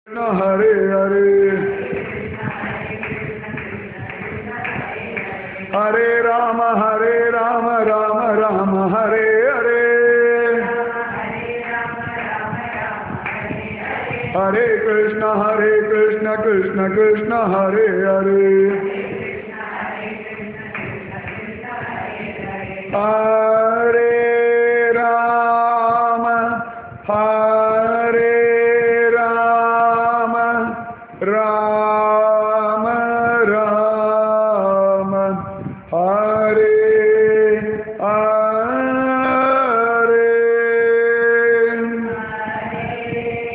कृष्ण हरे हरे हरे राम हरे राम राम राम हरे हरे हरे कृष्ण हरे कृष्ण कृष्ण कृष्ण हरे हरे हरे राम हरे राम राम राम हरे हरे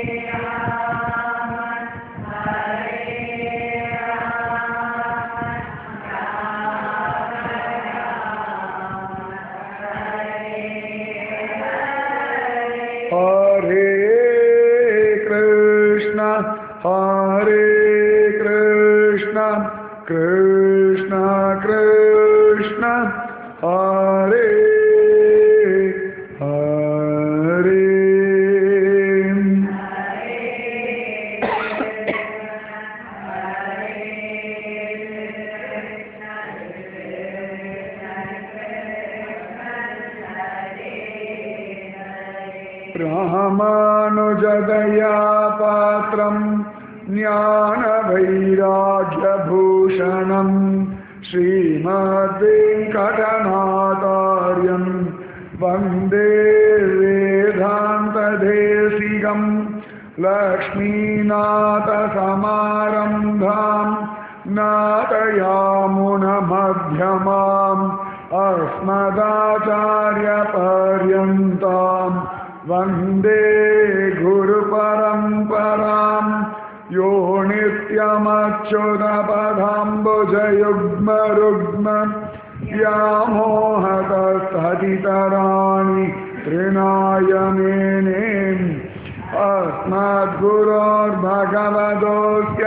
हरे कृष्ण हरे कृष्ण कृष्ण कृष्ण हरे हरे रामानुजदया पात्रम् ज्ञानवैराग्यभूषणम् श्रीमद्वेङ्कटनाथार्यम् वन्दे वेदान्तदेशिकम् लक्ष्मीनाथसमारम्भाम् नाटयामुनमध्यमाम् अस्मदाचार्यपर्यन्ताम् वन्दे गुरुपरम्पराम् यो नित्यमच्युतपदाम्बुजयुग्मरुग्म व्यामोहतस्ततितराणि तृणाय मेने अस्मद्गुरोर्भगवतोऽस्य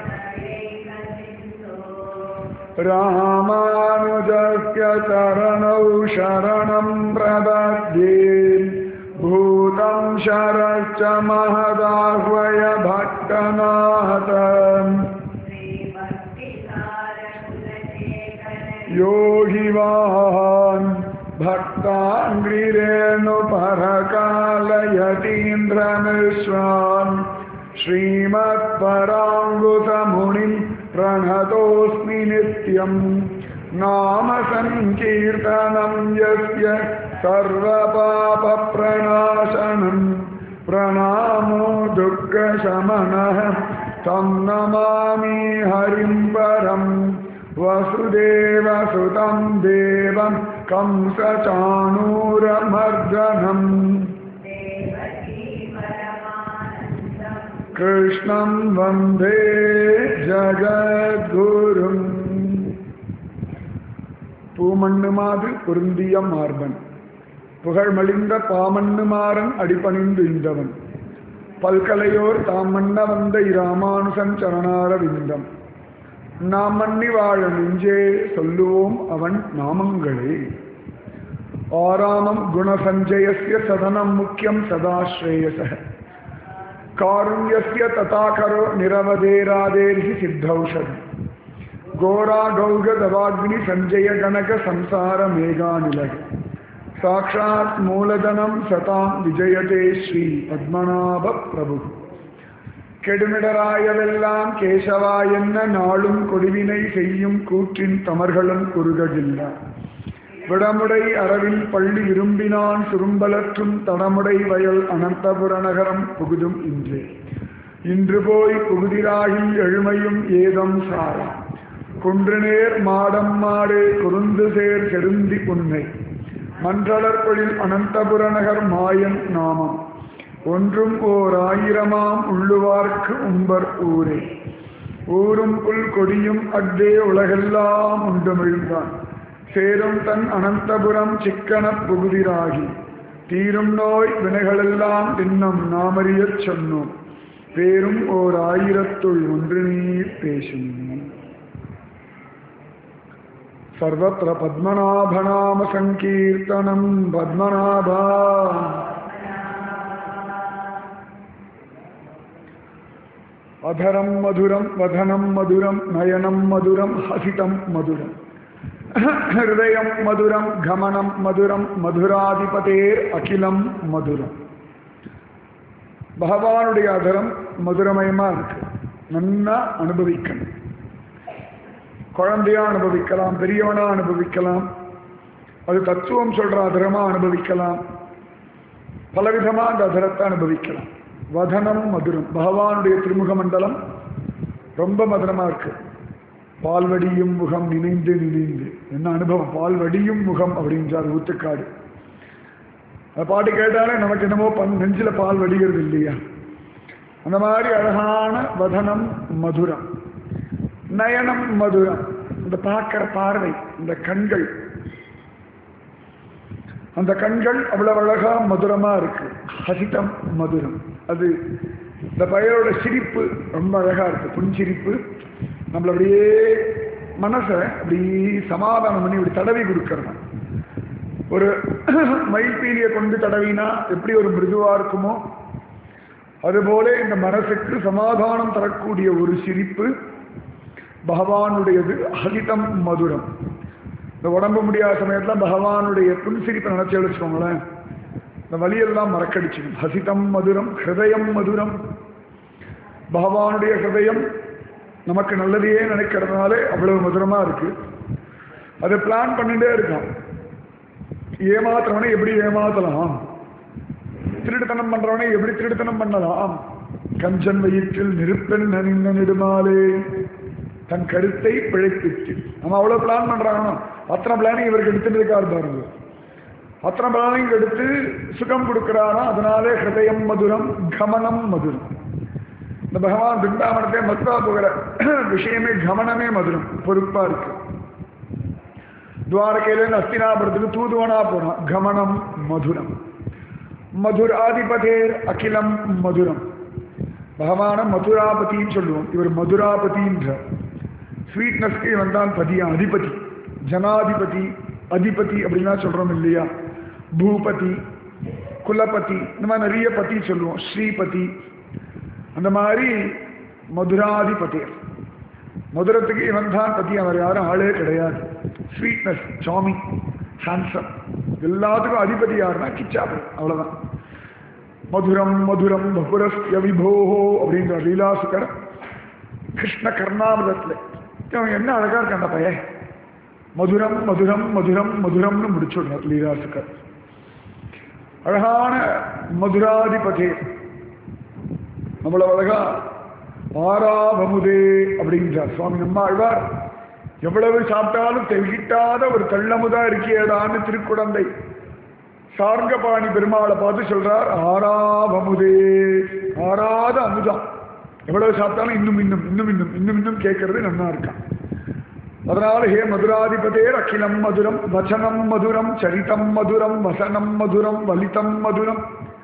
रामानुजस्य चरणौ शरणं प्रदद्ये भूतं शरश्च महदाह्वय भट्टनाथ योगिवान् भक्ताङ्गिरेणुपरकालयतीन्द्रमिश्रान् श्रीमत्पराङ्गुसमुनिं प्रणतोऽस्मि नित्यम् नाम सङ्कीर्तनं यस्य सर्वपापप्रणाशनम् प्रणामो दुःखशमनः तं नमामि हरिं परम् वसुदेवसुतं देवं कंसचाणूरमर्दनम् कृष्णं वन्दे ஜகத்குரும் பூமண்ணுமாது பொருந்திய மார்பன் புகழ்மலிந்த பாமண்ணுமாறன் அடிபணிந்து இந்தவன் பல்கலையோர் தாம் மன்ன வந்த இராமானுசன் சரணார விந்தம் நாம் மன்னி வாழ நெஞ்சே சொல்லுவோம் அவன் நாமங்களே ஆராமம் குணசஞ்சயஸ்ய சதனம் முக்கியம் சதாஸ்ரேயச காருண்யஸ்ய ததாகரோ நிரவதேராதேர்ஹி சித்தௌஷதம் கோரா கௌக தவாக்னி சஞ்சய கனக சம்சார மேகாநிலக சாட்சாத் மூலதனம் சதாம் விஜயதே ஸ்ரீ பத்மநாப பிரபு கெடுமிடராயவெல்லாம் கேசவா என்ன நாளும் கொடுவினை செய்யும் கூற்றின் தமர்களும் குறுககில்ல விடமுடை அரவில் பள்ளி விரும்பினான் சுரும்பலற்றும் தடமுடை வயல் அனந்தபுர நகரம் புகுதும் இன்றே இன்று போய் புகுதிராகில் எழுமையும் ஏதம் சாரா குன்றுநேர் மாடம் மாடு குறுந்து சேர் செருந்தி புன்னை மன்றளர்பொழில் அனந்தபுர நகர் மாயன் நாமம் ஒன்றும் ஓர் ஆயிரமாம் உள்ளுவார்க்கு உம்பர் ஊரே ஊரும் புல் கொடியும் அக்தே உலகெல்லாம் உண்டுமிழ்ந்தான் சேரும் தன் அனந்தபுரம் சிக்கனப் புகுதிராகி தீரும் நோய் வினைகளெல்லாம் தின்னம் நாமறியச் சொன்னோம் பேரும் ஓர் ஆயிரத்துள் ஒன்று நீர் பேசும் सर्वत्र पद्मनाभनामसङ्कीर्तनं पद्मनाभा அதரம் மதுரம் வதனம் மதுரம் நயனம் மதுரம் ஹசிதம் மதுரம் ஹிருதயம் மதுரம் கமனம் மதுரம் மதுராதிபதேர் அகிலம் மதுரம் பகவானுடைய அதரம் மதுரமயமா இருக்கு நன்னா அனுபவிக்கணும் குழந்தையா அனுபவிக்கலாம் பெரியவனா அனுபவிக்கலாம் அது தத்துவம் சொல்ற அதரமா அனுபவிக்கலாம் பலவிதமா அந்த அதரத்தை அனுபவிக்கலாம் வதனம் மதுரம் பகவானுடைய திருமுக மண்டலம் ரொம்ப மதுரமா இருக்கு பால்வடியும் முகம் நினைந்து நினைந்து என்ன அனுபவம் பால்வடியும் முகம் அப்படின்றார் ஊத்துக்காடு அந்த பாட்டு கேட்டாலே நமக்கு என்னமோ பன் நெஞ்சில பால் வடிகிறது இல்லையா அந்த மாதிரி அழகான வதனம் மதுரம் நயனம் மதுரம் இந்த பார்க்கிற பார்வை இந்த கண்கள் அந்த கண்கள் அவ்வளவு அழகா மதுரமா இருக்கு ஹசிதம் மதுரம் அது இந்த பையனோட சிரிப்பு ரொம்ப அழகா இருக்கு புன்சிரிப்பு நம்மள அப்படியே மனசை அப்படி சமாதானம் பண்ணி இப்படி தடவி கொடுக்கறது ஒரு மயில்பீலியை கொண்டு தடவினா எப்படி ஒரு மிருதுவா இருக்குமோ அதுபோல இந்த மனசுக்கு சமாதானம் தரக்கூடிய ஒரு சிரிப்பு பகவானுடையது ஹசிதம் மதுரம் இந்த உடம்பு முடியாத சமயத்தில் பகவானுடைய புன்சிரிப்பை நினைச்சு வச்சுக்கோங்களேன் இந்த வழியெல்லாம் மறக்கடிச்சிடும் ஹசிதம் மதுரம் ஹிருதயம் மதுரம் பகவானுடைய ஹிருதயம் நமக்கு நல்லதையே நினைக்கிறதுனால அவ்வளவு மதுரமா இருக்கு அதை பிளான் பண்ணிட்டே இருக்கான் ஏமாத்துறவனை எப்படி ஏமாத்தலாம் திருடுத்தனம் பண்றவனை எப்படி திருடுத்தனம் பண்ணலாம் கஞ்சன் வயிற்றில் நெருப்பெண் நனிந்த நெடுமாலே தன் கருத்தை பிழைப்பித்து நம்ம அவ்வளவு பிளான் பண்றாங்க அத்தனை பிளானிங் இவருக்கு எடுத்துட்டு இருக்காரு பாருங்க அத்தனை பிளானிங் எடுத்து சுகம் கொடுக்கிறாரா அதனாலே ஹிருதயம் மதுரம் கமனம் மதுரம் இந்த பகவான் பிருந்தாவனத்தை மதுரா போகிற விஷயமே கமனமே மதுரம் பொறுப்பா இருக்கு துவாரகையிலேருந்து அஸ்தினாபுரத்துக்கு தூதுவனா போனான் கமனம் மதுரம் மதுர் ஆதிபதேர் அகிலம் மதுரம் பகவான மதுராபதின்னு சொல்லுவோம் இவர் மதுராபதின்ற ஸ்வீட்னஸ்க்கு இவன் தான் பதியா அதிபதி ஜனாதிபதி அதிபதி அப்படின்னா சொல்றோம் இல்லையா பூபதி குலபதி இந்த மாதிரி நிறைய பதி சொல்லுவோம் ஸ்ரீபதி அந்த மாதிரி மதுராதிபதியர் மதுரத்துக்கு இவன் தான் பத்தி அவர் யாரும் ஆளே கிடையாது ஸ்வீட்னஸ் சாமி ஹான்சம் எல்லாத்துக்கும் அதிபதி யாருன்னா கிச்சாபு அவ்வளவுதான் மதுரம் மதுரம் பகுரஸ்ய விபோஹோ அப்படின்ற லீலாசுகர் கிருஷ்ண கர்ணாமிரத்தில் அவன் என்ன அழகா இருக்கான் அந்த பையன் மதுரம் மதுரம் மதுரம் மதுரம்னு முடிச்சுடுறார் லீலாசுகர் அழகான மதுராதிபதி அவ்வளவு அழகா ஆறாவமுதே அப்படின்றார் சுவாமி நம்ம ஆழ்வார் எவ்வளவு சாப்பிட்டாலும் தெவிட்டாத ஒரு கள்ளமுதா இருக்கியடான்னு திருக்குடந்தை சார்கபாணி பெருமாளை பார்த்து சொல்றார் ஆறாவமுதே ஆறாத அமுதம் எவ்வளவு சாப்பிட்டாலும் இன்னும் இன்னும் இன்னும் இன்னும் இன்னும் இன்னும் கேட்கறது நல்லா இருக்கான் அதனால ஹே மதுராதிபதேர் அகிலம் மதுரம் வச்சனம் மதுரம் சரிதம் மதுரம் வசனம் மதுரம் வலிதம் மதுரம்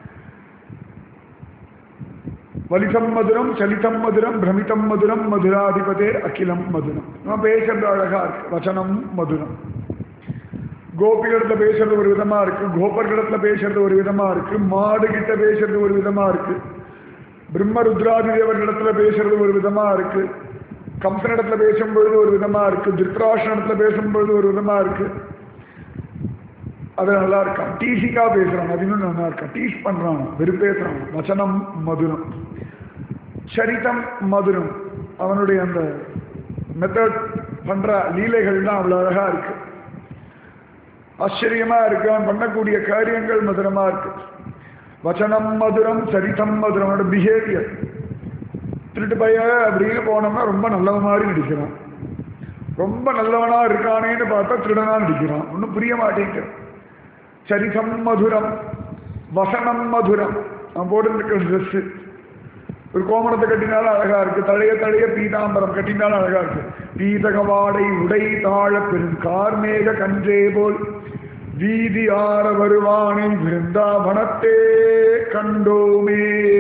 வலிதம் மதுரம் சலிதம் மதுரம் பிரமிதம் மதுரம் மதுராதிபதேர் அகிலம் மதுரம் நம்ம பேசுறது அழகா இருக்கு வச்சனம் மதுரம் கோபிகளிடத்துல பேசுறது ஒரு விதமா இருக்கு கோபர்களிடத்துல பேசுறது ஒரு விதமா இருக்கு மாடு கிட்ட பேசுறது ஒரு விதமா இருக்கு பிரம்ம ருத்ராதி தேவர்களிடத்துல பேசுறது ஒரு விதமா இருக்கு கம்சனிடத்துல பேசும்பொழுது ஒரு விதமா இருக்கு திருத்ராஷனிடத்துல பேசும்பொழுது ஒரு விதமா இருக்கு அது நல்லா இருக்கான் டீசிக்கா பேசுறான் அது இன்னும் நல்லா இருக்கான் டீஸ் பண்றான் வெறுப்பேசுறான் வச்சனம் மதுரம் சரிதம் மதுரம் அவனுடைய அந்த மெத்தட் பண்ற லீலைகள் தான் அவ்வளவு அழகா இருக்கு ஆச்சரியமா இருக்கு அவன் பண்ணக்கூடிய காரியங்கள் மதுரமா இருக்கு வச்சனம் மதுரம் சரிதம் மதுரம் அவனோட பிஹேவியர் திருட்டு பைய அப்படின்னு போனோம்னா ரொம்ப நல்லவன் மாதிரி நடிக்கிறான் ரொம்ப நல்லவனா இருக்கானேன்னு பார்த்தா திருடனா நடிக்கிறான் ஒன்றும் புரிய மாட்டேங்குது சரிதம் மதுரம் வசனம் மதுரம் அவன் போட்டுருக்க ட்ரெஸ்ஸு ஒரு கோமணத்தை கட்டினாலும் அழகா இருக்கு தழைய தழைய பீதாம்பரம் கட்டினாலும் அழகா இருக்கு பீதக வாடை உடை தாழ பெரும் கார்மேக கன்றே போல் வீதி ஆற வருவானை விருந்தாவனத்தே கண்டோமே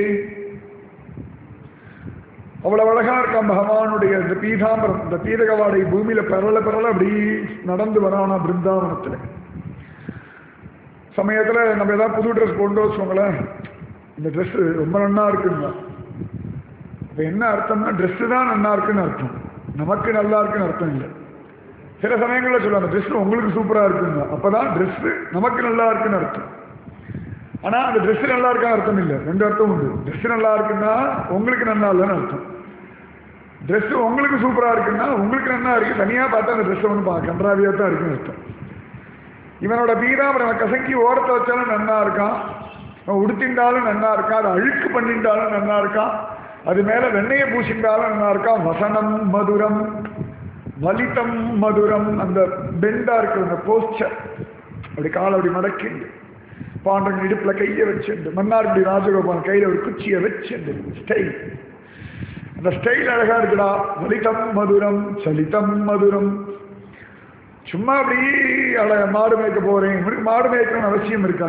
அவ்வளவு அழகா இருக்கான் பகவானுடைய இந்த பீதாம்பரம் இந்த பீதக வாடை பூமியில பெறல பெறல அப்படி நடந்து வரானா பிருந்தாவனத்துல சமயத்துல நம்ம ஏதாவது புது ட்ரெஸ் கொண்டு வச்சுக்கோங்களேன் இந்த ட்ரெஸ் ரொம்ப நன்னா இருக்குங்க இப்போ என்ன அர்த்தம்னா ட்ரெஸ்ஸு தான் நல்லா இருக்குன்னு அர்த்தம் நமக்கு நல்லா இருக்குன்னு அர்த்தம் இல்லை சில சமயங்களில் சொல்லுவாங்க ட்ரெஸ் உங்களுக்கு சூப்பராக இருக்குங்க அப்போ தான் ட்ரெஸ்ஸு நமக்கு நல்லா இருக்குன்னு அர்த்தம் ஆனால் அந்த ட்ரெஸ் நல்லா இருக்கான்னு அர்த்தம் இல்லை ரெண்டு அர்த்தம் உண்டு ட்ரெஸ் நல்லா இருக்குன்னா உங்களுக்கு நல்லா இல்லைன்னு அர்த்தம் ட்ரெஸ் உங்களுக்கு சூப்பராக இருக்குன்னா உங்களுக்கு நல்லா இருக்கு தனியாக பார்த்தா அந்த ட்ரெஸ் ஒன்று பா கன்றாவியாக தான் இருக்குன்னு அர்த்தம் இவனோட பீதாமரம் அவன் கசங்கி ஓரத்தை வச்சாலும் நன்னா இருக்கான் அவன் உடுத்திண்டாலும் நன்னா இருக்கான் அதை அழுக்கு பண்ணிட்டாலும் நன்னா இருக்கான் அது மேல வெண்ணெயை பூசிண்டாலும் நன்னா இருக்கான் வசனம் மதுரம் வலிதம் மதுரம் அந்த பெண்டா இருக்கிற அந்த போஸ்டர் அப்படி காலை அப்படி மடக்கிண்டு பாண்டவன் இடுப்புல கையை வச்சுண்டு மன்னார்குடி ராஜகோபால் கையில ஒரு குச்சியை வச்சுண்டு ஸ்டைல் அந்த ஸ்டைல் அழகா இருக்குடா வலிதம் மதுரம் சலிதம் மதுரம் சும்மா அப்படி அட மாடு மேய்க்க போறேன் இவனுக்கு மாடு மேய்க்கணும்னு அவசியம் இருக்கா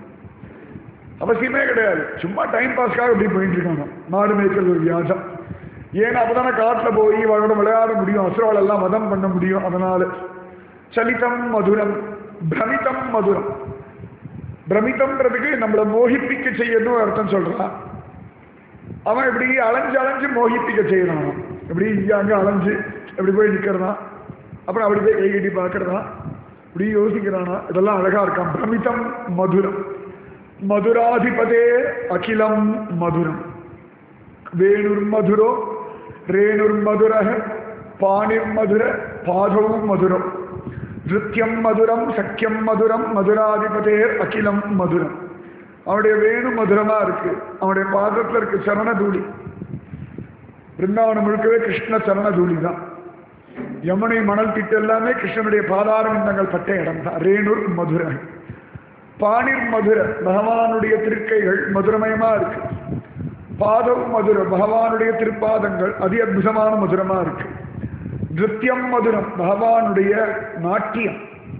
அவசியமே கிடையாது சும்மா டைம் பாஸ்க்காக இப்படி போயிட்டு இருக்காங்க மாடு மேய்க்கிறது ஒரு வியாஜம் ஏன்னா அப்பதானே காட்டுல போய் அவங்களோட விளையாட முடியும் அசுரால் எல்லாம் வதம் பண்ண முடியும் அதனால சலிதம் மதுரம் பிரமிதம் மதுரம் பிரமிதம்ன்றதுக்கு நம்மளை மோகிப்பிக்க செய்யணும் அர்த்தம் சொல்றான் அவன் இப்படி அலைஞ்சு அலைஞ்சு மோகிப்பிக்க செய்யறான் இப்படி இங்க அங்க அலைஞ்சு இப்படி போய் நிக்கிறதான் அப்புறம் அப்படி போய் கை கட்டி பார்க்கறதா இப்படி யோசிக்கிறானா இதெல்லாம் அழகா இருக்கான் பிரமிதம் மதுரம் மதுராதிபதே அகிலம் மதுரம் வேணுர் மதுரோ ரேணுர் மதுர பாணிர் மதுர பாதவும் மதுரம் நிருத்தியம் மதுரம் சக்கியம் மதுரம் மதுராதிபதேர் அகிலம் மதுரம் அவனுடைய வேணு மதுரமா இருக்கு அவனுடைய பாதத்துல இருக்கு சரண தூளி பிருந்தாவனம் முழுக்கவே கிருஷ்ண சரண தூளி தான் யமுனை மணல் திட்டு எல்லாமே கிருஷ்ணனுடைய பாதார விந்தங்கள் பட்ட இடம் தான் ரேணுர் மதுரை பாணிர் மதுர பகவானுடைய திருக்கைகள் மதுரமயமா இருக்கு பாதம் மதுர பகவானுடைய திருப்பாதங்கள் அதி அற்புதமான மதுரமா இருக்கு நிருத்தியம் மதுரம் பகவானுடைய நாட்டியம்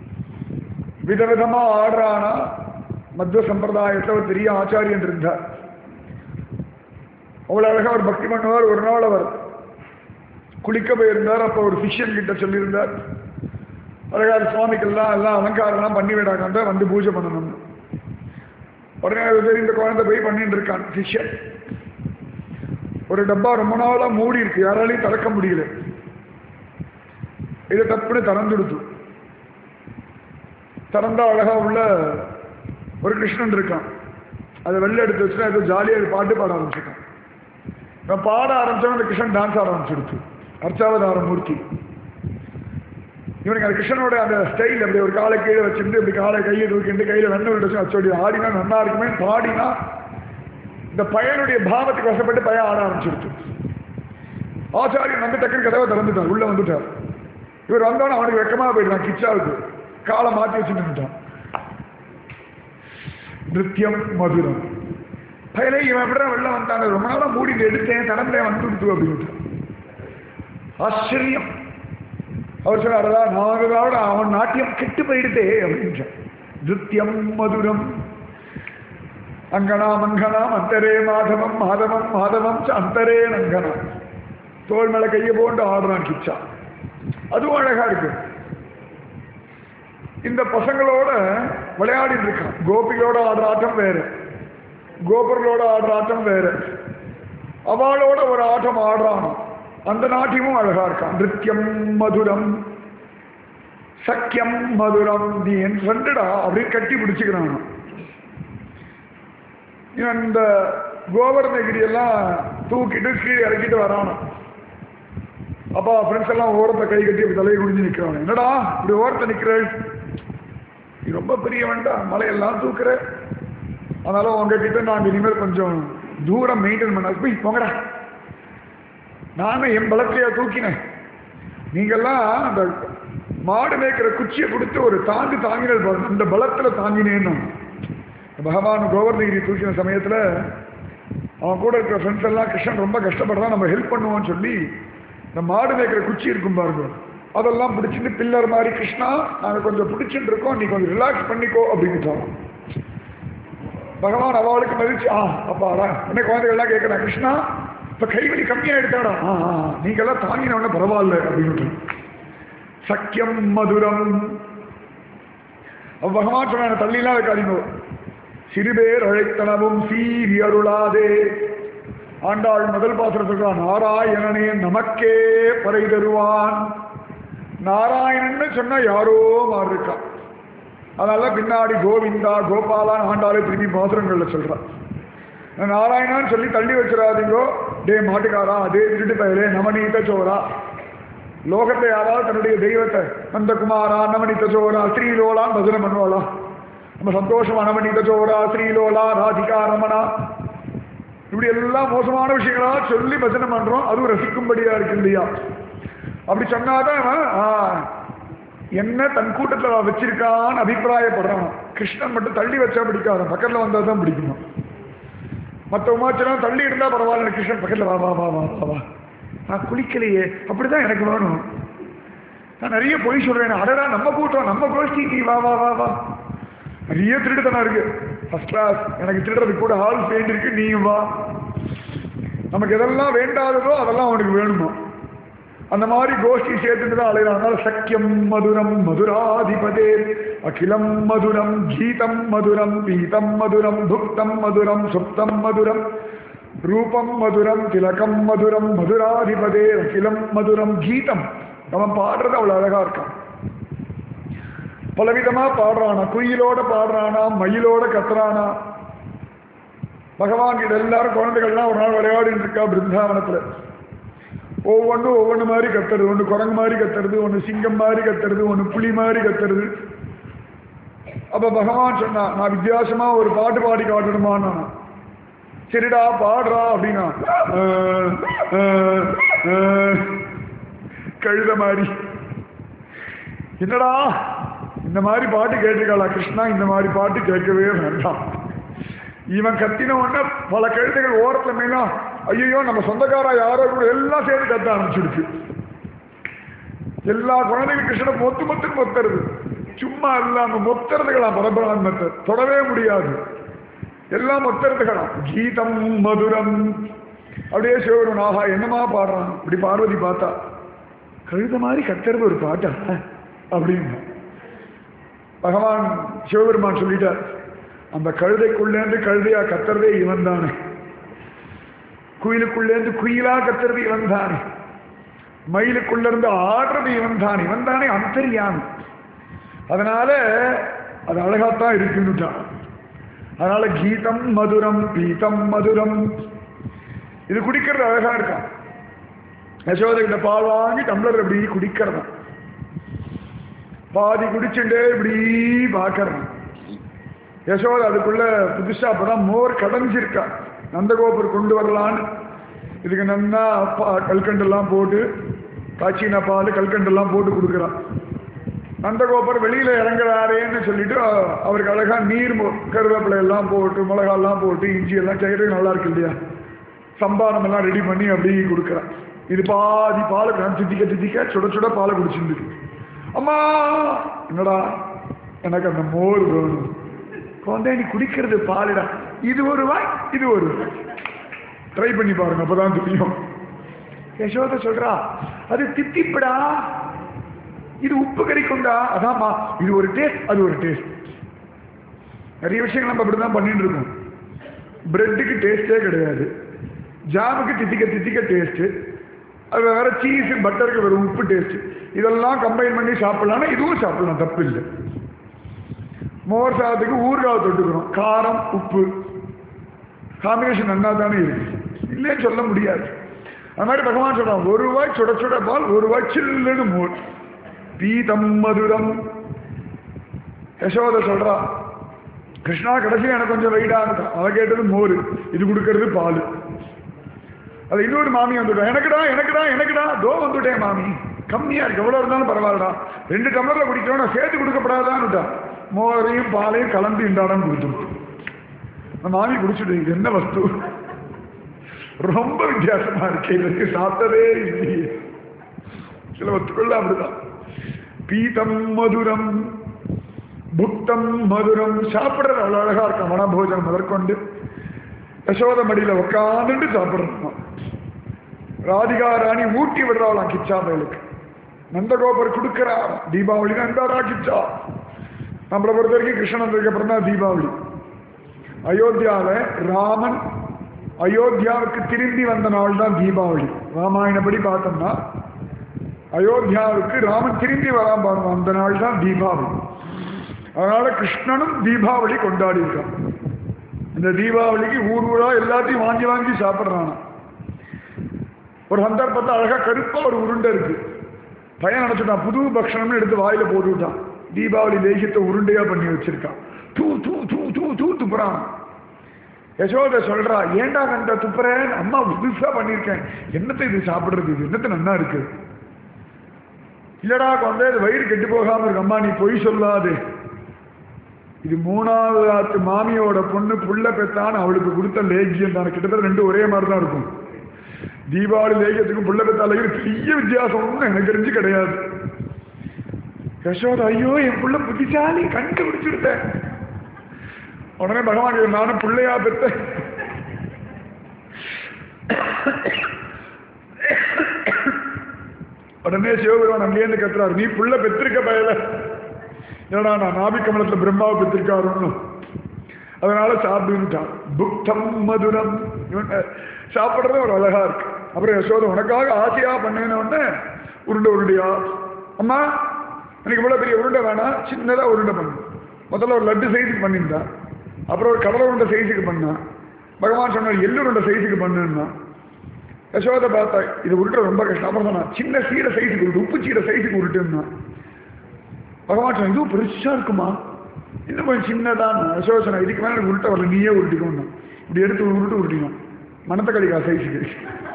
விதவிதமா ஆடுறானா மத்வ சம்பிரதாயத்தில் ஒரு பெரிய ஆச்சாரியன் இருந்தார் அவ்வளவு அழகா ஒரு பக்தி பண்ணுவார் ஒரு நாள் அவர் குளிக்க போயிருந்தார் அப்போ ஒரு சிஷ்யன் கிட்ட சொல்லியிருந்தார் அழகார் சுவாமிக்கெல்லாம் எல்லாம் அலங்காரம்லாம் பண்ணி விடாங்க வந்து பூஜை பண்ணணும் உடனே அது சரி இந்த குழந்தை போய் பண்ணிட்டு இருக்கான் சிஷ்யன் ஒரு டப்பா ரொம்ப நாளா மூடி இருக்கு யாராலையும் திறக்க முடியல இதை டப்புன்னு திறந்துடுத்து திறந்தா அழகா உள்ள ஒரு கிருஷ்ணன் இருக்கான் அதை வெளில எடுத்து வச்சுன்னா ஏதோ ஜாலியாக பாட்டு பாட ஆரம்பிச்சிருக்கான் இவன் பாட ஆரம்பிச்சவன் அந்த கிருஷ்ணன் டான்ஸ் ஆட ஆரம்பிச்சிடுச்சு அர்ச்சாவதார மூர்த்தி இவனுக்கு அந்த கிருஷ்ணனோட அந்த ஸ்டைல் அப்படி ஒரு காலை கீழே வச்சுட்டு இப்படி காலை கையை தூக்கிட்டு கையில் வெண்ணெய் விட்டு வச்சோடி ஆடினா நல்லா இருக்குமே பாடினா இந்த பையனுடைய பாவத்துக்கு வசப்பட்டு பையன் ஆட ஆரம்பிச்சிருச்சு ஆச்சாரியன் வந்து டக்குன்னு கதவை திறந்துட்டார் உள்ள வந்துட்டார் இவர் வந்தவன அவனுக்கு வெக்கமா போயிட்டான் கிச்சாவுக்கு காலை மாற்றி வச்சு நின்றுட்டான் நிருத்தியம் மதுரம் பையனை இவன் எப்படிதான் வெளில வந்தாங்க ரொம்ப நாளா மூடிட்டு எடுத்தேன் திறந்தேன் வந்துடுத்து அப்படின்ட்டு ஆச்சரியம் அவர் சொன்னாரதா நாங்களோட அவன் நாட்டியம் கெட்டு போயிடுதே அப்படின்றான் நிருத்தியம் மதுரம் அங்கனா மங்கனாம் அந்தரே மாதவம் மாதவம் மாதவம் ச அந்தரே நங்கனா தோல் மேல கையை போண்டு ஆடுறான் கிச்சா அதுவும் அழகா இருக்கு இந்த பசங்களோட விளையாடிட்டு இருக்கான் கோபிகளோட ஆடுற ஆட்டம் வேற கோபர்களோட ஆடுற ஆட்டம் வேற அவளோட ஒரு ஆட்டம் ஆடுறானோ அந்த நாட்டியமும் அழகா இருக்கான் நிருத்தியம் மதுரம் சக்கியம் மதுரம் நீ என் ஃப்ரெண்டுடா அப்படின்னு கட்டி பிடிச்சுக்கிறான் இவன் இந்த கோவர்ணகிரி எல்லாம் தூக்கிட்டு கீழே இறக்கிட்டு வரானோ அப்பா ஃப்ரெண்ட்ஸ் எல்லாம் ஓரத்தை கை கட்டி இப்படி தலையை குடிஞ்சு நிற்கிறான் என்னடா இப்படி ஓரத்தை நிற்கிற நீ ரொம்ப பெரியவன்டா மலையெல்லாம் தூக்குற அதனால உங்ககிட்ட நான் இனிமேல் கொஞ்சம் தூரம் மெயின்டைன் பண்ண போய் போங்கடா நானும் என் பலத்தையா தூக்கினேன் நீங்கெல்லாம் அந்த மாடு மேய்க்கிற குச்சியை கொடுத்து ஒரு தாங்கு தாங்கினது பாருங்க அந்த பலத்துல தாங்கினேன்னு பகவான் கோவர்ணகிரி தூக்கின சமயத்துல அவன் கூட இருக்கிற ஃப்ரெண்ட்ஸ் எல்லாம் கிருஷ்ணன் ரொம்ப கஷ்டப்படுறான் நம்ம ஹெல்ப் பண்ணுவோம்னு சொல்லி இந்த மாடு மேய்க்கிற குச்சி இருக்கும் பாருங்க அதெல்லாம் பிடிச்சிட்டு பில்லர் மாதிரி கிருஷ்ணா நாங்கள் கொஞ்சம் பிடிச்சிட்டு இருக்கோம் நீ கொஞ்சம் ரிலாக்ஸ் பண்ணிக்கோ அப்படின்னு பகவான் அவளுக்கு மதிச்சு ஆ அப்பாடா என்ன குழந்தைகள்லாம் கேட்குறேன் கிருஷ்ணா இப்போ கைவலி கம்மியாக எடுத்தாடா ஆ ஆ நீங்கெல்லாம் தாங்கினவன பரவாயில்ல அப்படின்னு சக்கியம் மதுரம் அவ பகவான் சொன்ன தள்ளிலாம் வைக்காதீங்க சிறுபேர் அழைத்தனவும் சீரி அருளாதே ஆண்டாள் முதல் பாத்திரம் சொல்றான் நாராயணனே நமக்கே பறை தருவான் நாராயணன்னு சொன்னா யாரோ மாதிரி இருக்கான் அதனால பின்னாடி கோவிந்தா கோபாலான் ஆண்டாளே திரும்பி பாசுரங்கள்ல சொல்றான் நாராயணான்னு சொல்லி தள்ளி வச்சிடாதீங்கோ டே மாட்டுக்காரா அதே திருட்டு பயலே நவநீத சோரா லோகத்தை யாராவது தன்னுடைய தெய்வத்தை நந்தகுமாரா நவநீத சோரா ஸ்ரீலோலா பஜனை பண்ணுவாளா நம்ம சந்தோஷமா நவநீத சோரா ஸ்ரீலோலா ராதிகா ரமணா இப்படி எல்லாம் மோசமான விஷயங்களா சொல்லி பஜனை பண்றோம் அதுவும் ரசிக்கும்படியா இருக்கு இல்லையா அப்படி சொன்னாதான் அவன், ஆ, என்ன தன் கூட்டத்தில் அவன் வச்சிருக்கான்னு அபிப்பிராயப்படுறான் கிருஷ்ணன் மட்டும் தள்ளி வச்சா பிடிக்காது பக்கத்துல வந்தா தான் பிடிக்கணும் மற்ற உமாச்சலம் தள்ளி இருந்தா பரவாயில்ல கிருஷ்ணன் பக்கத்துல வா வா வா வா வா வா நான் குளிக்கலையே அப்படிதான் எனக்கு வேணும் நான் நிறைய பொய் சொல்றேன் அடடா நம்ம கூட்டம் நம்ம கோஷ்டி நீ வா வா வா வா நிறைய திருடுத்தனம் இருக்கு ஃபர்ஸ்ட் கிளாஸ் எனக்கு திருடுறதுக்கு கூட ஹால் பெயிண்ட் இருக்கு நீயும் வா நமக்கு எதெல்லாம் வேண்டாததோ அதெல்லாம் அவனுக்கு வேணுமா அந்த மாதிரி கோஷ்டி சேர்த்துட்டு தான் அலைகிறாங்க சக்கியம் மதுரம் மதுராதிபதே அகிலம் மதுரம் கீதம் மதுரம் பீதம் மதுரம் துக்தம் மதுரம் சுப்தம் மதுரம் ரூபம் மதுரம் திலகம் மதுரம் மதுராதிபதே அகிலம் மதுரம் கீதம் அவன் பாடுறது அவ்வளவு அழகா இருக்கான் பலவிதமா பாடுறானா குயிலோட பாடுறானா மயிலோட கத்துறானா பகவான் கிட்ட எல்லாரும் குழந்தைகள்லாம் ஒரு நாள் விளையாடிட்டு இருக்கா பிருந்தாவனத்துல ஒவ்வொன்றும் ஒவ்வொன்று மாதிரி கத்துறது ஒன்று குரங்கு மாதிரி கத்துறது ஒன்று சிங்கம் மாதிரி கத்துறது ஒன்று புலி மாதிரி கத்துறது அப்ப பகவான் சொன்னா நான் வித்தியாசமா ஒரு பாட்டு பாடி காட்டணுமான்னு நானா. சரிடா பாடுறா அப்படின்னா "அஹ், அஹ், அஹ்." கழுத மாதிரி என்னடா இந்த மாதிரி பாட்டு கேட்டிருக்காளா கிருஷ்ணா இந்த மாதிரி பாட்டு கேட்கவே வேண்டாம் இவன் கத்தின உடனே பல கழுதைகள் ஓரத்துல மேலா ஐயோ நம்ம சொந்தக்காரா யாரோ கூட எல்லாம் சேர்ந்து கத்த ஆரம்பிச்சிடுச்சு எல்லா குழந்தைகளும் கிருஷ்ணனை மொத்து மொத்துன்னு மொத்துறது சும்மா இல்லாம மொத்துறதுகளாம் பரபிரம்மத்தை தொடவே முடியாது எல்லாம் மொத்துறதுகளாம் கீதம் மதுரம் அப்படியே சிவபெருமன் ஆஹா என்னமா பாடுறான் இப்படி பார்வதி பார்த்தா கழுத மாதிரி கத்துறது ஒரு பாட்டா அப்படின்னு பகவான் சிவபெருமான் சொல்லிட்டார் அந்த கழுதைக்குள்ளேருந்து கழுதையா கத்துறதே இவன் தானே குயிலுக்குள்ளேருந்து குயிலா கத்துறது இவன் தானே மயிலுக்குள்ள இருந்து ஆடுறது இவன் தான் இவன் தானே அந்தரியான் அதனால அது அழகாத்தான் இருக்குன்னுட்டான் அதனால கீதம் மதுரம் பீதம் மதுரம் இது குடிக்கிறது அழகா இருக்கான் யசோதை கிட்ட பால் வாங்கி டம்ளர் இப்படி குடிக்கிறதான் பாதி குடிச்சுட்டே இப்படி பார்க்கறான் யசோதை அதுக்குள்ள புதுசா அப்பதான் மோர் கடைஞ்சிருக்கா நந்தகோபுர் கொண்டு வரலான்னு இதுக்கு நன்னா பா- கல்கண்டெல்லாம் போட்டு காய்ச்சின பால் கல்கண்டெல்லாம் போட்டு கொடுக்குறான் நந்தகோபர் வெளியில இறங்குறாரேன்னு சொல்லிட்டு அ- அவருக்கு அழகா நீர் மொ- கருவேப்பிலை எல்லாம் போட்டு மிளகாலாம் போட்டு இஞ்சி எல்லாம் செய்யறது நல்லா இருக்கு இல்லையா சம்பாரம் எல்லாம் ரெடி பண்ணி அப்படி கொடுக்குறான் இது பாதி பாலை நான் தித்திக்க தித்திக்க சுட சுட பாலை குடிச்சிருக்கு அம்மா என்னடா எனக்கு அந்த மோர் வேணும் குழந்தை நீ குடிக்கிறது பாலுடா இது ஒரு வாய் இது ஒரு வாய் ட்ரை பண்ணி பாருங்க அப்பதான் தெரியும் யசோத சொல்றா அது தித்திப்புடா இது உப்பு கறிக்குண்டா அதாம்மா இது ஒரு டேஸ்ட் அது ஒரு டேஸ்ட் நிறைய விஷயங்கள் நம்ம அப்படிதான் பண்ணிட்டு இருக்கோம் பிரெட்டுக்கு டேஸ்டே கிடையாது ஜாமுக்கு தித்திக்க தித்திக்க டேஸ்ட் அது வேற சீஸ் பட்டருக்கு வெறும் உப்பு டேஸ்ட் இதெல்லாம் கம்பைன் பண்ணி சாப்பிடலாம்னா இதுவும் சாப்பிடலாம் தப்பு இல்லை மோர் சாதத்துக்கு ஊறுகாய் தொட்டுக்கிறோம் காரம் உப்பு காம்பினேஷன் நன்னா தானே இருக்கு இல்லைன்னு சொல்ல முடியாது அது மாதிரி பகவான் சொல்றான் ஒரு ரூபாய் சுட சுட பால் ஒரு ரூபாய் சில்லுன்னு மோர் பீதம் மதுரம் யசோத சொல்றா கிருஷ்ணா கடைசி எனக்கு கொஞ்சம் வெயிடா இருக்கும் அவ கேட்டது மோர் இது கொடுக்கறது பால் அது இன்னொரு மாமி வந்துட்டா எனக்குடா எனக்குடா எனக்குடா தோ வந்துட்டேன் மாமி கம்மியா இருக்கு எவ்வளவு இருந்தாலும் பரவாயில்லடா ரெண்டு டம்ளர்ல குடிக்கிறோம் நான் சேர்த்து கொடுக்கப்படாதான்னுட்டா மோரையும் பாலையும் கலந்து இண்டாடம் கொடுத்துருச்சு அந்த மாமி குடிச்சுட்டு இது என்ன வஸ்து ரொம்ப வித்தியாசமா இருக்கு இதற்கு சாப்பிட்டதே இல்லையே சில வத்துக்குள்ள அப்படிதான் பீதம் மதுரம் புக்தம் மதுரம் சாப்பிடுறது அவ்வளவு அழகா இருக்கும் வனபோஜனம் முதற்கொண்டு யசோத மடியில உட்காந்துட்டு சாப்பிடுறோம் ராதிகா ராணி ஊட்டி விடுறாளாம் கிச்சா பயலுக்கு நந்தகோபர் கொடுக்கிறார் தீபாவளி நந்தாரா கிச்சா நம்மளை பொறுத்த வரைக்கும் கிருஷ்ணன் வந்ததுக்கு அப்புறம் தான் தீபாவளி அயோத்தியால ராமன் அயோத்தியாவுக்கு திரும்பி வந்த நாள் தான் தீபாவளி ராமாயணப்படி பார்த்தோம்னா அயோத்தியாவுக்கு ராமன் திரும்பி வராம பாருங்க அந்த நாள் தான் தீபாவளி அதனால கிருஷ்ணனும் தீபாவளி கொண்டாடி இருக்கான் இந்த தீபாவளிக்கு ஊர் ஊரா எல்லாத்தையும் வாங்கி வாங்கி சாப்பிட்றானா ஒரு சந்தர்ப்பத்தை அழகா கருப்பா ஒரு உருண்டை இருக்கு பையன் நினைச்சுட்டான் புது பக்ஷணம்னு எடுத்து வாயில போட்டு விட்டான் தீபாவளி தேசியத்தை உருண்டையா பண்ணி வச்சிருக்கான் தூ தூ தூ தூ தூ துப்புறான் யசோத சொல்றா ஏண்டா கண்ட துப்புறேன் அம்மா புதுசா பண்ணியிருக்கேன் என்னத்தை இது சாப்பிடுறது இது என்னத்தை நன்னா இருக்கு இல்லடா கொண்டே இது வயிறு கெட்டு போகாம இருக்கு அம்மா நீ பொய் சொல்லாது இது மூணாவது ஆத்து மாமியோட பொண்ணு புள்ள பெத்தான் அவளுக்கு கொடுத்த லேகியம் தான் கிட்டத்தட்ட ரெண்டு ஒரே மாதிரி தான் இருக்கும் தீபாவளி லேகியத்துக்கும் புள்ள பெத்தா லேகியம் பெரிய வித்தியாசம் ஒன்றும் எனக்கு தெரிஞ்சு கிடையாது யசோதா ஐயோ என் புள்ள புத்திசாலி கண்டுபிடிச்சிருத்தேன் உடனே பகவான் கேக்குறார், நானும் பிள்ளையா பெத்த உடனே சிவபெருமான் அங்கேருந்து கத்துறாரு நீ புள்ள பெற்றிருக்க பயல ஏன்னா நான் நாபிக்கமலத்துல பிரம்மாவை பெற்றிருக்காருன்னு அதனால சாப்பிட்டுட்டான் புக்தம் மதுரம் இவன் சாப்பிட்றது ஒரு அழகா இருக்கு அப்புறம் யசோதை உனக்காக ஆசையா பண்ணேன்னு உடனே உருண்டை உருண்டையா அம்மா எனக்கு இவ்வளவு பெரிய உருண்டை வேணாம் சின்னதா உருண்டை பண்ணு முதல்ல ஒரு லட்டு சைஸுக்கு பண்ணியிருந்தா அப்புறம் ஒரு கடலை உருண்டை சைஸுக்கு பண்ணான் பகவான் சொன்னார் எள்ளு உருண்டை சைஸுக்கு பண்ணுன்னா யசோதை பார்த்தா இது உருட்டுற ரொம்ப கஷ்டம் அப்புறம் சொன்னா சின்ன சீடை சைஸுக்கு உருட்டு உப்பு சீடை சைஸுக்கு உருட்டுன்னா பகவான் சொன்னா இதுவும் பெருசா இருக்குமா இன்னும் கொஞ்சம் சின்னதான் யசோதை சொன்னா இதுக்கு மேலே எனக்கு உருட்ட வரல நீயே உருட்டிக்கணும் இப்படி எடுத்து உருட்டு உருட்டிக்கணும் மணத்தக்காளிக்கா சைஸுக்கு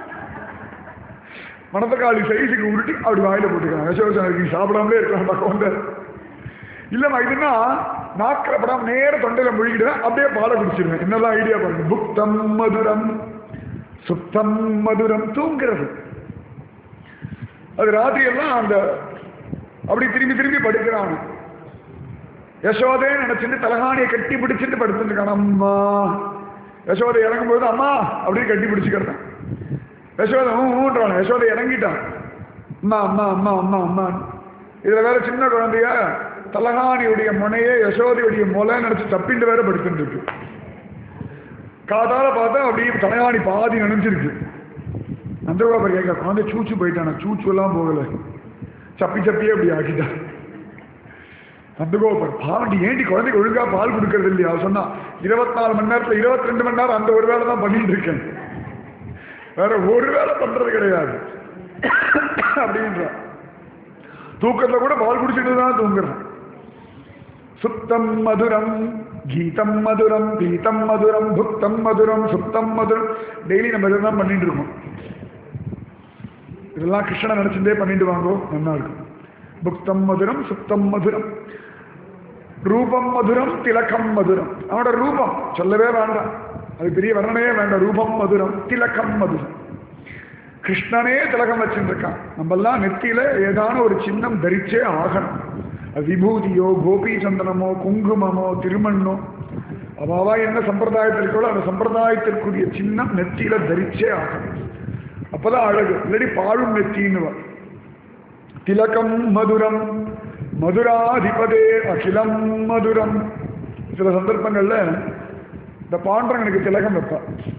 மணத்தக்காளி சைஸுக்கு உருட்டி அப்படி வாயில போட்டுக்கலாம் யசோதை சொன்னா நீ சாப்பிடாமலே இருக்கலாம் பகவான் இல்லம்மா இதுன்னா நாக்கில் படாம நேர தொண்டையில முழுகிடுவேன் அப்படியே பாலை குடிச்சிருவேன் என்னெல்லாம் ஐடியா பாருங்க புக்தம் மதுரம் சுத்தம் மதுரம் தூங்குறது அது ராத்திரி எல்லாம் அந்த அப்படி திரும்பி திரும்பி படுக்கிறான் யசோதே நினைச்சிட்டு தலகாணியை கட்டி பிடிச்சிட்டு படுத்துட்டு இருக்கான் அம்மா யசோதை இறங்கும்போது அம்மா அப்படின்னு கட்டி பிடிச்சிக்கிறேன் யசோதை ஊன்றான் யசோதை இறங்கிட்டான் அம்மா அம்மா அம்மா அம்மா அம்மா இதுல வேற சின்ன குழந்தைய தலகாணியுடைய முனையே யசோதையுடைய முலை நினைச்சு தப்பிண்டு வேற படுத்துட்டு இருக்கு காதால பார்த்தா அப்படியே தலையாணி பாதி நினைஞ்சிருக்கு நந்தகோபர் கேட்க குழந்தை சூச்சு போயிட்டான சூச்சு எல்லாம் போகல சப்பி சப்பியே அப்படி ஆக்கிட்டான் நந்தகோபர் பாவண்டி ஏண்டி குழந்தைக்கு ஒழுங்கா பால் கொடுக்கறது இல்லையா அவ சொன்னா இருபத்தி நாலு மணி நேரத்துல இருபத்தி ரெண்டு மணி நேரம் அந்த ஒரு வேலை தான் பண்ணிட்டு இருக்கேன் வேற ஒரு வேலை பண்றது கிடையாது அப்படின்ற தூக்கத்துல கூட பால் குடிச்சிட்டு தான் தூங்குறான் சுத்தம் மதுரம் கீதம் மதுரம் பீதம் மதுரம் புக்தம் மதுரம் சுத்தம் மதுரம் டெய்லி நம்ம இதெல்லாம் பண்ணிட்டு இருக்கோம் இதெல்லாம் கிருஷ்ணனை நினைச்சுட்டே பண்ணிட்டு வாங்கோ நல்லா இருக்கும் புக்தம் மதுரம் சுத்தம் மதுரம் ரூபம் மதுரம் திலகம் மதுரம் அவனோட ரூபம் சொல்லவே வேண்டாம் அது பெரிய வர்ணனையே வேண்டாம் ரூபம் மதுரம் திலகம் மதுரம் கிருஷ்ணனே திலகம் வச்சுருக்கான் நம்மெல்லாம் நெத்தியில ஏதான ஒரு சின்னம் தரிச்சே ஆகணும் அது விபூதியோ கோபி சந்தனமோ குங்குமமோ திருமண்ணோ அவாவா என்ன சம்பிரதாயத்தில் இருக்கோ அந்த சம்பிரதாயத்திற்குரிய சின்னம் நெத்தியில தரிச்சே ஆகணும் அப்பதான் அழகு இல்லாடி பாழும் நெத்தின்னு திலகம் மதுரம் மதுராதிபதே அகிலம் மதுரம் சில சந்தர்ப்பங்கள்ல இந்த பாண்டரங்கனுக்கு திலகம் வைப்பா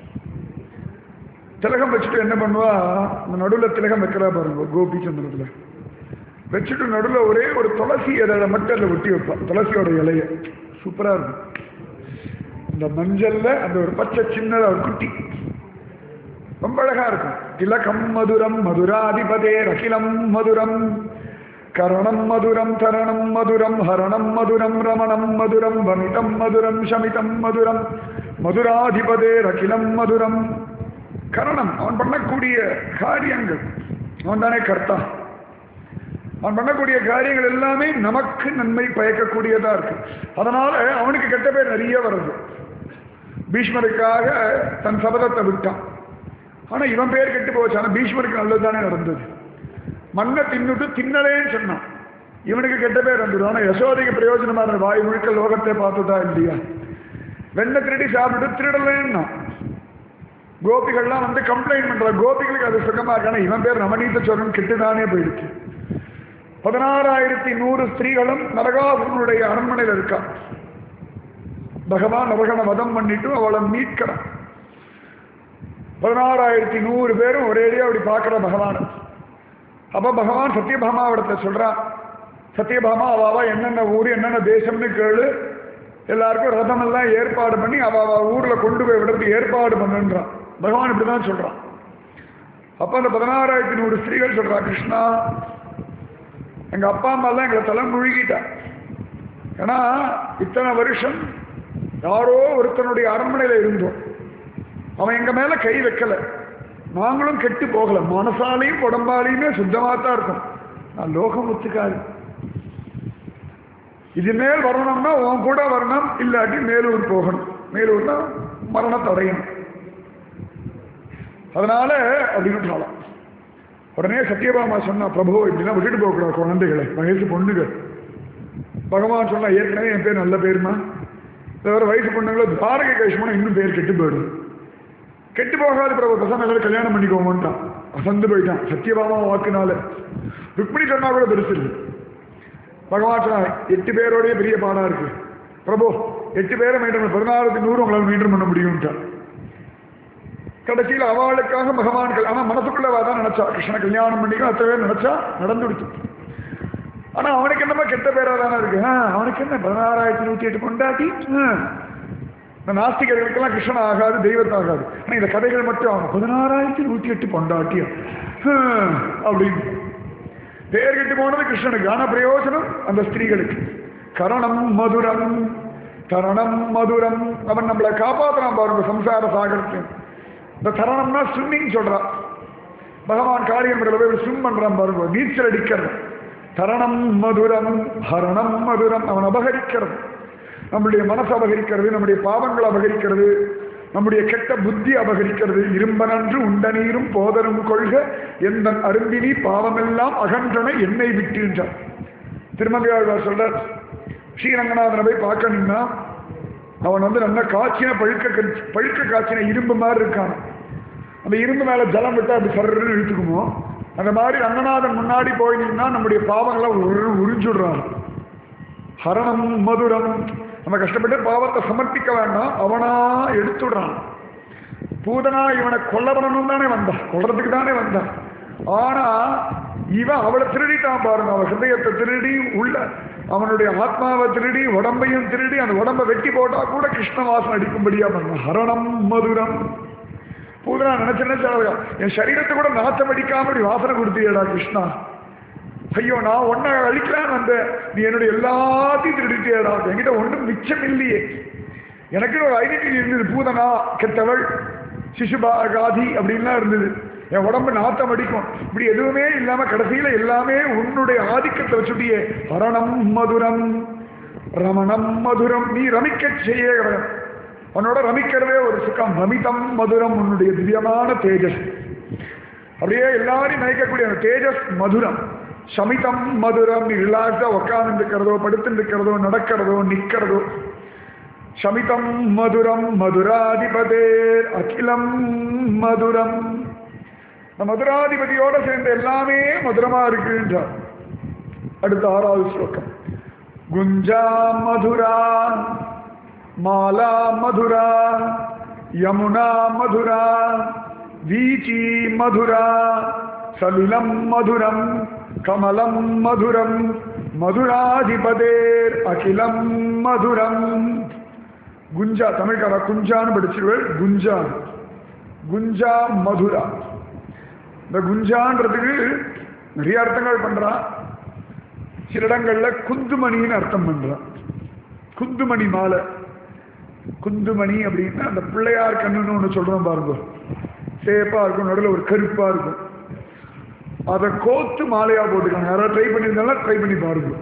திலகம் வச்சுட்டு என்ன பண்ணுவா இந்த நடுவில் திலகம் வைக்கிறா பாருங்க கோபி சந்திரத்துல வச்சுட்டு நடுவில் ஒரே ஒரு துளசி இலையில மட்டும் அதில் ஒட்டி வைப்பா துளசியோட இலைய சூப்பரா இருக்கும் இந்த மஞ்சள்ல அந்த ஒரு பச்சை சின்னதா ஒரு குட்டி ரொம்ப அழகா இருக்கும் திலகம் மதுரம் மதுராதிபதே ரகிலம் மதுரம் கரணம் மதுரம் தரணம் மதுரம் ஹரணம் மதுரம் ரமணம் மதுரம் வமிதம் மதுரம் சமிதம் மதுரம் மதுராதிபதே ரகிலம் மதுரம் கரணம் அவன் பண்ணக்கூடிய காரியங்கள் அவன் தானே கர்த்தா அவன் பண்ணக்கூடிய காரியங்கள் எல்லாமே நமக்கு நன்மை பயக்கக்கூடியதா இருக்கு அதனால அவனுக்கு கெட்ட பேர் நிறைய வருது பீஷ்மருக்காக தன் சபதத்தை விட்டான் ஆனா இவன் பேர் கெட்டு போச்சு ஆனா பீஷ்மருக்கு நல்லதுதானே நடந்தது மண்ணை தின்னுட்டு தின்னலேன்னு சொன்னான் இவனுக்கு கெட்ட பேர் வந்துடும் ஆனா யசோதைக்கு பிரயோஜனமா இருந்த வாய் முழுக்க லோகத்தை பார்த்துட்டா இல்லையா வெண்ணை திருடி சாப்பிட்டு திருடலேன்னா கோபிகள்லாம் வந்து கம்ப்ளைண்ட் பண்ற கோபிகளுக்கு அது சுகமா இருக்கு ஆனா இவன் பேர் நவநீத சோரன் கெட்டுதானே போயிடுச்சு பதினாறாயிரத்தி நூறு ஸ்திரீகளும் நரகாசுரனுடைய அரண்மனையில் இருக்கா பகவான் நரகனை வதம் பண்ணிட்டு அவளை மீட்கிறான் பதினாறாயிரத்தி நூறு பேரும் ஒரேடியா அப்படி பார்க்குற பகவான் அப்ப பகவான் சத்யபாமாவிடத்தை சொல்றான் சத்யபாமா அவாவா என்னென்ன ஊர் என்னென்ன தேசம்னு கேளு எல்லாருக்கும் ரதம் எல்லாம் ஏற்பாடு பண்ணி அவ அவ ஊர்ல கொண்டு போய் விடுறதுக்கு ஏற்பாடு பண்ணுன்றான் பகவான் இப்படிதான் சொல்றான் அப்ப அந்த பதினாறாயிரத்தி நூறு ஸ்திரீகள் சொல்றா கிருஷ்ணா எங்க அப்பா அம்மா எல்லாம் எங்களை தலை முழுகிட்டா ஏன்னா இத்தனை வருஷம் யாரோ ஒருத்தனுடைய அரண்மனையில இருந்தோம் அவன் எங்க மேல கை வைக்கல நாங்களும் கெட்டு போகல மனசாலையும் உடம்பாலையுமே சுத்தமாக தான் இருக்கும் நான் லோகம் ஒத்துக்காது இது மேல் வரணும்னா உன் கூட வரணும் இல்லாட்டி மேலூர் போகணும் மேலூர்னா மரணத்தை அடையணும் அதனால அப்படின்னு சொல்லலாம் உடனே சத்யபாமா சொன்னா பிரபு இப்படிலாம் விட்டுட்டு போகக்கூடாது குழந்தைகளை வயசு பொண்ணுகள் பகவான் சொன்னா ஏற்கனவே என் பேர் நல்ல பேருமா வேற வயசு பொண்ணுங்களோ துவாரகை கைஷ்மனா இன்னும் பேர் கெட்டு போயிடும் கெட்டு போகாது பிரபு பசங்களை கல்யாணம் பண்ணிக்கோமான்ட்டான் அசந்து போயிட்டான் சத்யபாமா வாக்குனால ருக்மிணி சொன்னா கூட பெருசு இல்லை பகவான் சொன்னா எட்டு பேரோடய பெரிய பாடா இருக்கு பிரபு எட்டு பேரை மெயின்டைன் பதினாறுக்கு நூறு உங்களால் மெயின்டைன் பண்ண முடியும்ட்டான் கடைசியில் அவளுக்காக பகவான் கல்- ஆனா மனசுக்குள்ள அவ தான் நினைச்சா கிருஷ்ண கல்யாணம் பண்ணிக்கும் அத்தனை பேர் நினைச்சா நடந்துடுச்சு ஆனா அவனுக்கு என்னமா கெட்ட பேரா தானே இருக்கு ஆ, அவனுக்கு என்ன பதினாறாயிரத்தி நூத்தி எட்டு கொண்டாட்டி ஆ. இந்த நாஸ்திகர்களுக்கெல்லாம் கிருஷ்ணன் ஆகாது தெய்வத்தை ஆகாது ஆனா இந்த கதைகள் மட்டும் ஆகும் பதினாறாயிரத்தி நூத்தி எட்டு பொண்டாட்டியா ஆ, அப்படின்னு பேர் கெட்டு போனது கிருஷ்ணனுக்கு ஆனா பிரயோஜனம் அந்த ஸ்திரீகளுக்கு கரணம் மதுரம் தரணம் மதுரம் அவன் நம்மளை காப்பாத்துறான் பாருங்க சம்சார சாகரத்தையும் இந்த தரணம்னா ஸ்விம்மிங் சொல்றான் பகவான் காரியம் போய் ஸ்விம் பண்றான் பாருங்க நீச்சல் அடிக்கிறது தரணம் மதுரம் ஹரணம் மதுரம் அவன் அபகரிக்கிறது நம்முடைய மனசு அபகரிக்கிறது நம்முடைய பாவங்கள் அபகரிக்கிறது நம்முடைய கெட்ட புத்தி அபகரிக்கிறது இரும்பனன்று உண்ட நீரும் போதரும் கொள்க எந்த அருந்தினி பாவமெல்லாம் அகன்றன என்னை விட்டுன்றார் திருமங்கையாழ்வார் சொல்றார் ஸ்ரீரங்கநாதனை போய் பார்க்கணும்னா அவன் வந்து நல்லா காய்ச்சின பழுக்க கடிச்சு- பழுக்க காய்ச்சின இரும்பு மாதிரி இருக்கான் அந்த இரும்பு மேல ஜலம் விட்டா அப்படி சர்ன்னு இழுத்துக்குமோ அந்த மாதிரி ரங்கநாதன் முன்னாடி போயினீங்கன்னா நம்முடைய பாவங்களை உரு உறிஞ்சுடுறான் ஹரணம் மதுரம் நம்ம கஷ்டப்பட்டு பாவத்தை சமர்ப்பிக்க வேண்டாம் அவனா எடுத்துடுறான் பூதனா இவனை கொல்ல பண்ணணும் தானே வந்தான் கொல்றதுக்கு தானே வந்தான் ஆனா இவன் அவளை திருடிட்டான் பாருங்க அவன் ஹிருதயத்தை திருடி உள்ள அவனுடைய ஆத்மாவை திருடி உடம்பையும் திருடி அந்த உடம்பை வெட்டி போட்டா கூட கிருஷ்ண வாசம் அடிக்கும்படியா பண்ணான் ஹரணம் மதுரம் பூதனா நினைச்சு நினைச்சு அழகா, என் சரீரத்தை கூட நாத்தம் அடிக்காம இப்படி வாசனை கொடுத்தியடா கிருஷ்ணா ஐயோ நான் ஒன்ன அழிக்கலான்னு வந்தேன் நீ என்னுடைய எல்லாத்தையும் திருடிட்டேடா என்கிட்ட ஒன்றும் மிச்சம் இல்லையே எனக்கு ஒரு ஐடென்டிட்டி இருந்தது பூதனா கெட்டவள் சிசுபா காதி அப்படின்லாம் இருந்தது என் உடம்பு நாத்தம் அடிக்கும் இப்படி எதுவுமே இல்லாம கடைசியில எல்லாமே உன்னுடைய ஆதிக்கத்தை வச்சுட்டியே ஹரணம் மதுரம் ரமணம் மதுரம் நீ ரமிக்க செய்ய உன்னோட ரமிக்கிறதே ஒரு சுகம் ரமிதம் மதுரம் உன்னுடைய திவ்யமான தேஜஸ் அப்படியே எல்லாரையும் நினைக்கக்கூடிய அந்த தேஜஸ் மதுரம் சமிதம் மதுரம் நீ ரிலாக்ஸா உட்கார்ந்து இருக்கிறதோ படுத்து இருக்கிறதோ நடக்கிறதோ நிக்கிறதோ சமிதம் மதுரம் மதுராதிபதே அகிலம் மதுரம் இந்த மதுராதிபதியோட சேர்ந்த எல்லாமே மதுரமா இருக்குன்றார் அடுத்த ஆறாவது ஸ்லோகம் குஞ்சா மதுரா மாலா மதுரா யமுனா மதுரா வீச்சி மதுரா சலிலம் மதுரம் கமலம் மதுரம் மதுராதிபதேர் அகிலம் மதுரம் குஞ்சா தமிழ்காரா குஞ்சான்னு படிச்சிருவேள் குஞ்சா குஞ்சா மதுரா இந்த குஞ்சான்றதுக்கு நிறைய அர்த்தங்கள் பண்றான் சில இடங்கள்ல குந்துமணின்னு அர்த்தம் பண்றான் குந்துமணி மாலை குந்துமணி அப்படின்னா அந்த பிள்ளையார் கண்ணுன்னு ஒன்று சொல்றோம் பாருங்க சேப்பா இருக்கும் நடுவில் ஒரு கருப்பா இருக்கும் அதை கோத்து மாலையா போட்டுக்காங்க யாராவது ட்ரை பண்ணியிருந்தாலும் ட்ரை பண்ணி பாருங்க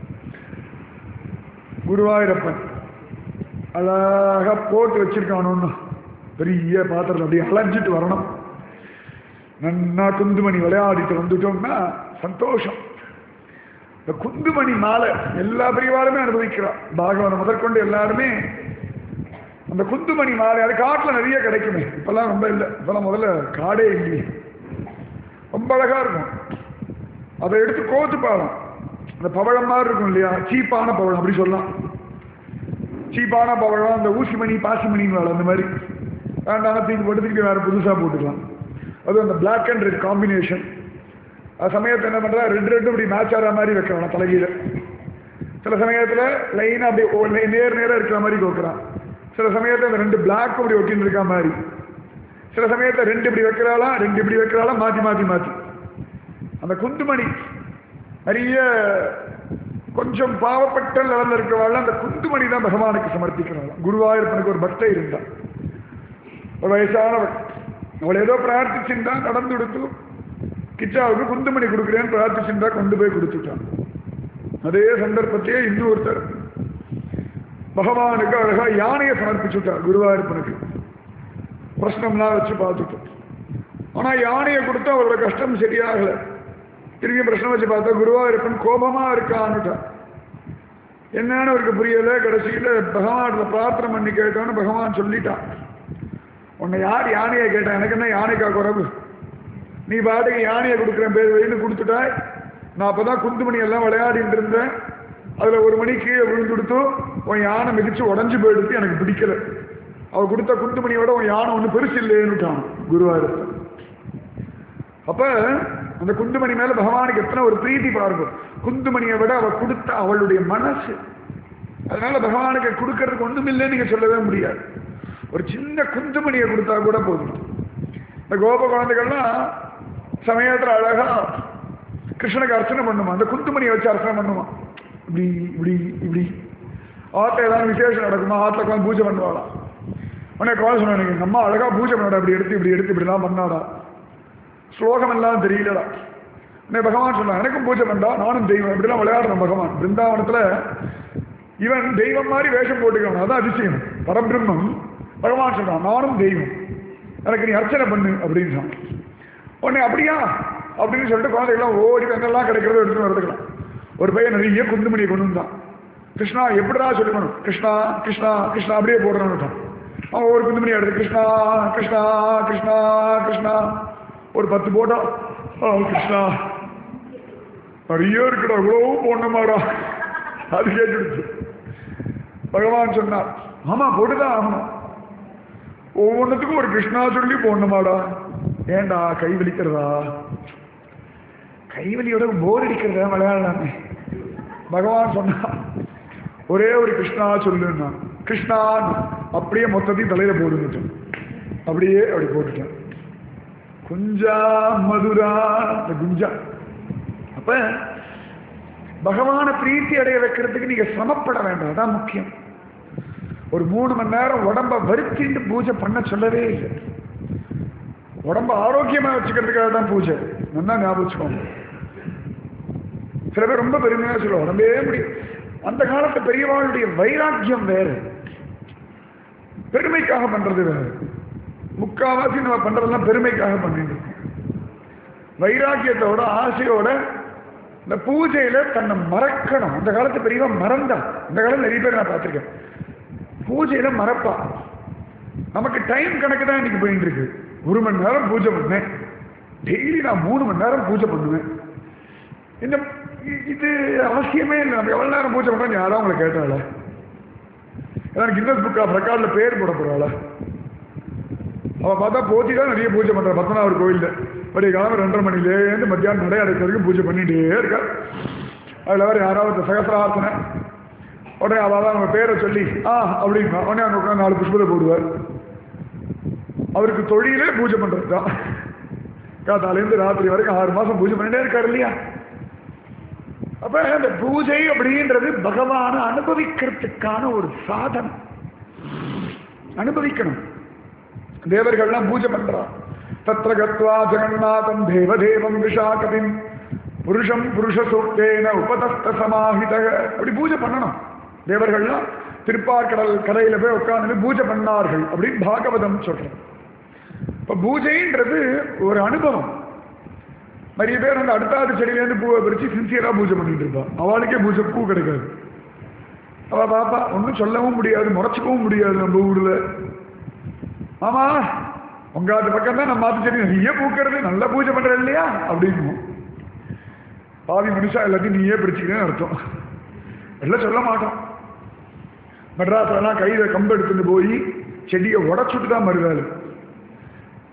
குருவாயூரப்பன் அழகா போட்டு வச்சிருக்கான் ஒன்று பெரிய பாத்திரத்தில் அப்படியே அலைஞ்சிட்டு வரணும் நன்னா குந்துமணி விளையாடிட்டு வந்துட்டோம்னா சந்தோஷம் இந்த குந்துமணி மாலை எல்லா பிரிவாலுமே அனுபவிக்கிறா பாகவதம் முதற்கொண்டு எல்லாருமே அந்த குந்துமணி மாலை அது காட்டில் நிறைய கிடைக்குமே இப்பெல்லாம் ரொம்ப இல்லை இப்பெல்லாம் முதல்ல காடே இல்லையே ரொம்ப அழகா இருக்கும் அதை எடுத்து கோத்து பாரும் அந்த பவழம் மாதிரி இருக்கும் இல்லையா சீப்பான பவழம் அப்படி சொல்லலாம் சீப்பான பவழம் அந்த ஊசிமணி பாசிமணின்னு அந்த மாதிரி வேண்டாம் தூக்கி போட்டு திருப்பி வேறு புதுசாக போட்டுக்கலாம் அதுவும் அந்த பிளாக் அண்ட் ரெட் காம்பினேஷன் அது சமயத்தை என்ன பண்ணுறா ரெண்டு ரெண்டும் இப்படி மேட்ச் ஆகிற மாதிரி வைக்கிறான் தலைகீழ சில சமயத்தில் லைனாக அப்படியே ஓ- நே- நேர் நேராக இருக்கிற மாதிரி கோக்குறான் சில சமயத்தில் அந்த ரெண்டு பிளாக்கும் இப்படி ஒட்டின்னு இருக்க மாதிரி சில சமயத்தில் ரெண்டு இப்படி வைக்கிறாளா ரெண்டு இப்படி வைக்கிறாளா மாற்றி மாற்றி மாற்றி அந்த குந்துமணி நிறைய கொஞ்சம் பாவப்பட்ட லெவலில் இருக்கிறவாள் அந்த குந்துமணி தான் பகவானுக்கு சமர்ப்பிக்கிறாள் குருவாயூரப்பனுக்கு ஒரு பக்தை இருந்தான் ஒரு வயசானவள் அவள் ஏதோ பிரார்த்திச்சுட்டா நடந்து கொடுத்து கிச்சாவுக்கு குந்துமணி கொடுக்குறேன்னு பிரார்த்திச்சுட்டா கொண்டு போய் கொடுத்துட்டான் அதே சந்தர்ப்பத்திலே இன்னொருத்தர் பகவானுக்கு அழகா யானையை சமர்ப்பிச்சுட்டார் குருவாயூரப்பனுக்கு பிரശ്னம்லாம் வச்சு பார்த்துட்டு ஆனா யானையை கொடுத்து அவரோட கஷ்டம் சரியாகல திரும்பி பிரச்சனை வச்சு பார்த்தா குருவாயூரப்பன் கோபமா இருக்கான்னுட்டான் என்னன்னு அவருக்கு புரியல கடைசியில பகவான்ல பிரார்த்தனை பண்ணி கேட்டோன்னு பகவான் சொல்லிட்டான் உன்னை யார் யானையை கேட்டான் எனக்கு என்ன யானைக்கா குறவு நீ பாட்டுக்கு யானையை கொடுக்குறேன் பேர் வழின்னு கொடுத்துட்டாய் நான் அப்பதான் குந்துமணி எல்லாம் விளையாடிட்டு இருந்தேன் அதுல ஒரு மணி கீழே விழுந்து கொடுத்து உன் யானை மிதிச்சு உடஞ்சு போயிடுத்து எனக்கு பிடிக்கல அவ கொடுத்த குந்துமணியோட உன் யானை ஒண்ணு பெருசு இல்லைன்னுட்டான் குருவாயூரப்பன் அப்ப அந்த குந்துமணி மேல பகவானுக்கு எத்தனை ஒரு பிரீத்தி பாருங்க குந்துமணியை விட அவ கொடுத்த அவளுடைய மனசு அதனால பகவானுக்கு கொடுக்கறதுக்கு ஒண்ணும் இல்லைன்னு நீங்க சொல்லவே முடியாது ஒரு சின்ன குந்துமணியை கொடுத்தா கூட போதும் இந்த கோப குழந்தைகள்லாம் சமயத்துல அழகா கிருஷ்ணனுக்கு அர்ச்சனை பண்ணுமா அந்த குந்துமணியை வச்சு அர்ச்சனை பண்ணுமா இப்படி இப்படி இப்படி ஆத்துல ஏதாவது விசேஷம் நடக்குமா ஆத்துல உட்காந்து பூஜை பண்ணுவாளாம் உடனே கால் சொன்னாங்க எங்க அம்மா அழகா பூஜை பண்ணாடா இப்படி எடுத்து இப்படி எடுத்து இப்படிலாம் பண்ணாடா ஸ்லோகம் எல்லாம் தெரியலடா உடனே பகவான் சொன்னான் எனக்கும் பூஜை பண்ணா நானும் தெய்வம் இப்படிலாம் விளையாடுறேன் பகவான் பிருந்தாவனத்துல இவன் தெய்வம் மாதிரி வேஷம் போட்டுக்கணும் அதான் அதிசயம் பரபிரம்மம் பகவான் சொல்றான் நானும் தெய்வம் எனக்கு நீ அர்ச்சனை பண்ணு அப்படின்னு சொன்னான் உடனே அப்படியா அப்படின்னு சொல்லிட்டு குழந்தைகள்லாம் ஓடி எங்கெல்லாம் கிடைக்கிறதோ எடுத்து வரதுக்கலாம் ஒரு பையன் நிறைய குந்துமணியை கொண்டு வந்தான் கிருஷ்ணா எப்படிடா சொல்லிக்கணும் கிருஷ்ணா கிருஷ்ணா கிருஷ்ணா அப்படியே போடுறான்னு அவன் ஒரு குந்துமணி எடுத்து கிருஷ்ணா கிருஷ்ணா கிருஷ்ணா கிருஷ்ணா ஒரு பத்து போட்டா ஆ கிருஷ்ணா நிறைய இருக்குடா இவ்வளவு போடணுமாடா அது கேட்டுடுச்சு பகவான் சொன்னார் ஆமா போட்டுதான் ஆகணும் ஒவ்வொன்றுத்துக்கும் ஒரு கிருஷ்ணா சொல்லி போடணுமாடா ஏண்டா கை வலிக்கிறதா கைவலியோட போர் அடிக்கிறதா விளையாடலாமே பகவான் சொன்னா ஒரே ஒரு கிருஷ்ணா சொல்லுன்னா கிருஷ்ணா அப்படியே மொத்தத்தையும் தலையில போடுங்க அப்படியே அப்படி போட்டுட்டேன் குஞ்சா மதுரா இந்த குஞ்சா அப்ப பகவான பிரீத்தி அடைய வைக்கிறதுக்கு நீங்க சிரமப்பட வேண்டாம் அதான் முக்கியம் ஒரு மூணு மணி நேரம் உடம்ப வருத்திட்டு பூஜை பண்ண சொல்லவே இல்லை உடம்ப ஆரோக்கியமா வச்சுக்கிறதுக்காக தான் பூஜை நல்லா ஞாபகம் வச்சுக்கோங்க சில பேர் ரொம்ப பெருமையா சொல்லுவோம் உடம்பே முடியும் அந்த காலத்து பெரியவாளுடைய வைராக்கியம் வேறு பெருமைக்காக பண்றது வேறு முக்காவாசி நம்ம பண்றதெல்லாம் பெருமைக்காக பண்ணிட்டு இருக்கோம் வைராக்கியத்தோட ஆசையோட இந்த பூஜையில தன்னை மறக்கணும் அந்த காலத்து பெரியவா மறந்தா இந்த காலத்துல நிறைய பேர் நான் பார்த்திருக்கேன் பூஜையில மறப்பா நமக்கு டைம் கணக்கு தான் இன்னைக்கு போயிட்டு இருக்கு ஒரு மணி நேரம் பூஜை பண்ணேன் டெய்லி நான் மூணு மணி நேரம் பூஜை பண்ணுவேன் இந்த இ- இது அவசியமே இல்லை நம்ம எவ்வளவு நேரம் பூஜை பண்றோம் யாராவது உங்களை கேட்டாள ஏதாவது கின்னஸ் புக் ஆஃப் ரெக்கார்டில் பேர் போட போறாளா அவ பார்த்தா போத்தி தான் நிறைய பூஜை பண்றா பத்மநாபர் கோயில்ல பழைய காலம் ரெண்டரை மணிலேருந்து மத்தியானம் நடை அடைக்க வரைக்கும் பூஜை பண்ணிட்டே இருக்கா அதில் வேறு யாராவது சகசிரார்த்தனை உடனே அவள் தான் அவங்க பேரை சொல்லி ஆ அப்படின்னா உடனே அங்கே உட்காந்து நாலு புஷ்பத்தை போடுவார் அவருக்கு தொழிலே பூஜை பண்றது தான் காத்தாலேருந்து ராத்திரி வரைக்கும் ஆறு மாசம் பூஜை பண்ணிட்டே இருக்காரு இல்லையா அப்ப இந்த பூஜை அப்படின்றது பகவானை அனுபவிக்கிறதுக்கான ஒரு சாதனம் அனுபவிக்கணும் தேவர்கள்லாம் பூஜை பண்றா தத்ர கத்வா ஜெகநாதம் தேவதேவம் விஷாகபிம் புருஷம் புருஷ சூக்தேன உபதஸ்த சமாஹித அப்படி பூஜை பண்ணணும் தேவர்கள்லாம் திருப்பார்கடல் கரையில போய் உட்கார்ந்து பூஜை பண்ணார்கள் அப்படின்னு பாகவதம் சொல்றோம் இப்ப பூஜைன்றது ஒரு அனுபவம் நிறைய பேர் அந்த அடுத்தாது செடியிலேருந்து பூவை பறிச்சு சின்சியரா பூஜை பண்ணிட்டு இருப்பா அவளுக்கே பூஜை பூ கிடைக்காது அவ பாப்பா ஒன்றும் சொல்லவும் முடியாது முறைச்சிக்கவும் முடியாது நம்ம ஊர்ல ஆமா உங்க அது பக்கம் தான் நம்ம மாத்து செடி நிறைய பூக்கிறது நல்லா பூஜை பண்ற இல்லையா அப்படின்னு பாவி மனுஷா எல்லாத்தையும் நீயே பிடிச்சிக்கிறேன்னு அர்த்தம் எல்லாம் சொல்ல மாட்டோம் மெட்ராஸ்லாம் கையில கம்பு எடுத்துட்டு போய் செடியை உடச்சுட்டு தான் மறுவேலை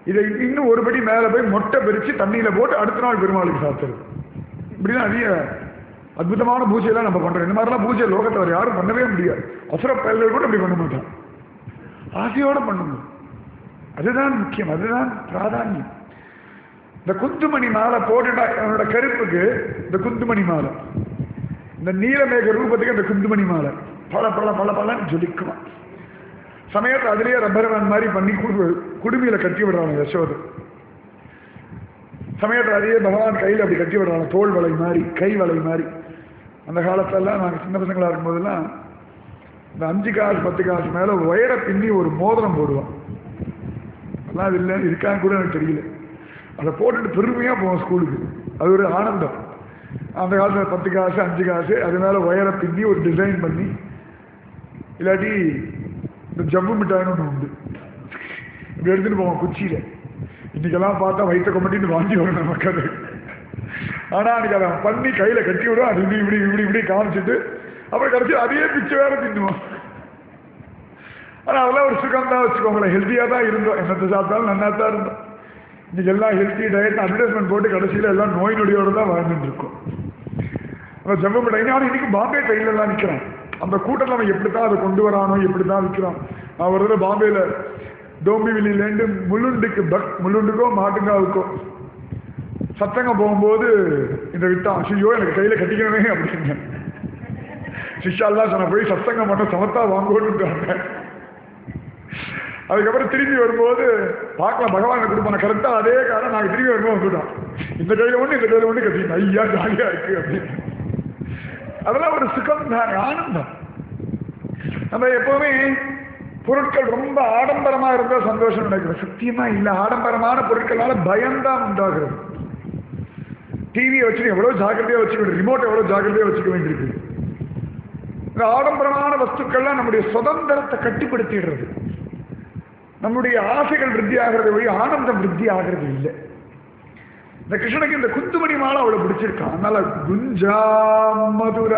இதை இன்னும் ஒருபடி மேலே போய் மொட்டை பிரித்து தண்ணியில் போட்டு அடுத்த நாள் பெருமாளுக்கு சாத்துறது இப்படிதான் அதிக அற்புதமான பூஜையெல்லாம் நம்ம பண்றோம் இந்த மாதிரிலாம் பூஜை லோகத்தில் வேற யாரும் பண்ணவே முடியாது அசுர பயல்கள் கூட இப்படி பண்ண மாட்டான் ஆசையோட பண்ணணும் அதுதான் முக்கியம் அதுதான் பிராதானியம் இந்த குத்துமணி மாலை போட்டுட்டா அவனோட கருப்புக்கு இந்த குத்துமணி மாலை இந்த நீலமேக ரூபத்துக்கு அந்த குந்துமணி மாலை பல பல பல பலன்னு ஜொலிக்குமா சமயத்தை அதுலயே ரப்பர் பேண்ட் மாதிரி பண்ணி குடு குடுமியில கட்டி விடுறாங்க யசோதை சமயத்தில் அதையே பகவான் கையில் அப்படி கட்டி விடுறாங்க தோல் வலை மாதிரி கை வலை மாதிரி அந்த காலத்திலலாம் நாங்கள் சின்ன பசங்களாக இருக்கும்போதெல்லாம் இந்த அஞ்சு காசு பத்து காசு மேலே உயர பின்னி ஒரு மோதிரம் போடுவான் அதெல்லாம் அது இல்லை இருக்கான்னு கூட எனக்கு தெரியல அதை போட்டுட்டு பெருமையாக போவோம் ஸ்கூலுக்கு அது ஒரு ஆனந்தம் அந்த காலத்தில் பத்து காசு அஞ்சு காசு அது மேலே உயர பின்னி ஒரு டிசைன் பண்ணி இல்லாட்டி இந்த ஜம்பு மிட்டாய்னு ஒன்று உண்டு இப்படி எடுத்துட்டு போவோம் குச்சியில் இன்னைக்கெல்லாம் பார்த்தா வயிற்ற கொம்பட்டின்னு வாங்கி வரும் நமக்கு அது ஆனால் அன்னைக்கு அதை பண்ணி கையில் கட்டி விடும் அது இப்படி இப்படி இப்படி இப்படி காமிச்சிட்டு அப்புறம் கடைசி அதையே பிச்சை வேற தின்னுவோம் ஆனால் அதெல்லாம் ஒரு சுகம் தான் வச்சுக்கோங்களேன் ஹெல்த்தியாக தான் இருந்தோம் என்னத்தை சாப்பிட்டாலும் நல்லா தான் இருந்தோம் இன்னைக்கு எல்லாம் ஹெல்த்தி டயட் அட்வர்டைஸ்மெண்ட் போட்டு கடைசியில் எல்லாம் நோய் நொடியோடு தான் வாழ்ந்துட்டு இருக்கோம் அந்த ஜம்மு மிட்டாய் ஆனால் இன்னைக்கு பாம்பே ட்ரெயினில் தான் நிற்கிறேன் அந்த கூட்டத்தில் அவன் எப்படி தான் அதை கொண்டு வரானோ எப்படி தான் விற்கிறான் நான் ஒரு தடவை பாம்பேயில் டோம்பிவிலிலேருந்து முள்ளுண்டுக்கு பக் முள்ளுண்டுக்கோ மாட்டுங்காவுக்கோ சத்தங்கம் போகும்போது இந்த விட்டான் ஐயோ எனக்கு கையில் கட்டிக்கணுமே அப்படின்னு சிஷாலாம் சொன்ன போய் சத்தங்கம் பண்ண சமத்தா வாங்கோன்னு அதுக்கப்புறம் திரும்பி வரும்போது பார்க்கலாம் பகவான் கொடுப்பான கரெக்டாக அதே காரணம் நாங்கள் திரும்பி வரும்போது வந்துட்டோம் இந்த கையில் ஒன்று இந்த கையில் ஒன்று கட்டிங்க ஐயா ஜாலியாக இருக்கு அப்படின்னு அதெல்லாம் ஒரு சுகம் தான் ஆனந்தம் நம்ம எப்பவுமே பொருட்கள் ரொம்ப ஆடம்பரமா இருந்தா சந்தோஷம் நடக்குது சத்தியமா இல்ல ஆடம்பரமான பொருட்களால பயம்தான் உண்டாகிறது டிவியை வச்சு எவ்வளவு ஜாக்கிரதையா வச்சுக்க ரிமோட் எவ்வளவு ஜாக்கிரதையா வச்சுக்க வேண்டியிருக்கு இந்த ஆடம்பரமான வஸ்துக்கள்லாம் நம்முடைய சுதந்திரத்தை கட்டிப்படுத்திடுறது நம்முடைய ஆசைகள் விருத்தி ஆகிறது வழி ஆனந்தம் விருத்தி ஆகிறது இல்லை இந்த கிருஷ்ணனுக்கு இந்த குந்துமணி மாலை அவ்வளவு பிடிச்சிருக்கான் அதனால குஞ்சா மதுரா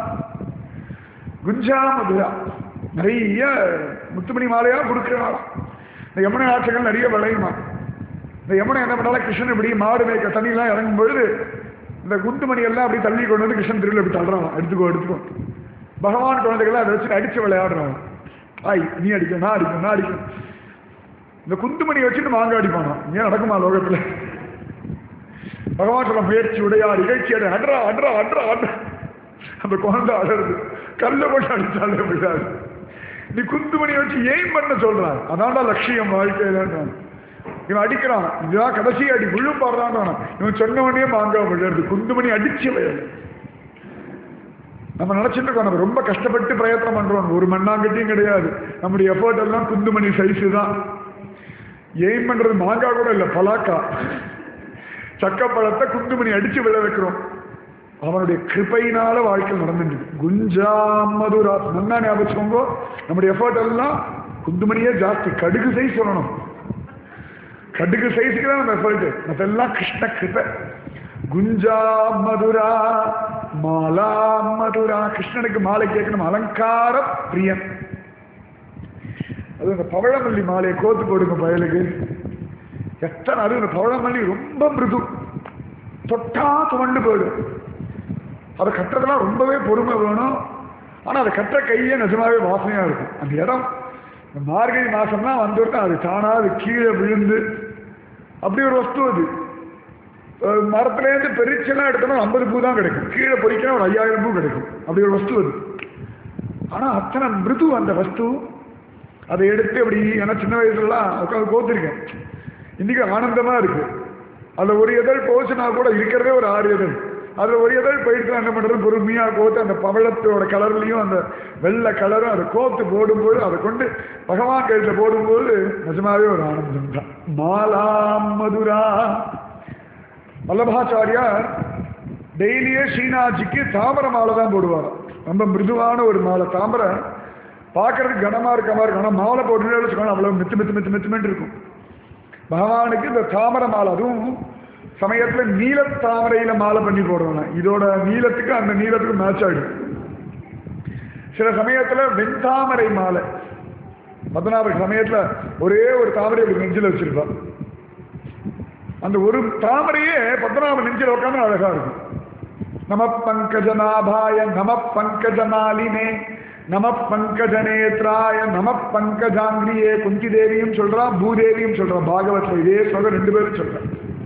குஞ்சா மதுரா நிறைய முத்துமணி மாலையா கொடுக்கிறாளாம் இந்த யமுனை ஆட்சிகள் நிறைய விளையுமா இந்த யமுனை என்ன பண்ணாலும் கிருஷ்ணன் இப்படி மாடு மேய்க்க தண்ணியெல்லாம் இறங்கும் பொழுது இந்த குண்டுமணி எல்லாம் அப்படி தள்ளி கொண்டு வந்து கிருஷ்ணன் திருவிழா இப்படி தள்ளுறான் எடுத்துக்கோ எடுத்துக்கோ பகவான் குழந்தைகள் அதை வச்சு அடிச்சு விளையாடுறாங்க ஆய் நீ அடிக்க நான் அடிக்கும் நான் அடிக்கும் இந்த குந்துமணி வச்சுட்டு மாங்காய் அடிப்பானா ஏன் நடக்குமா லோகத்துல பகவான் சொல்ல முயற்சி உடையார் இகழ்ச்சி அடை அட்ரா அட்ரா அட்ரா அட்ரா அந்த குழந்தை அடருது கல்ல போட்டு அடிச்சாலே விடாது நீ குந்துமணி வச்சு எய்ம் பண்ண சொல்றான் அதான்டா லட்சியம் வாழ்க்கையில இவன் அடிக்கிறான் இதுதான் கடைசி அடி விழும் பாடுறான் இவன் சொன்ன உடனே மாங்காய் விழுறது குந்துமணி அடிச்சு விளையாடு நம்ம நினைச்சிட்டு இருக்கோம் நம்ம ரொம்ப கஷ்டப்பட்டு பிரயத்தனம் பண்றோம் ஒரு மண்ணாங்கட்டியும் கிடையாது நம்முடைய எஃபர்ட் எல்லாம் குந்துமணி சைஸ் தான் எய்ம் பண்றது மாங்காய் கூட இல்லை பலாக்கா சக்கப்பழத்தை குந்துமணி அடிச்சு விழ வைக்கிறோம் அவனுடைய கிருப்பையினால வாழ்க்கை நடந்துட்டு குஞ்சா மதுரா நன்னா ஞாபகம் நம்முடைய எஃபர்ட் எல்லாம் குந்துமணியே ஜாஸ்தி கடுகு சைஸ் சொல்லணும் கடுகு சைஸுக்கு தான் நம்ம எஃபர்ட் மற்றெல்லாம் கிருஷ்ண கிருப்பை குஞ்சா மதுரா மாலா மதுரா கிருஷ்ணனுக்கு மாலை கேட்கணும் அலங்கார பிரியன் அது இந்த பவழமல்லி மாலையை கோத்து போடுங்க பயலுக்கு எத்தனை அது இந்த பவழமல்லி ரொம்ப மிருது தொட்டா துவண்டு போயிடும் அதை கட்டுறதுலாம் ரொம்பவே பொறுமை வேணும் ஆனால் அதை கட்டுற கையே நிஜமாவே வாசனையாக இருக்கும் அந்த இடம் இந்த மார்கழி மாசம்னா வந்துட்டு அது தானா அது கீழே விழுந்து அப்படி ஒரு வஸ்து அது அஹ் மரத்துலேருந்து பெருச்செல்லாம் எடுத்தோம்னா ஐம்பது பூ தான் கிடைக்கும் கீழே பொறிக்கணும் ஒரு ஐயாயிரம் பூ கிடைக்கும் அப்படி ஒரு வஸ்து அது ஆனால் அத்தனை மிருது அந்த வஸ்து அதை எடுத்து அப்படி ஏன்னா சின்ன வயசுலலாம் உட்காந்து கோத்திருக்கேன் இன்னைக்கு ஆனந்தமா இருக்கு அதுல ஒரு இதழ் போச்சுன்னா கூட இருக்கிறதே ஒரு ஆறு இதழ் அதுல ஒரு இதழ் போயிட்டு என்ன பண்றது பொறுமையா கோத்து அந்த பவளத்தோட கலர்லயும் அந்த வெள்ளை கலரும் அதை கோத்து போடும்போது அதை கொண்டு பகவான் கையில போடும்போது நிஜமாவே ஒரு ஆனந்தம் தான் மாலா மதுரா வல்லபாச்சாரியார் டெய்லியே ஸ்ரீநாத்ஜிக்கு தாமரை மாலை தான் போடுவார் ரொம்ப மிருதுவான ஒரு மாலை தாமரை பார்க்கறதுக்கு கனமா இருக்க மாதிரி இருக்கும் ஆனால் மாலை போட்டுன்னு வச்சுக்கோங்க அவ்வளோ மித்து மித்து மித்து மித்துமென்று இருக்கும் பகவானுக்கு இந்த தாமரை மாலை அதுவும் சமயத்துல நீல தாமரையில மாலை பண்ணி போடுவாங்க இதோட நீளத்துக்கு அந்த நீளத்துக்கு மேட்ச் ஆகிடும் சில சமயத்துல வெண்தாமரை மாலை பத்மநாபர் சமயத்துல ஒரே ஒரு தாமரை அப்படி நெஞ்சில் வச்சிருப்பா அந்த ஒரு தாமரையே பத்மநாப நெஞ்சில் உட்காந்து அழகா இருக்கும் நம பங்கஜநாபாய நம பங்கஜமாலினே நம பங்கஜநேத்ராய நம பங்கஜாங்கிரியே குந்தி தேவியும் சொல்றா பூதேவியும் சொல்றா பாகவத்ல இதே சொல்ற ரெண்டு பேரும் சொல்றா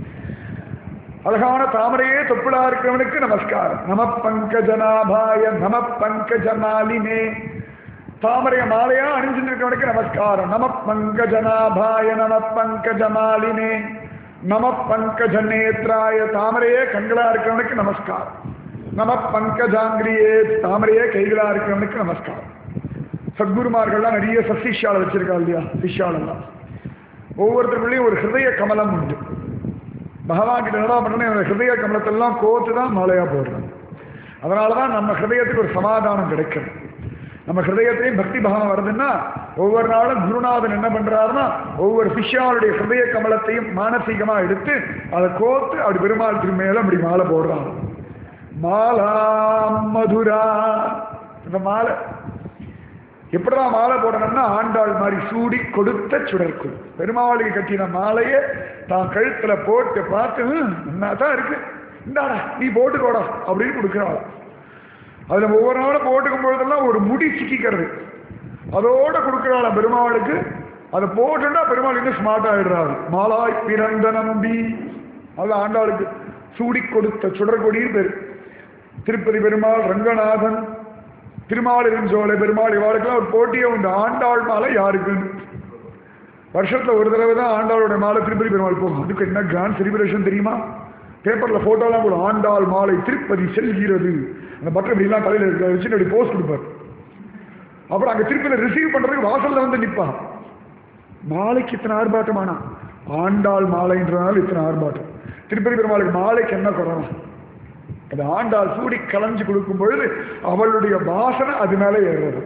அழகான தாமரையே தொப்புளா இருக்கிறவனுக்கு நமஸ்காரம் நம பங்கஜநாபாய நம பங்கஜமாலினே தாமரைய மாலையா அணிஞ்சிருக்கிறவனுக்கு நமஸ்காரம் நம பங்கஜநாபாய நம பங்கஜமாலினே நம பங்கஜநேத்ராய தாமரையே கண்களா இருக்கிறவனுக்கு நமஸ்காரம் நம பங்கஜாங்கிரியே தாமரையே கைகளா இருக்கிறவனுக்கு நமஸ்காரம் சத்குருமார்கள்லாம் நிறைய சசிஷால வச்சிருக்கா இல்லையா சிஷாலெல்லாம் ஒவ்வொருத்தருக்குள்ளேயும் ஒரு ஹிருதய கமலம் உண்டு பகவான் கிட்ட என்ன பண்ணணும் இந்த ஹிருதய கமலத்தெல்லாம் கோத்து தான் மாலையா போடுறாங்க அதனால தான் நம்ம ஹிருதயத்துக்கு ஒரு சமாதானம் கிடைக்கும் நம்ம ஹிருதயத்திலையும் பக்தி பாவம் வருதுன்னா ஒவ்வொரு நாளும் குருநாதன் என்ன பண்றாருன்னா ஒவ்வொரு சிஷ்யாவுடைய ஹிருதய கமலத்தையும் மானசீகமா எடுத்து அதை கோத்து அப்படி பெருமாள் திருமேல அப்படி மாலை போடுறாங்க மாலா மதுரா இந்த மாலை எப்படிடா மாலை போடணும்னா ஆண்டாள் மாதிரி சூடி கொடுத்த சுடற்குள் பெருமாளுக்கு கட்டின மாலையை தான் கழுத்துல போட்டு பார்த்து என்ன தான் இருக்கு இந்தாடா நீ போட்டுக்கோடா அப்படின்னு கொடுக்குறாள் அதுல ஒவ்வொரு நாளும் போட்டுக்கும் பொழுதெல்லாம் ஒரு முடி சிக்கிக்கிறது அதோட கொடுக்குறாள் பெருமாளுக்கு அதை போட்டுட்டா பெருமாள் இன்னும் ஸ்மார்ட் ஆயிடுறாரு மாலாய் பிறந்த நம்பி அது ஆண்டாளுக்கு சூடி கொடுத்த சுடற்கொடின்னு பேர் திருப்பதி பெருமாள் ரங்கநாதன் திருமாலிருஞ்சோலை பெருமாள் இவாளுக்கெல்லாம் ஒரு போட்டியே உண்டு ஆண்டாள் மாலை யாருக்குன்னு வருஷத்துல ஒரு தடவை தான் ஆண்டாளோட மாலை திருப்பதி பெருமாள் போகும் அதுக்கு என்ன கிராண்ட் செலிப்ரேஷன் தெரியுமா பேப்பர்ல போட்டோலாம் கூட ஆண்டாள் மாலை திருப்பதி செல்கிறது அந்த பட்டர் இப்படிலாம் தலையில இருக்க வச்சு அப்படி போஸ்ட் கொடுப்பார் அப்புறம் அங்க திருப்பதியில ரிசீவ் பண்றதுக்கு வாசல்ல வந்து நிப்பான் மாலைக்கு இத்தனை ஆர்ப்பாட்டமானா ஆண்டாள் மாலைன்றதுனால இத்தனை ஆர்ப்பாட்டம் திருப்பதி பெருமாளுக்கு மாலைக்கு என்ன குறவா அது ஆண்டாள் சூடி களைஞ்சு கொடுக்கும் பொழுது அவளுடைய வாசனை அது மேலே ஏறுறது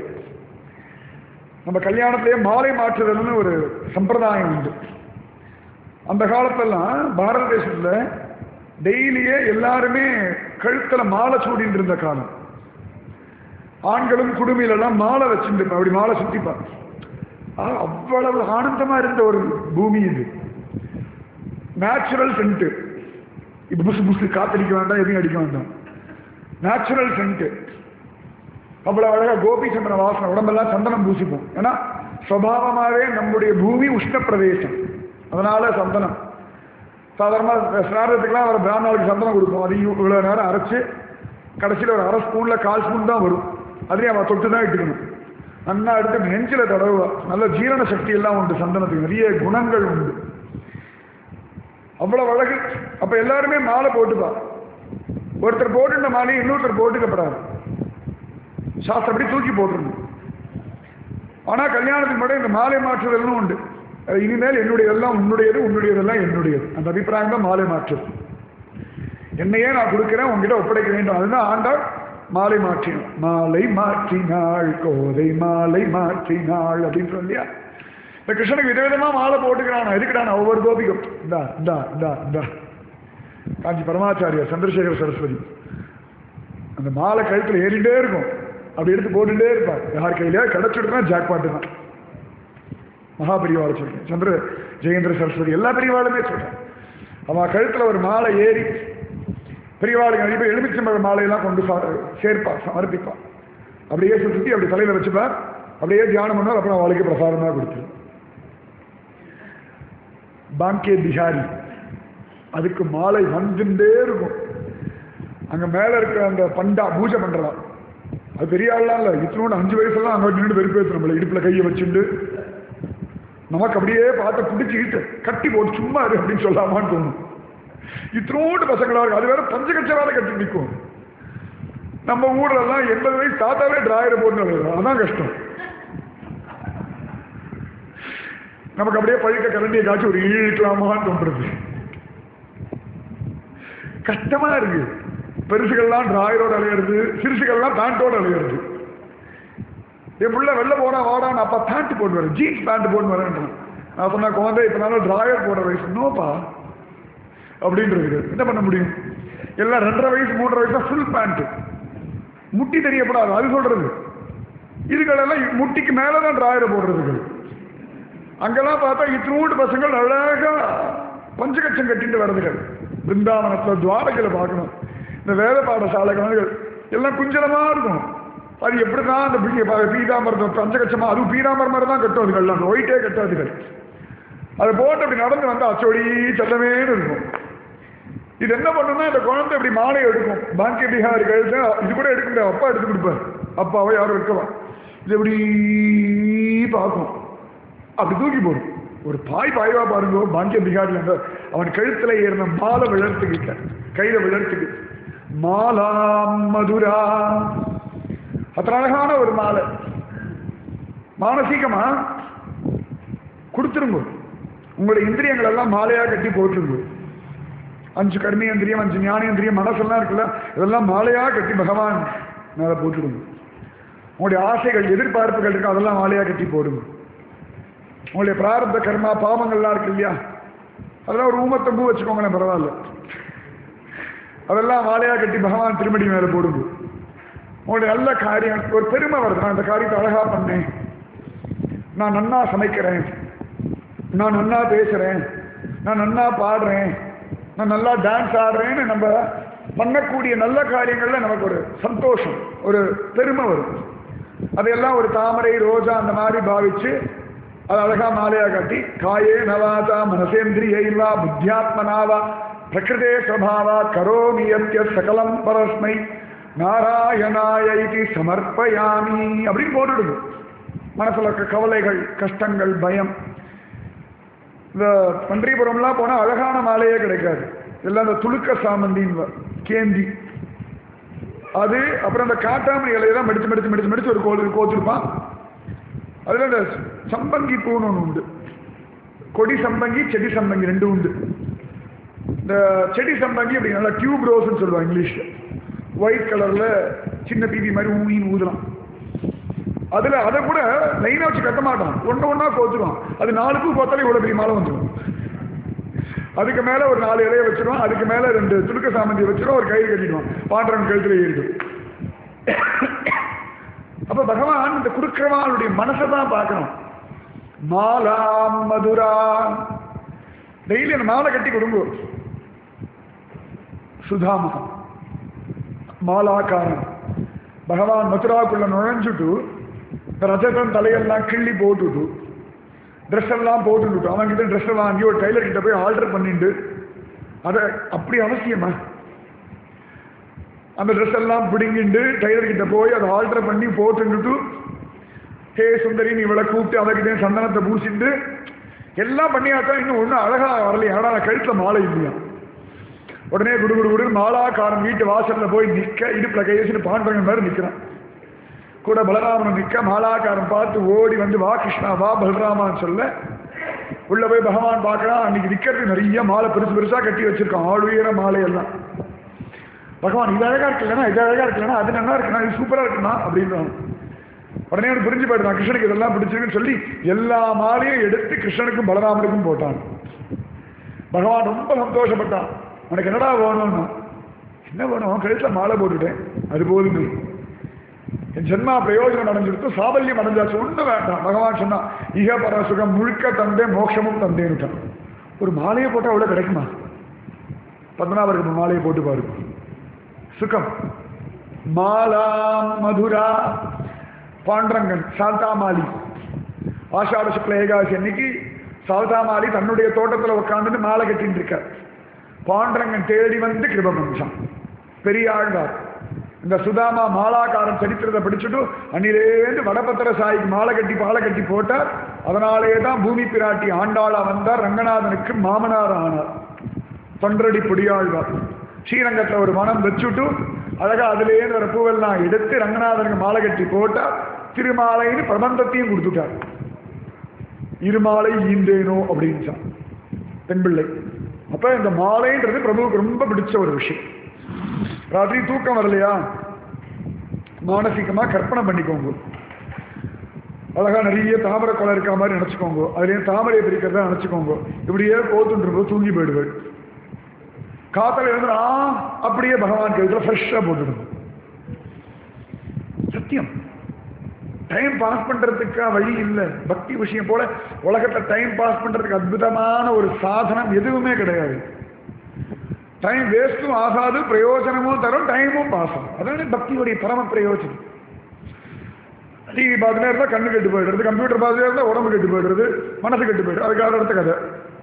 நம்ம கல்யாணத்திலேயே மாலை மாற்றுதல்னு ஒரு சம்பிரதாயம் உண்டு அந்த காலத்தெல்லாம் பாரத தேசத்துல டெய்லியே எல்லாருமே கழுத்துல மாலை சூடிட்டு இருந்த காலம் ஆண்களும் குடுமையில எல்லாம் மாலை வச்சுட்டு அப்படி மாலை சுத்திப்பாங்க ஆ, அவ்வளவு ஆனந்தமா இருந்த ஒரு பூமி இது நேச்சுரல் சென்ட் இப்ப புசு புசு காத்தடிக்க வேண்டாம் எதையும் அடிக்க வேண்டாம் நேச்சுரல் சென்ட் அவ்வளவு அழகா கோபி சந்திர வாசனை உடம்பெல்லாம் சந்தனம் பூசிப்போம் ஏன்னா சுவாவமாகவே நம்முடைய பூமி உஷ்ண பிரதேசம் அதனால சந்தனம் சாதாரணமாக சிராதத்துக்குலாம் வர பிராமணாளுக்கு சந்தனம் கொடுப்போம் அது இவ்வளோ நேரம் அரைச்சு கடைசியில் ஒரு அரை ஸ்பூனில் கால் ஸ்பூன் தான் வரும் அதையும் அவன் தொட்டு தான் இட்டுக்கணும் நன்னா எடுத்து நெஞ்சில் தடவுவா நல்ல ஜீரண சக்தி எல்லாம் உண்டு சந்தனத்துக்கு நிறைய குணங்கள் உண்டு அவ்வளவு அழகு அப்ப எல்லாருமே மாலை போட்டுப்பா ஒருத்தர் போட்டுட்ட மாலையை இன்னொருத்தர் போட்டுக்கப்படாது சாஸ்திரப்படி தூக்கி போட்டுருணும் ஆனா கல்யாணத்துக்கு முன்னாடி இந்த மாலை மாற்றுதல்னு உண்டு அது இனிமேல் என்னுடையதெல்லாம் உன்னுடையது உன்னுடையதெல்லாம் என்னுடையது அந்த அபிப்பிராயம் தான் மாலை மாற்றுது என்னையே நான் கொடுக்கிறேன் உங்ககிட்ட ஒப்படைக்க வேண்டும் அதுதான் ஆண்டாள் மாலை மாற்றினாள் மாலை மாற்றினாள் கோதை மாலை மாற்றினாள் அப்படின்னு சொல்லியா இந்த கிருஷ்ணனுக்கு விதவிதமா மாலை போட்டுக்கிறான் எதுக்குடான் ஒவ்வொரு கோபிக்கும் இந்தா இந்தா இந்தா இந்தா காஞ்சி பரமாச்சாரியார் சந்திரசேகர சரஸ்வதி அந்த மாலை கழுத்துல ஏறிட்டே இருக்கும் அப்படி எடுத்து போட்டுட்டே இருப்பார் யார் கையில கிடைச்சிடுனா ஜாக்பாட்டு தான் மகாபெரியவாளை சொல்றேன் சந்திர ஜெயேந்திர சரஸ்வதி எல்லா பெரியவாளுமே சொல்றேன் அவன் கழுத்துல ஒரு மாலை ஏறி பெரியவாளுக்கு நிறைய பேர் எலுமிச்சம்பழ மாலையெல்லாம் கொண்டு சா- சேர்ப்பா சமர்ப்பிப்பா அப்படியே சுற்றி அப்படி தலையில வச்சுப்பார் அப்படியே தியானம் பண்ணார் அப்புறம் அவளுக்கு பிரசாதமாக கொடுத்து பாங்கே பிஹாரி அதுக்கு மாலை வந்துட்டே இருக்கும் அங்க மேல இருக்க அந்த பண்டா பூஜை பண்றலாம் அது பெரிய ஆள்லாம் இல்ல இத்தனோட அஞ்சு வயசுலாம் அங்க நின்று வெறுப்பேற்று நம்மள இடுப்புல கையை வச்சுட்டு நமக்கு அப்படியே பார்த்து பிடிச்சிக்கிட்டு கட்டி போட்டு சும்மா இரு அப்படின்னு சொல்லாமான்னு தோணும் இத்தனோண்டு பசங்களா இருக்கு அது வேற பஞ்சகச்சராத கட்டி நிற்கும் நம்ம ஊர்ல எல்லாம் எண்பது வயசு தாத்தாவே டிராயரை போட்டு விளையாடுறோம் அதான் கஷ்டம் நமக்கு அப்படியே பழுக்க கரண்டியை காய்ச்சி ஒரு இழுக்கலாமான்னு தோன்றது கஷ்டமா இருக்கு பெருசுகள்லாம் டிராயரோட அலையிறது சிறுசுகள்லாம் பேண்டோட அலையிறது என் புள்ள வெளில போனா வாடா நான் அப்பா பேண்ட் போட்டு வரேன் ஜீன்ஸ் பேண்ட் போட்டு வரேன்றான் நான் சொன்ன குழந்தை இப்ப நானும் டிராயர் போடுற வயசு நோப்பா அப்படின்றது என்ன பண்ண முடியும் எல்லாம் ரெண்டரை வயசு மூன்றரை வயசு ஃபுல் பேண்ட் முட்டி தெரியப்படாது அது சொல்றது இதுகளெல்லாம் முட்டிக்கு மேலதான் டிராயரை போடுறதுகள் அங்கெல்லாம் பார்த்தா இத்தினூண்டு பசங்கள் அழகா பஞ்சகட்சம் கட்டிட்டு வரதுகள் பிருந்தாவனத்தில் துவாரகையில் பார்க்கணும் இந்த வேத பாடசாலைகள் எல்லாம் குஞ்சலமா இருக்கும் அது எப்படிதான் அந்த பீ- ப- பீதாம்பரத்தை பஞ்சகட்சமா அதுவும் பீதாம்பரம் மாதிரி தான் கட்டுவதுகள் அந்த ஒயிட்டே கட்டாதுகள் அது போட்டு அப்படி நடந்து வந்து அச்சோடி செல்லமேன்னு இருக்கும் இது என்ன பண்ணுன்னா இந்த குழந்தை இப்படி மாலை எடுக்கும் பாக்கிய பிகாரிகள் இது கூட எடுக்க முடியாது அப்பா எடுத்து கொடுப்பார் அப்பாவை யாரும் இருக்கலாம் இது இப்படி பார்க்கும் அப்படி தூக்கி போடும் ஒரு பாய் பாய்வா பாருங்க பாக்கிய பிகாரில் அந்த அவன் கழுத்துல ஏறின மாலை விழத்துக்கிட்ட கையில விழத்துக்கு மாலா மதுரா அத்தனை அழகான ஒரு மாலை மானசீகமா கொடுத்துருங்க உங்களுடைய இந்திரியங்கள் எல்லாம் மாலையா கட்டி போட்டுருங்க அஞ்சு கர்மேந்திரியம் அஞ்சு ஞானேந்திரியம் மனசெல்லாம் இருக்குல்ல இதெல்லாம் மாலையா கட்டி பகவான் மேல போட்டுடுங்க உங்களுடைய ஆசைகள் எதிர்பார்ப்புகள் இருக்கு அதெல்லாம் மாலையா கட்டி போடுங்க உங்களுடைய பிராரப்த கர்மா பாவங்கள்லாம் இருக்கு இல்லையா அதெல்லாம் ஒரு ஊமத்தை பூ வச்சுக்கோங்களேன் பரவாயில்ல அதெல்லாம் மாலையா கட்டி பகவான் திருமடி மேல போடுங்க உங்களுடைய நல்ல காரியம் ஒரு பெருமை வருது நான் இந்த காரியத்தை அழகா பண்ணேன் நான் நன்னா சமைக்கிறேன் நான் நன்னா பேசுறேன் நான் நன்னா பாடுறேன் நான் நல்லா டான்ஸ் ஆடுறேன்னு நம்ம பண்ணக்கூடிய நல்ல காரியங்கள்ல நமக்கு ஒரு சந்தோஷம் ஒரு பெருமை வரும் அதையெல்லாம் ஒரு தாமரை ரோஜா அந்த மாதிரி பாவிச்சு அது அழகா மாலையா கட்டி காயே நவாதா மனசேந்திரியைவா புத்தியாத்மனாவா பிரகிருதே ஸ்வபாவா கரோமி யத்ய சகலம் பரஸ்மை நாராயணாய இதி சமர்ப்பயாமி அப்படின்னு போட்டுடுது மனசுல இருக்க கவலைகள் கஷ்டங்கள் பயம் இந்த பன்றிபுரம்லாம் போனால் அழகான மாலையே கிடைக்காது எல்லாம் இந்த துளுக்க சாமந்தின்னு கேந்தி அது அப்புறம் அந்த காட்டாமணி இலையை தான் மடிச்சு மடிச்சு மடிச்சு மடிச்சு ஒரு கோல் கோத்திருப்பான் அதில் இந்த சம்பங்கி பூன்னு ஒன்று உண்டு கொடி சம்பங்கி செடி சம்பங்கி ரெண்டும் உண்டு இந்த செடி சம்பங்கி அப்படி நல்லா டியூப் ரோஸ்ன்னு சொல்லுவாங்க இங்கிலீஷில் ஒயிட் கலரில் சின்ன பீபி மாதிரி ஊனின்னு ஊதலாம் அதில் அதை கூட லைனாக வச்சு கட்ட மாட்டான் ஒன்று ஒன்றா கோத்துருவான் அது நாலு பூ கோத்தாலே இவ்வளோ பெரிய மாலை வந்துடும் அதுக்கு மேலே ஒரு நாலு இலையை வச்சிருவான் அதுக்கு மேலே ரெண்டு துடுக்க சாமந்தியை வச்சிருவான் ஒரு கயிறு கட்டிடுவான் பாண்டவன் கழுத்துல ஏறிடும் அப்ப பகவான் இந்த குடுக்கிறவாளுடைய மனசை தான் பார்க்கணும் மாலா மதுரா டெய்லி அந்த மாலை கட்டி கொடுங்க சுதாமா மாலாக்காரன் பகவான் மதுராக்குள்ள நுழைஞ்சுட்டு இந்த ரஜதன் தலையெல்லாம் கிள்ளி போட்டுட்டு ட்ரெஸ் எல்லாம் போட்டுட்டு அவன்கிட்ட ட்ரெஸ் வாங்கி ஒரு டைலர் கிட்ட போய் ஆல்டர் பண்ணிட்டு அதை அப்படி அவசியமா அந்த ட்ரெஸ் எல்லாம் பிடுங்கிண்டு டைலர் கிட்ட போய் அதை ஆல்டர் பண்ணி போட்டுட்டு ஹே சுந்தரி நீ இவளை கூப்பிட்டு அவகிட்ட சந்தனத்தை பூசிட்டு எல்லாம் பண்ணியாத்தான் இன்னும் ஒன்றும் அழகா வரலையா ஆனா நான் கழுத்துல மாலை இல்லையா உடனே குடு குடு குடு மாலாக்காரன் வீட்டு வாசல்ல போய் நிக்க இடுப்புல கை வச்சுட்டு பாண்டவங்க மாதிரி நிக்கிறான் கூட பலராமன் நிக்க மாலாக்காரன் பார்த்து ஓடி வந்து வா கிருஷ்ணா வா பலராமான்னு சொல்ல உள்ள போய் பகவான் பார்க்கறான் அன்னைக்கு நிக்கிறது நிறைய மாலை பெருசு பெருசா கட்டி வச்சிருக்கான் ஆளுயர மாலை எல்லாம் பகவான் இது அழகா இருக்குல்லனா இது அழகா இருக்குல்லனா அது நல்லா இருக்குண்ணா இது சூப்பரா இருக்குண்ணா அப்படின்றான் உடனே அவனுக்கு புரிஞ்சு போயிடுறான் கிருஷ்ணனுக்கு இதெல்லாம் பிடிச்சிருக்குன்னு சொல்லி எல்லா மாலையும் எடுத்து கிருஷ்ணனுக்கும் பலராமனுக்கும் போட்டான் பகவான் ரொம்ப சந்தோஷப்பட்டான் உனக்கு என்னடா வேணும்னா என்ன வேணும் கழுத்துல மாலை போட்டுட்டேன் அது போதுமே என் ஜென்மா பிரயோஜனம் அடைஞ்சிருத்து சாபல்யம் அடைஞ்சாச்சு ஒன்றும் வேண்டாம் பகவான் சொன்னான் இக பர சுகம் முழுக்க தந்தே மோட்சமும் தந்தேன்னுட்டான் ஒரு மாலையை போட்டால் அவ்வளோ கிடைக்குமா பத்மநாபருக்கு ஒரு மாலையை போட்டு பாருங்க சுகம் மாலா மதுரா பாண்டரங்கன் சாந்தாமாலி ஆஷாட சுக்ல ஏகாசி அன்னைக்கு சால்தாமாலி தன்னுடைய தோட்டத்தில் உட்காந்துட்டு மாலை கட்டின்னு இருக்கார் பாண்டரங்கன் தேடி வந்து கிருபமன்சான் பெரிய ஆழ்வார் இந்த சுதாமா மாலாக்காரன் சரித்திரத்தை படிச்சுட்டு அன்னிலேருந்து வடபத்திர சாய்க்கு மாலை கட்டி பாலை கட்டி போட்டார் அதனாலே தான் பூமி பிராட்டி ஆண்டாளா வந்தார் ரங்கநாதனுக்கு மாமனார் ஆனார் தொன்றடி பொடியாழ்வார் ஸ்ரீரங்கத்தில் ஒரு மனம் வச்சுட்டு அழகா அதுலேருந்து வர பூவெல்லாம் எடுத்து ரங்கநாதனுக்கு மாலை கட்டி போட்டார் திருமாலைன்னு பிரபந்தத்தையும் கொடுத்துட்டார் இருமாலை ஈந்தேனோ அப்படின்னு பெண்பிள்ளை அப்ப இந்த மாலைன்றது பிரபுவுக்கு ரொம்ப பிடிச்ச ஒரு விஷயம் ராத்திரி தூக்கம் வரலையா மானசீகமா கற்பனை பண்ணிக்கோங்க அழகா நிறைய தாமரை கொலை இருக்க மாதிரி நினைச்சுக்கோங்க அதுலயும் தாமரையை பிரிக்கிறதா நினைச்சுக்கோங்க இப்படியே போத்துன்றப்போ தூங்கி போயிடுவேன் காத்தல எழுந்துனா அப்படியே பகவான் கழுத்துல ஃப்ரெஷ்ஷாக போட்டுடும் சத்தியம் டைம் பாஸ் பண்றதுக்கா வழி இல்லை பக்தி விஷயம் போல உலகத்தை டைம் பாஸ் பண்றதுக்கு அற்புதமான ஒரு சாதனம் எதுவுமே கிடையாது டைம் வேஸ்டும் ஆகாது பிரயோஜனமும் தரும் டைமும் பாஸ் ஆகும் அதான பக்தியுடைய பரம பிரயோஜனம் டிவி பார்த்துட்டே இருந்தால் கண்ணு கெட்டு போயிடுறது கம்ப்யூட்டர் பார்த்துட்டே இருந்தால் உடம்பு கெட்டு போயிடுறது மனசு கெட்டு போயிடுறது அதுக்காக அடுத்த கதை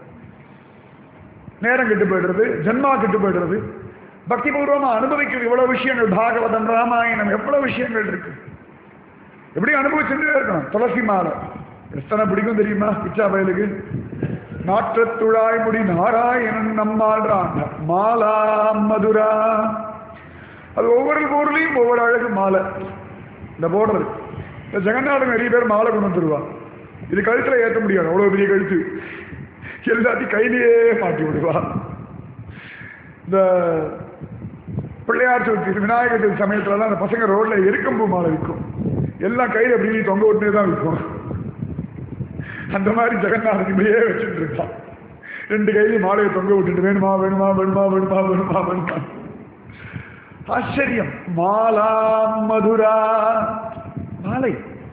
நேரம் கெட்டு போயிடுறது ஜென்மா கெட்டு போயிடுறது பக்தி பூர்வமா அனுபவிக்கும் இவ்வளவு விஷயங்கள் பாகவதம் ராமாயணம் எவ்வளவு விஷயங்கள் இருக்கு எப்படி அனுபவிச்சுட்டே இருக்கணும் துளசி மாலை எத்தனை பிடிக்கும் தெரியுமா பிச்சா பயலுக்கு நாற்றத்துழாய் முடி நாராயணன் நம்மாள்றான் மாலா மதுரா அது ஒவ்வொரு ஊர்லயும் ஒவ்வொரு அழகு மாலை இந்த போடுறது இந்த ஜெகநாதன் நிறைய பேர் மாலை கொண்டு வந்துருவா இது கழுத்துல ஏற்ற முடியாது அவ்வளவு பெரிய கழுத்து எல்லாத்தையும் கையிலேயே மாட்டி விடுவா இந்த பிள்ளையார் சதுர்த்தி விநாயகர் சதுர்த்தி சமயத்துலலாம் அந்த பசங்க ரோட்ல எருக்கம்பூ மாலை விற்கும் எல்லாம் கையில் அப்படி தொங்க விட்டுனே தான் விற்கும் அந்த மாதிரி ஜெகநாதன் இப்படியே வச்சுட்டு இருக்கான் ரெண்டு கையிலையும் மாலையை தொங்க விட்டுட்டு வேணுமா வேணுமா வேணுமா வேணுமா வேணுமா வேணுமா ஆச்சரியம் மாலா மதுரா மாலை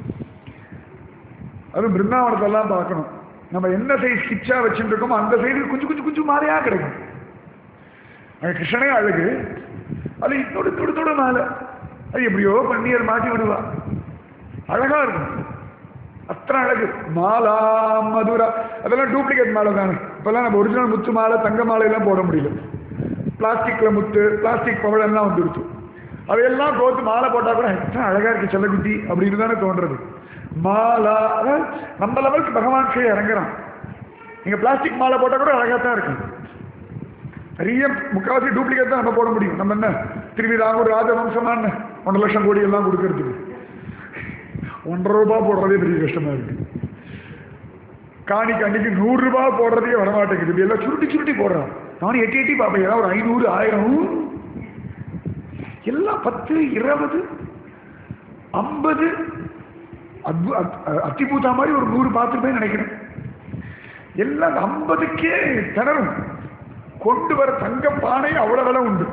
அது பிருந்தாவனத்தெல்லாம் பார்க்கணும் நம்ம என்ன சைஸ் கிச்சா வச்சுட்டு இருக்கோமோ அந்த சைடு குஞ்சு குஞ்சு குஞ்சு மாலையா கிடைக்கும் அங்க கிருஷ்ணனே அழகு அது தொடு தொடு தொடு மாலை அது எப்படியோ பன்னீர் மாட்டி விடுவா அழகா இருக்கும் அத்தனை அழகு மாலா மதுரா அதெல்லாம் டூப்ளிகேட் மாலை தானே இப்பெல்லாம் நம்ம ஒரிஜினல் முத்து மாலை தங்க மாலை எல்லாம் போட முடியல பிளாஸ்டிக்ல முத்து பிளாஸ்டிக் பவழெல்லாம் வந்துடுச்சு அதையெல்லாம் கோத்து மாலை போட்டா கூட எத்தனை அழகா இருக்கு செல்லக்குட்டி அப்படின்னு தானே தோன்றது மாலா அதாவது நம்ம லெவலுக்கு பகவான் கீழே இறங்குறான் நீங்க பிளாஸ்டிக் மாலை போட்டா கூட அழகா தான் இருக்கு நிறைய முக்காவாசி டூப்ளிகேட் தான் நம்ம போட முடியும் நம்ம என்ன திரும்பி ராகூர் ராஜவம்சமான ஒன்றரை லட்சம் கோடி எல்லாம் கொடுக்கறதுக்கு ஒன்றரை ரூபாய் போடுறதே பெரிய கஷ்டமா இருக்கு காணிக்கு அன்னைக்கு நூறு ரூபாய் போடுறதே வரமாட்டேங்குது இப்படி எல்லாம் சுருட்டி சுருட்டி போடுறான் நானும் எட்டி எட்டி பார்ப்பேன் ஏதாவது ஒரு ஐநூறு ஆயிரம் எல்லாம் பத்து இருபது ஐம்பது அத்பு- அத்- அத்திபூதா மாதிரி ஒரு நூறு பார்த்துருப்பேன் நினைக்கிறேன் எல்லாம் ஐம்பதுக்கே திணறும் கொண்டு வர தங்க பானை அவ்வளவு விலை உண்டு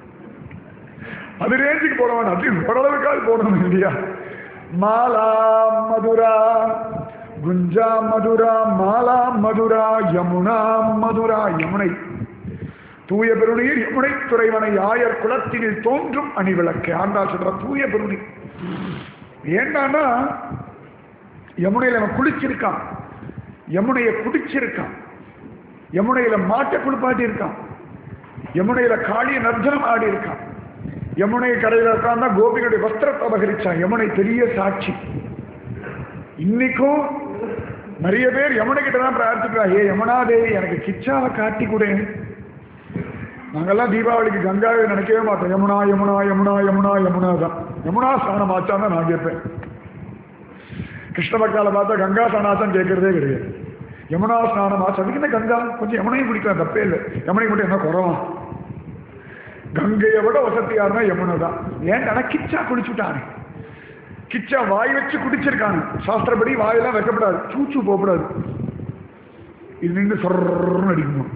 அது ரேஞ்சுக்கு போட வேண்டாம் அது ஓரளவுக்காவது போடணும் இல்லையா மாலா மதுரா குஞ்சா மதுரா மாலா மதுரா யமுனா மதுரா யமுனை தூய பெருநீர் யமுனை துறைவனை ஆயர் குலத்தினில் தோன்றும் அணிவிளக்கு ஆண்டாள் சொல்ற தூய பெருநீர் ஏண்டான்னா யமுனையில அவன் குளிச்சிருக்கான் யமுனையை குடிச்சிருக்கான் யமுனையில மாட்டை குளிப்பாட்டி இருக்கான் யமுனையில காளிய நர்ஜனம் ஆடி இருக்கான் யமுனை கரையில உட்கார்ந்தா கோபிகளுடைய வஸ்திரத்தை அபகரிச்சான் யமுனை பெரிய சாட்சி இன்னைக்கும் நிறைய பேர் யமுனை கிட்ட தான் பிரார்த்திக்கிறா ஏ யமுனாதேவி எனக்கு கிச்சாவை காட்டி கொடு நாங்கெல்லாம் தீபாவளிக்கு கங்காவை நினைக்கவே மாட்டோம் யமுனா யமுனா யமுனா யமுனா யமுனா தான் யமுனா ஸ்நானம் ஆச்சான்னு தான் நான் கேட்பேன் கிருஷ்ண பக்கால பார்த்தா கங்கா ஸ்நானாச்சான் கேட்கறதே கிடையாது யமுனா ஸ்நானம் ஆச்சு அதுக்கு என்ன கங்கா கொஞ்சம் யமுனையும் குடிக்கலாம் தப்பே இல்லை யமுனை மட்டும் என்ன குறவா கங்கையை விட வசதியாருனா யமுனை தான் ஏன் கிச்சா குடிச்சுட்டானே கிச்சா வாய் வச்சு குடிச்சிருக்கானு சாஸ்திரப்படி வாயெல்லாம் வைக்கப்படாது சூச்சு போகக்கூடாது இது நின்று சொர்ன்னு அடிக்கணும்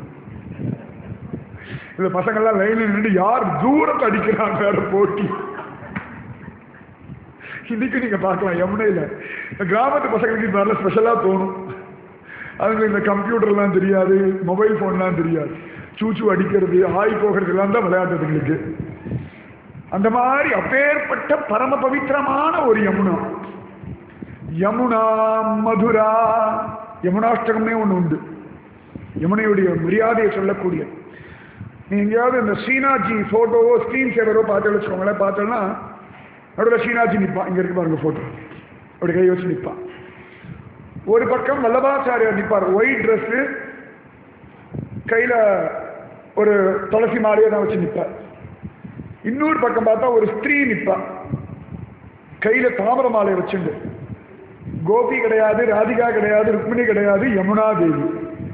இந்த பசங்கள்லாம் லைனில் நின்று யார் தூரத்தை அடிக்கிறாங்க வேற போட்டி இன்னைக்கு நீங்க பார்க்கலாம் யமுனையில் இந்த கிராமத்து பசங்களுக்கு இது நல்ல ஸ்பெஷலாக தோணும் அதுங்களுக்கு இந்த கம்ப்யூட்டர்லாம் தெரியாது மொபைல் ஃபோன்லாம் தெரியாது சூச்சு அடிக்கிறது ஆய் போகிறது எல்லாம் தான் விளையாட்டுங்களுக்கு அந்த மாதிரி அப்பேற்பட்ட பரம பவித்திரமான ஒரு யமுனா யமுனா மதுரா யமுனாஷ்டகம்னே ஒன்று உண்டு யமுனையுடைய மரியாதையை சொல்லக்கூடிய நீ எங்கேயாவது இந்த ஸ்ரீநாத்ஜி ஃபோட்டோவோ ஸ்க்ரீன் சேவரோ பார்த்து வச்சுக்கோங்களேன் பார்த்தோன்னா நடுவில் ஸ்ரீநாத்ஜி நிற்பான் இங்கே இருக்கு பாருங்க ஃபோட்டோ அப்படி கை வச்சு நிற்பான் ஒரு பக்கம் வல்லபாச்சாரியார் நிற்பார் ஒயிட் ட்ரெஸ்ஸு கையில் ஒரு துளசி மாலையை தான் வச்சு நிற்பார் இன்னொரு பக்கம் பார்த்தா ஒரு ஸ்திரீ நிற்பா கையில தாமர மாலை வச்சுண்டு கோபி கிடையாது ராதிகா கிடையாது ருக்மிணி கிடையாது யமுனா தேவி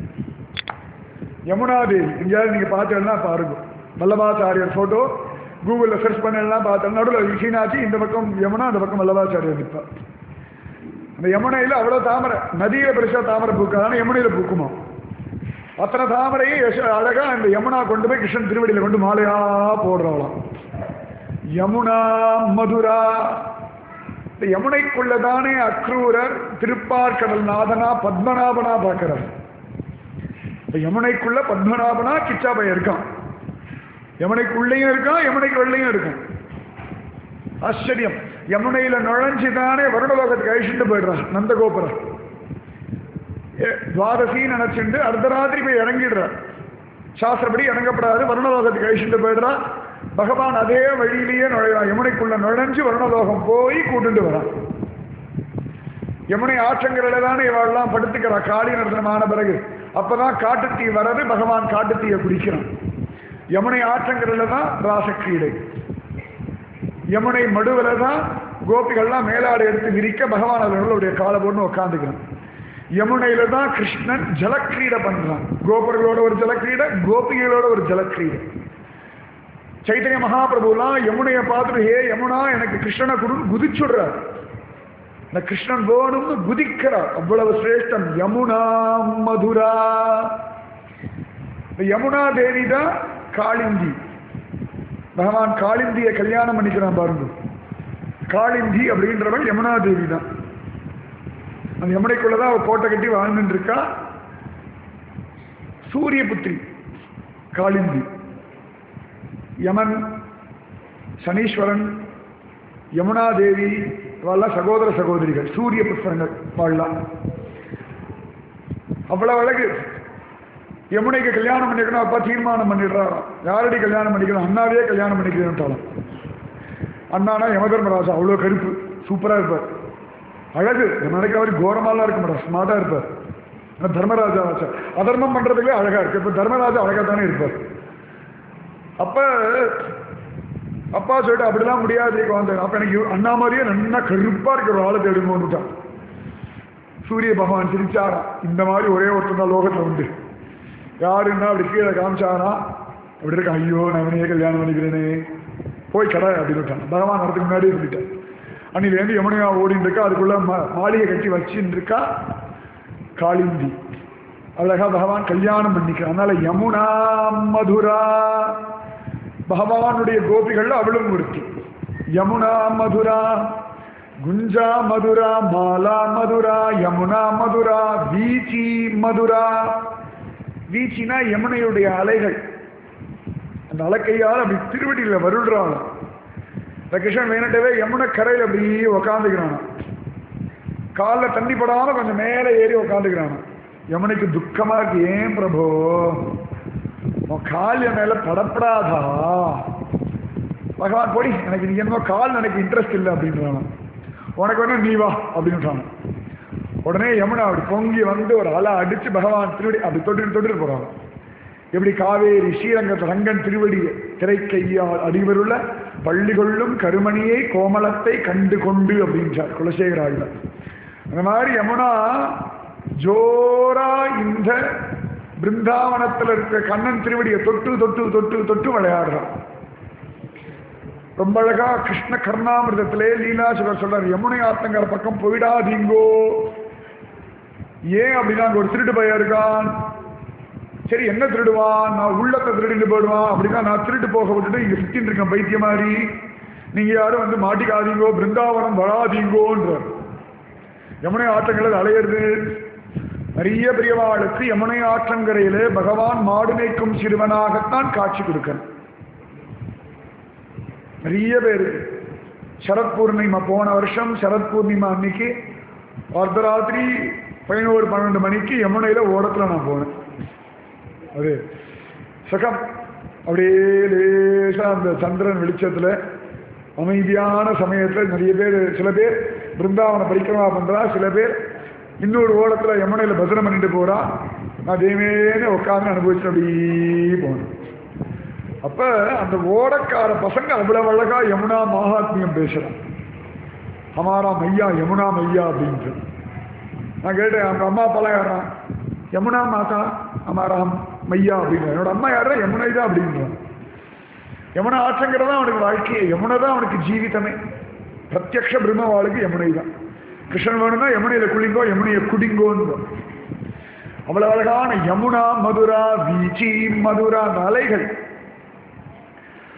யமுனா தேவி எங்கேயாவது நீங்க பார்த்தீங்கன்னா பாருங்க வல்லபாச்சாரியர் போட்டோ கூகுளில் சர்ச் பண்ணலாம் பார்த்தோம் நடுவில் விஷீனாச்சி இந்த பக்கம் யமுனா அந்த பக்கம் வல்லபாச்சாரியர் நிற்பா அந்த யமுனையில் அவ்வளோ தாமரை நதியில பெருசா தாமரை பூக்காதான யமுனையில் பூக்குமா அத்தனை தாமரையை யச- அழகா அந்த யமுனா கொண்டு போய் கிருஷ்ணன் திருவடியில கொண்டு மாலையா போடுறாளாம் யமுனா மதுரா இந்த யமுனைக்குள்ளதானே அக்ரூரர் திருப்பார்கடல் நாதனா பத்மநாபனா பார்க்கிறார் இப்ப யமுனைக்குள்ள பத்மநாபனா கிச்சா பையன் இருக்கான் யமுனைக்குள்ளேயும் இருக்கான் யமுனைக்கு உள்ளேயும் இருக்கான் ஆச்சரியம் யமுனையில நுழைஞ்சுதானே வருணலோகத்துக்கு அழிச்சுட்டு போயிடுறான் நந்தகோபுரம் ஏ, துவாதசி நினைச்சுண்டு அர்த்தராத்திரி போய் இறங்கிடுறார் சாஸ்திரப்படி இறங்கப்படாது வருணலோகத்துக்கு அழிச்சுட்டு போயிடுறா பகவான் அதே வழியிலேயே நுழைவான் யமுனைக்குள்ள நுழைஞ்சு வருணலோகம் போய் கூட்டுட்டு வரான் யமுனை ஆற்றங்கரையில தானே இவாள்லாம் படுத்துக்கிறா காளி நிறுத்தனமான பிறகு அப்பதான் காட்டுத்தீ வர்றது பகவான் காட்டுத்தீயை குடிக்கிறான் யமுனை ஆற்றங்கரையில தான் ராசக்கிரீடை யமுனை மடுவில் தான் கோபிகள்லாம் மேலாடு எடுத்து விரிக்க பகவான் அவர்களுடைய காலை போட்டு உட்காந்துக்கிறான் யமுனையில தான் கிருஷ்ணன் ஜலக்கிரீடை பண்றான் கோபர்களோட ஒரு ஜலக்கிரீடை கோபிகளோட ஒரு ஜலக்கிரீடை சைத்தன்ய மகாபிரபுலாம் யமுனையை பார்த்துட்டு ஹே யமுனா எனக்கு கிருஷ்ணனை குடு குதிச்சுடுறார் இந்த கிருஷ்ணன் வேணும்னு குதிக்கிறார் அவ்வளவு சிரேஷ்டம் யமுனா மதுரா இந்த யமுனா தேவி தான் காளிந்தி பகவான் காளிந்தியை கல்யாணம் பண்ணிக்கிறான் பாருங்க காளிந்தி அப்படின்றவள் யமுனா தேவி தான் அந்த யமுனைக்குள்ளதான் அவ கோட்டை கட்டி வாழ்ந்துட்டு இருக்கா சூரிய புத்திரி காளிந்தி யமன் சனீஸ்வரன் யமுனா தேவி இவெல்லாம் சகோதர சகோதரிகள் சூரிய புத்திரங்கள் வாழலாம் அவ்வளவு அழகு யமுனைக்கு கல்யாணம் பண்ணிக்கணும் அப்பா தீர்மானம் பண்ணிடுறாராம் யாரடி கல்யாணம் பண்ணிக்கணும் அண்ணாவே கல்யாணம் பண்ணிக்கிறேன்ட்டாலும் அண்ணானா யமதர்மராஜா அவ்வளோ கருப்பு சூப்பராக இருப்பார் அழகு நம்ம நினைக்கிற மாதிரி கோரமாலாம் இருக்க மாட்டார் ஸ்மார்ட்டாக இருப்பார் ஆனால் தர்மராஜா ஆச்சா அதர்மம் பண்ணுறதுக்கே அழகாக இருக்கு இப்போ தர்மராஜா அழகாக தானே இருப்பார் அப்போ அப்பா சொல்லிட்டு அப்படிலாம் முடியாது குழந்தை அப்போ எனக்கு இவ- அண்ணா மாதிரியே நல்லா கருப்பாக இருக்கிற ஒரு ஆளை தேடுங்கன்னுட்டான் சூரிய பகவான் சிரிச்சாரா இந்த மாதிரி ஒரே ஒருத்தர் தான் லோகத்தில் உண்டு யாருன்னா அப்படி கீழே காமிச்சாரா அப்படி இருக்க ஐயோ நான் இவனையே கல்யாணம் பண்ணிக்கிறேனே போய் கடை அப்படின்னு விட்டான் பகவான் வரதுக்கு முன்னாடியே சொல்லிட்டேன் அன்னிலேருந்து யமுனையா ஓடின்னு இருக்கா அதுக்குள்ள ம- மாளிகை கட்டி வச்சுன்னு இருக்கா காளிந்தி அழகா பகவான் கல்யாணம் பண்ணிக்கிறான் அதனால யமுனா மதுரா பகவானுடைய கோபிகள் அவளும் ஒருத்தி யமுனா மதுரா குஞ்சா மதுரா மாலா மதுரா யமுனா மதுரா வீச்சி மதுரா வீச்சினா யமுனையுடைய அலைகள் அந்த அலக்கையால் அப்படி திருவடியில் வருடுறான் இந்த கிருஷ்ணன் வேணுட்டவே யமுனை கரையில் அப்படி உக்காந்துக்கிறான் காலில் தண்ணி படாம கொஞ்சம் மேலே ஏறி உக்காந்துக்கிறான் யமுனைக்கு துக்கமா இருக்கு ஏன் பிரபு உன் கால் என் மேல படப்படாதா பகவான் போடி எனக்கு நீ என்னமோ கால் எனக்கு இன்ட்ரெஸ்ட் இல்லை அப்படின்றான் உனக்கு வேணா நீ வா அப்படின்னு உடனே யமுனா அப்படி பொங்கி வந்து ஒரு அலை அடிச்சு பகவான் திருவடி அப்படி தொட்டு தொட்டு போறாங்க எப்படி காவேரி ஸ்ரீரங்கத்து ரங்கன் திருவடி திரைக்கையால் அடிவருள்ள பள்ளி கொள்ளும் கருமணியை கோமலத்தை கண்டு கொண்டு அப்படின்றார் குலசேகராழ்வார் அந்த மாதிரி யமுனா ஜோரா இந்த பிருந்தாவனத்தில் இருக்க கண்ணன் திருவடியை தொட்டு தொட்டு தொட்டு தொட்டு விளையாடுறான் ரொம்ப அழகா கிருஷ்ண கர்ணாமிர்தத்திலே லீலாசுவர் சொல்றார் யமுனை ஆத்தங்கர பக்கம் போயிடாதீங்கோ ஏன் அப்படின்னா அங்க ஒரு திருட்டு பையன் இருக்கான் சரி என்ன திருடுவான் நான் உள்ளத்தை திருடிட்டு போயிடுவான் அப்படின்னா நான் திருட்டு போக விட்டுட்டு இங்க சுத்தின்னு இருக்கேன் பைத்திய மாதிரி நீங்க யாரும் வந்து மாட்டிக்காதீங்கோ பிருந்தாவனம் வராதீங்கோன்றார் யமுனை ஆற்றங்களில் அலையிறது நிறைய பெரியவாளுக்கு யமுனை ஆற்றங்கரையிலே பகவான் மாடு மேய்க்கும் சிறுவனாகத்தான் காட்சி கொடுக்கிறார் நிறைய பேர் சரத் பூர்ணிமா போன வருஷம் சரத் பூர்ணிமா அன்னைக்கு அர்த்தராத்திரி பதினோரு பன்னெண்டு மணிக்கு யமுனையில ஓடத்துல நான் போனேன் அது சுகம் அப்படியே லேசா அந்த சந்திரன் வெளிச்சத்துல அமைதியான சமயத்துல நிறைய பேர் சில பேர் பிருந்தாவன பரிக்கிரமா பண்றா சில பேர் இன்னொரு ஓடத்துல யமுனையில பஜனை பண்ணிட்டு போறா நான் தெய்வேன்னு உட்காந்து அனுபவிச்சு அப்படியே போனேன் அப்ப அந்த ஓடக்கார பசங்க அவ்வளவு அழகா யமுனா மகாத்மியம் பேசுறான் ஹமாரா மையா யமுனா மையா அப்படின்ட்டு நான் கேட்டேன் அவங்க அம்மா அப்பாலாம் யாரா யமுனா மாதா அமாரா மையா அப்படின்னு என்னோட அம்மா யாரா யமுனை தான் அப்படின்றான் யமுனா ஆற்றங்கிறதா அவனுக்கு வாழ்க்கையே யமுனை தான் அவனுக்கு ஜீவிதமே பிரத்யக்ஷ பிரம்மவாளுக்கு யமுனை தான் கிருஷ்ணன் வேணும்னா யமுனையில குளிங்கோ யமுனையை குடிங்கோன்னு அவ்வளவு அழகான யமுனா மதுரா வீச்சி மதுரா அந்த அலைகள்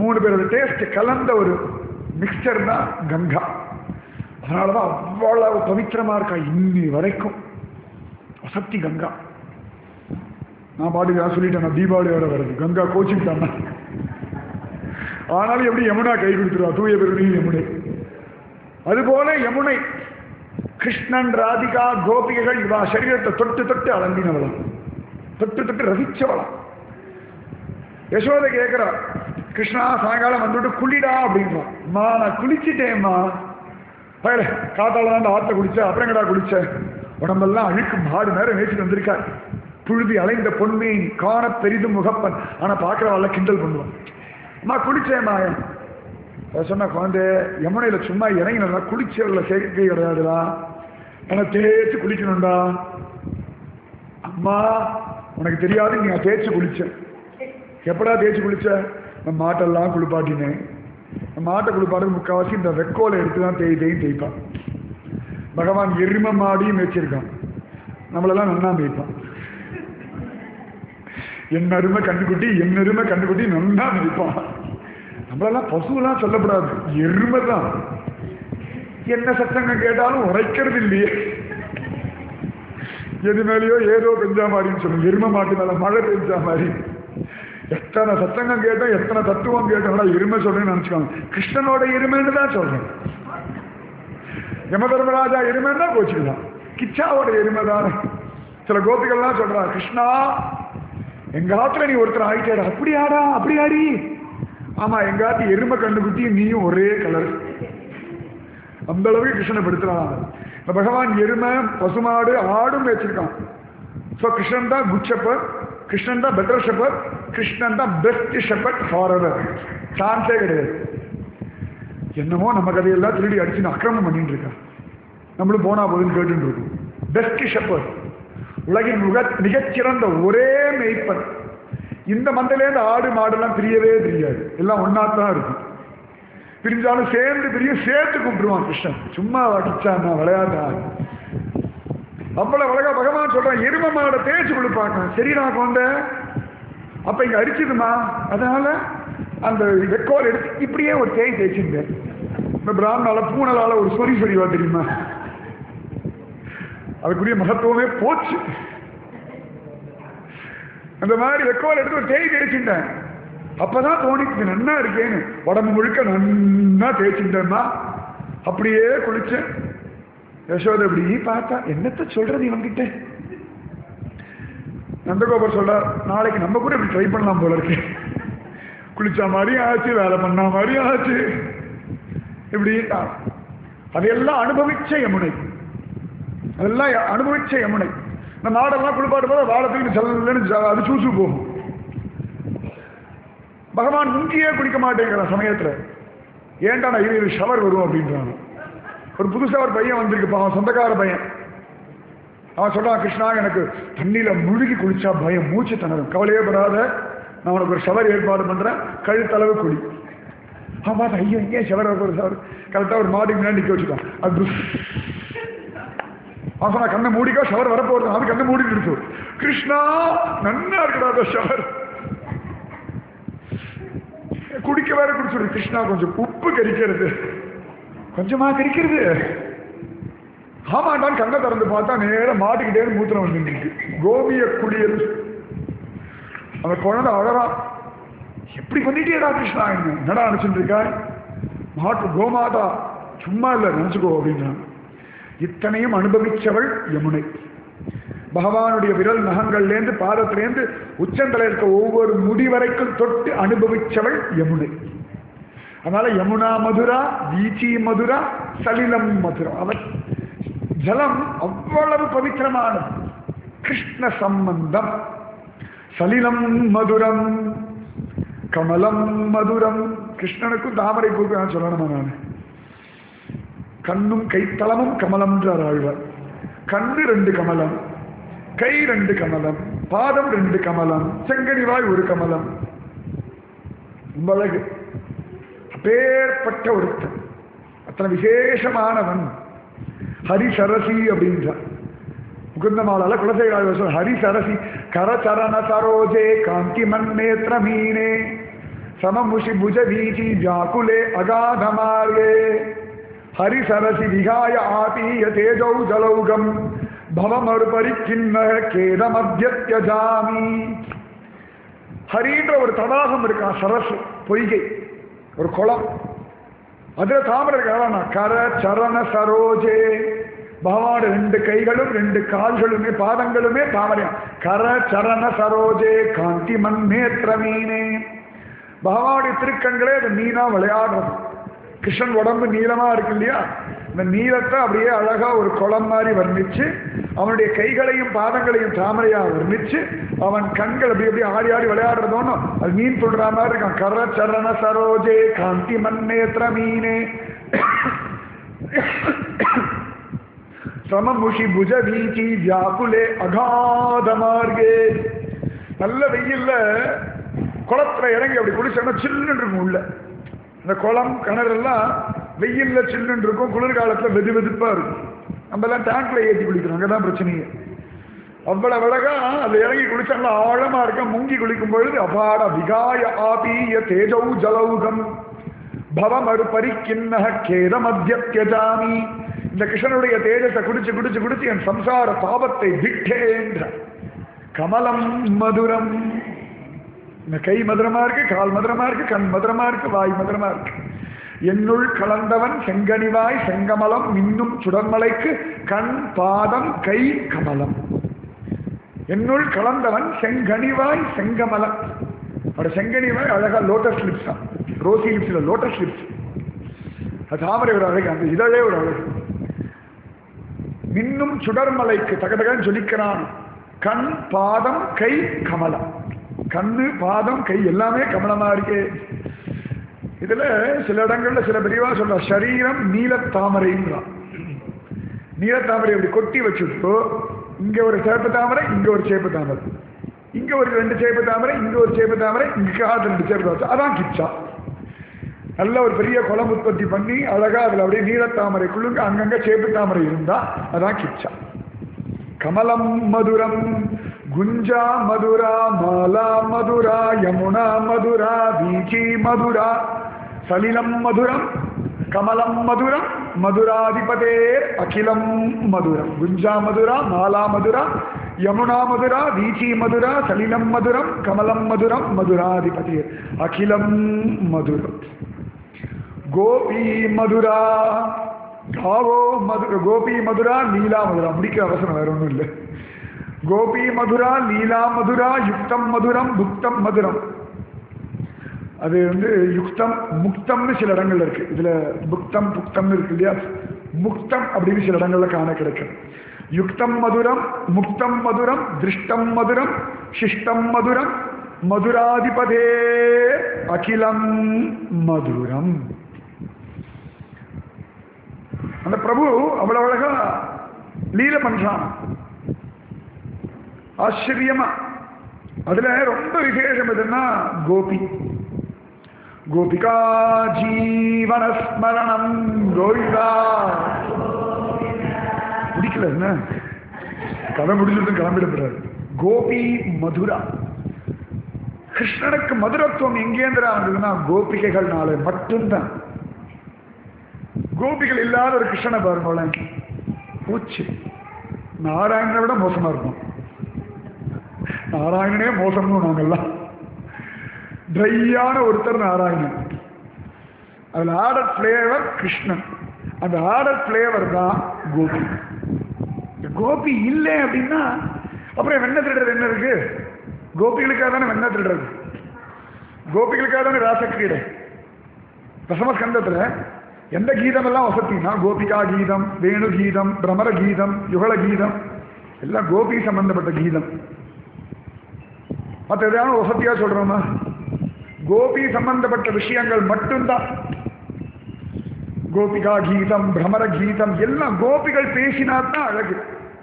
மூணு பேரோட டேஸ்ட் கலந்த ஒரு மிக்சர் தான் கங்கா அதனாலதான் அவ்வளவு பவித்திரமா இருக்கா இன்னி வரைக்கும் வசத்தி கங்கா நான் பாட்டுக்கு நான் சொல்லிட்டேன் நான் தீபாவளியோட வருது கங்கா கோச்சிங் தானே ஆனாலும் எப்படி யமுனா கை கொடுத்துருவா தூய பெருணி யமுனை அதுபோல யமுனை கிருஷ்ணன் ராதிகா கோபிகைகள் இவா சரீரத்தை தொட்டு தொட்டு அலம்பினவளாம் தொட்டு தொட்டு ரசிச்சவளாம் யசோதை கேட்கிறா கிருஷ்ணா சாயங்காலம் வந்துட்டு குளிடா அப்படின்றான் அம்மா நான் குளிச்சிட்டேம்மா பயல காத்தால தான் ஆத்த குளிச்ச அப்புறம் எங்கடா குளிச்ச உடம்பெல்லாம் அழுக்கு மாடு நேரம் மேய்ச்சிட்டு வந்திருக்கார் புழுதி அலைந்த பொன்மீன் காண பெரிதும் முகப்பன் ஆனா பார்க்கறவல்ல கிண்டல் பண்ணுவான் அம்மா குளிச்சேம்மா அவ சொன்ன குழந்தை யமுனையில சும்மா இறங்கினா குளிச்சவர்ல சேர்க்கை கிடையாதுடா ஆனா தேய்ச்சி குளிக்கணும்டா அம்மா உனக்கு தெரியாது நீ தேய்ச்சி குளிச்ச எப்படா தேய்ச்சி குளிச்ச நான் மாட்டெல்லாம் குளிப்பாட்டினேன் நான் மாட்டை குளிப்பாடுறது முக்கால்வாசி இந்த வெக்கோலை எடுத்து தான் தேய் தேய் தேய்ப்பான் பகவான் எரும மாடியும் வச்சிருக்கான் நம்மளெல்லாம் நன்னா மேய்ப்பான் என் அருமை கண்டுக்குட்டி என் அருமை கண்டுக்குட்டி நன்னா மேய்ப்பான் நம்மளெல்லாம் பசுவெல்லாம் சொல்லப்படாது எருமை தான் என்ன சத்தங்கம் கேட்டாலும் உரைக்கிறது இல்லையே எது மேலேயோ ஏதோ பெஞ்சா மாதிரின்னு சொல்லுங்க எருமை மாட்டு மேல மழை பெஞ்சா மாதிரி எத்தனை சத்தங்கம் கேட்டோம் எத்தனை தத்துவம் கேட்டோம்னா எருமை சொல்றேன்னு நினைச்சுக்கோங்க கிருஷ்ணனோட எருமைன்னு தான் சொல்றேன் யம தர்மராஜா எருமைன்னு தான் கோச்சுக்கலாம் கிச்சாவோட எருமை தானே சில கோபிகள்லாம் சொல்றா கிருஷ்ணா எங்க ஆத்துல நீ ஒருத்தர் ஆயிட்டேடா அப்படியாடா அப்படியாடி ஆமா எங்க ஆத்து எருமை கண்டுக்குட்டி நீயும் ஒரே கலர் அந்த அளவுக்கு கிருஷ்ணனை படுத்துறான் இந்த பகவான் எருமை பசுமாடு ஆடும் வச்சிருக்கான் ஸோ கிருஷ்ணன் தான் குட் ஷெப்பர் கிருஷ்ணன் தான் பெட்டர் ஷெப்பர் கிருஷ்ணன் தான் பெஸ்ட் ஷெப்பர் ஃபாரவர் சான்ஸே கிடையாது என்னமோ நம்ம கதையெல்லாம் திருடி அடிச்சு அக்கிரமம் பண்ணிட்டு இருக்கா நம்மளும் போனா போதுன்னு கேட்டுட்டு இருக்கோம் பெஸ்ட் ஷெப்பர் உலகின் மிக மிகச்சிறந்த ஒரே மெய்ப்பன் இந்த மந்தையிலேருந்து ஆடு மாடெல்லாம் பிரியவே தெரியாது எல்லாம் ஒன்னா தான் இருக்கும் பிரிஞ்சாலும் சேர்ந்து பிரிய சேர்த்து கூப்பிடுவான் கிருஷ்ணன் சும்மா அடிச்சான் விளையாடா அவ்வளவு அழகா பகவான் சொல்றான் எரும மாடை தேய்ச்சி கொடுப்பாங்க சரிடா கொண்ட அப்ப இங்க அரிச்சிதுமா அதனால அந்த வெக்கோல் எடுத்து இப்படியே ஒரு தேய் தேய்ச்சிருந்தேன் இந்த பிராமணால பூனலால ஒரு சொறி சொறிவா தெரியுமா அதுக்குரிய மகத்துவமே போச்சு அந்த மாதிரி வெக்கோல் எடுத்து ஒரு தேய் தேய்ச்சிட்டேன் அப்பதான் தோணிச்சு நன்னா இருக்கேன்னு உடம்பு முழுக்க நன்னா தேய்ச்சிட்டேன்னா அப்படியே குளிச்சேன் யசோதை இப்படி பார்த்தா என்னத்த சொல்றது இவன்கிட்ட நந்தகோபர் சொல்றார் நாளைக்கு நம்ம கூட இப்படி ட்ரை பண்ணலாம் போல இருக்கு குளிச்சா மாதிரியும் ஆச்சு வேலை பண்ணா மாதிரியும் ஆச்சு இப்படி அதையெல்லாம் அனுபவிச்ச யமுனை அதெல்லாம் அனுபவிச்ச யமுனை இந்த மாடெல்லாம் குளிப்பாட்டு போது வாழத்துக்கு செல்லன்னு அது சூசு போகும் பகவான் முங்கியே குளிக்க மாட்டேங்கிற சமயத்துல ஏன்டா நான் இரு ஷவர் வரும் அப்படின்றான் ஒரு புதுசா ஒரு பையன் வந்திருக்கு அவன் சொந்தக்கார பையன் அவன் சொல்றான் கிருஷ்ணா எனக்கு தண்ணியில முழுகி குளிச்சா பயம் மூச்சு திணறும் கவலையே படாத நான் உனக்கு ஒரு ஷவர் ஏற்பாடு பண்றேன் கழுத்தளவு குளி அவன் பார்த்தா ஐயோ ஏன் ஷவர் ஒரு ஷவர் கரெக்டா ஒரு மாடிக்கு முன்னாடி நிக்க வச்சுட்டான் அது அவன் சொன்னா கண்ணை மூடிக்கா ஷவர் வரப்போறது அது கண்ணை மூடிட்டு இருக்கு கிருஷ்ணா நன்னா இருக்குடா அந்த ஷவர் குடிக்க வேற குடிச்சிரு கிருஷ்ணா கொஞ்சம் உப்பு கரிக்கிறது கொஞ்சமா கரிக்கிறது ஆமாண்டான் கண்ணை திறந்து பார்த்தா நேர மாட்டுக்கிட்டே மூத்திரம் வந்துருக்கு கோபிய குளியல் அந்த குழந்தை அழகா எப்படி பண்ணிட்டேடா கிருஷ்ணா என்ன என்னடா நினைச்சுட்டு இருக்கா மாட்டு கோமாதா சும்மா இல்லை நினைச்சுக்கோ அப்படின்னா இத்தனையும் அனுபவிச்சவள் யமுனை பகவானுடைய விரல் நகங்கள்லேருந்து பாதத்திலேருந்து உச்சந்தல இருக்க ஒவ்வொரு முடி வரைக்கும் தொட்டு அனுபவிச்சவள் யமுனை அதனால யமுனா மதுரா வீச்சி மதுரா சலிலம் மதுரா அவர் ஜலம் அவ்வளவு பவித்திரமானது கிருஷ்ண சம்பந்தம் சலிலம் மதுரம் கமலம் மதுரம் கிருஷ்ணனுக்கும் தாமரை பூக்கு நான் சொல்லணுமா நான் கண்ணும் கைத்தளமும் கமலம்ன்றார் ஆழ்வார் கண்ணு ரெண்டு கமலம் கை ரெண்டு கமலம் பாதம் ரெண்டு கமலம் செங்கனிவாய் ஒரு கமலம் ரொம்ப அழகு அப்பேற்பட்ட ஒருத்தன் அத்தனை விசேஷமானவன் ஹரிசரசி அப்படின்றான் முகுந்தமாலால குலசேகராஜ சொல்ற ஹரிசரசி கரச்சரண சரோஜே காந்தி மன்னேத்திர மீனே सममुषि भुज वीची व्याकुले अगाधमार्गे हरिसरसि विहाय आतीय तेजौ जलौगम् भवमरुपरिचिन्नः खेदमद्यत्यजामि ஹரின்ற ஒரு தடாகம் இருக்கான் சரசு பொய்கை ஒரு குளம் அதுல தாமரை இருக்கான கர சரண சரோஜே பகவான் ரெண்டு கைகளும் ரெண்டு கால்களுமே பாதங்களுமே தாமரையா கர சரண சரோஜே காந்தி மண் நேத்திர மீனே பகவானுடைய திருக்கண்களே அது மீனா விளையாடுறது கிருஷ்ணன் உடம்பு நீளமா இருக்கு இல்லையா இந்த நீளத்தை அப்படியே அழகா ஒரு குளம் மாதிரி வர்ணிச்சு அவனுடைய கைகளையும் பாதங்களையும் தாமரையா வர்ணிச்சு அவன் கண்கள் அப்படி அப்படி ஆடி ஆடி விளையாடுறதோன்னு அது மீன் சொல்ற மாதிரி இருக்கான் கர சரண சரோஜே காந்தி மன்னேத்திர மீனே சமமுஷி புஜ வீச்சி வியாக்குலே அகாத மார்கே நல்ல வெயில்ல குளத்துல இறங்கி அப்படி குளிச்சோன்னா சில்லுன்னு இருக்கும் உள்ள இந்த குளம் கிணறு எல்லாம் வெயில்ல சில்லுன்னு இருக்கும் குளிர்காலத்துல வெது வெதுப்பா இருக்கும் நம்ம எல்லாம் டேங்க்ல ஏற்றி குளிக்கிறோம் அங்கதான் பிரச்சனையே அவ்வளவு அழகா அதுல இறங்கி குளிச்சா நல்லா ஆழமா இருக்க முங்கி குளிக்கும் பொழுது அபாட விகாய ஆபீய தேஜௌ ஜலௌகம் பவம் அரு பரிக்கிண்ண கேதம் அத்தியஜாமி இந்த கிருஷ்ணனுடைய தேஜத்தை குடிச்சு குடிச்சு குடிச்சு என் சம்சார பாவத்தை விட்டேன்ற கமலம் மதுரம் இந்த கை மதுரமா இருக்கு கால் மதுரமா இருக்கு கண் மதுரமா இருக்கு வாய் மதுரமா இருக்கு என்னுள் கலந்தவன் செங்கனிவாய் செங்கமலம் மின்னும் சுடர்மலைக்கு கண் பாதம் கை கமலம் என்னுள் கலந்தவன் செங்கனிவாய் செங்கமலம் அவட செங்கனிவாய் அழகா லோட்டஸ் லிப்ஸ் தான் ரோசி லிப்ஸ்ல லோட்டஸ் லிப்ஸ் அது தாமரை ஒரு அழகு அந்த இதழே ஒரு அழகு மின்னும் சுடர்மலைக்கு தகதகன்னு ஜொலிக்கிறான் கண் பாதம் கை கமலம் கண்ணு பாதம் கை எல்லாமே கமலமா இருக்கு இதுல சில இடங்கள்ல சில பிரிவா சொல்ற சரீரம் நீலத்தாமரைங்கிறான் நீலத்தாமரை அப்படி கொட்டி வச்சுட்டு இங்க ஒரு சேப்பு தாமரை இங்க ஒரு சேப்பு தாமரை இங்க ஒரு ரெண்டு சேப்பு தாமரை இங்க ஒரு சேப்பு தாமரை இங்க காது ரெண்டு சேப்பு தாமரை அதான் கிச்சா நல்ல ஒரு பெரிய குளம் உற்பத்தி பண்ணி அழகா அதுல அப்படியே நீலத்தாமரை குள்ளுங்க அங்கங்க சேப்பு தாமரை இருந்தா அதான் கிச்சா கமலம் மதுரம் குஞ்சா மதுரா மாலா மதுரா யமுனா மதுரா வீச்சி மதுரா சலிலம் மதுரம் கமலம் மதுரம் மதுராதிபதேர் அகிலம் மதுரம் குஞ்சா மதுரா மாலா மதுரா யமுனா மதுரா வீச்சி மதுரா சலிலம் மதுரம் கமலம் மதுரம் மதுராதிபதேர் அகிலம் மதுரம் கோபி மதுரா காவோ மதுர கோபி மதுரா லீலா மதுரா முடிக்கிற அவசரம் வேற ஒன்றும் இல்லை கோபி மதுரா லீலா மதுரா யுக்தம் மதுரம் புக்தம் மதுரம் அது வந்து யுக்தம் முக்தம்னு சில இடங்கள்ல இருக்கு இதுல புக்தம் புக்தம்னு இருக்கு இல்லையா முக்தம் அப்படின்னு சில இடங்கள்ல காண கிடைக்கும் யுக்தம் மதுரம் முக்தம் மதுரம் திருஷ்டம் மதுரம் சிஷ்டம் மதுரம் மதுராதிபதே அகிலம் மதுரம் அந்த பிரபு அவ்வளவு அழகா லீல பண்றான் ஆச்சரியமா அதுல ரொம்ப விசேஷம் எதுன்னா கோபி கோபிகா ஜீவனஸ்மரணம் கோவிந்தா முடிக்கல என்ன கதை முடிஞ்சதும் கிளம்பிடப்படுறாரு கோபி மதுரா கிருஷ்ணனுக்கு மதுரத்துவம் எங்கேந்திரா வந்ததுன்னா கோபிகைகள்னால மட்டும்தான் கோபிகள் இல்லாத ஒரு கிருஷ்ணனை பாருங்களேன் பூச்சி நாராயணனை விட மோசமா இருக்கும் நாராயணனே மோசம்னு நாங்கெல்லாம் ட்ரையான ஒருத்தர் நாராயணன் அதில் ஆர்டர் ஃப்ளேவர் கிருஷ்ணன் அந்த ஆர்டர் ஃப்ளேவர் தான் கோபி இந்த கோபி இல்லை அப்படின்னா அப்புறம் வெண்ணெய் திருடுறது என்ன இருக்கு கோபிகளுக்காக தானே வெண்ணெய் திருடுறது கோபிகளுக்காக தானே ராசக்கிரீடை தசமஸ்கந்தத்தில் எந்த கீதம் எல்லாம் வசத்தினா கோபிகா கீதம் வேணு கீதம் பிரமர கீதம் யுகல கீதம் எல்லாம் கோபி சம்பந்தப்பட்ட கீதம் மற்ற எதாவது வசதியா சொல்றோமா கோபி சம்பந்தப்பட்ட விஷயங்கள் மட்டும்தான் கோபிகா கீதம் பிரமர கீதம் எல்லாம் கோபிகள் பேசினாத்தான் அழகு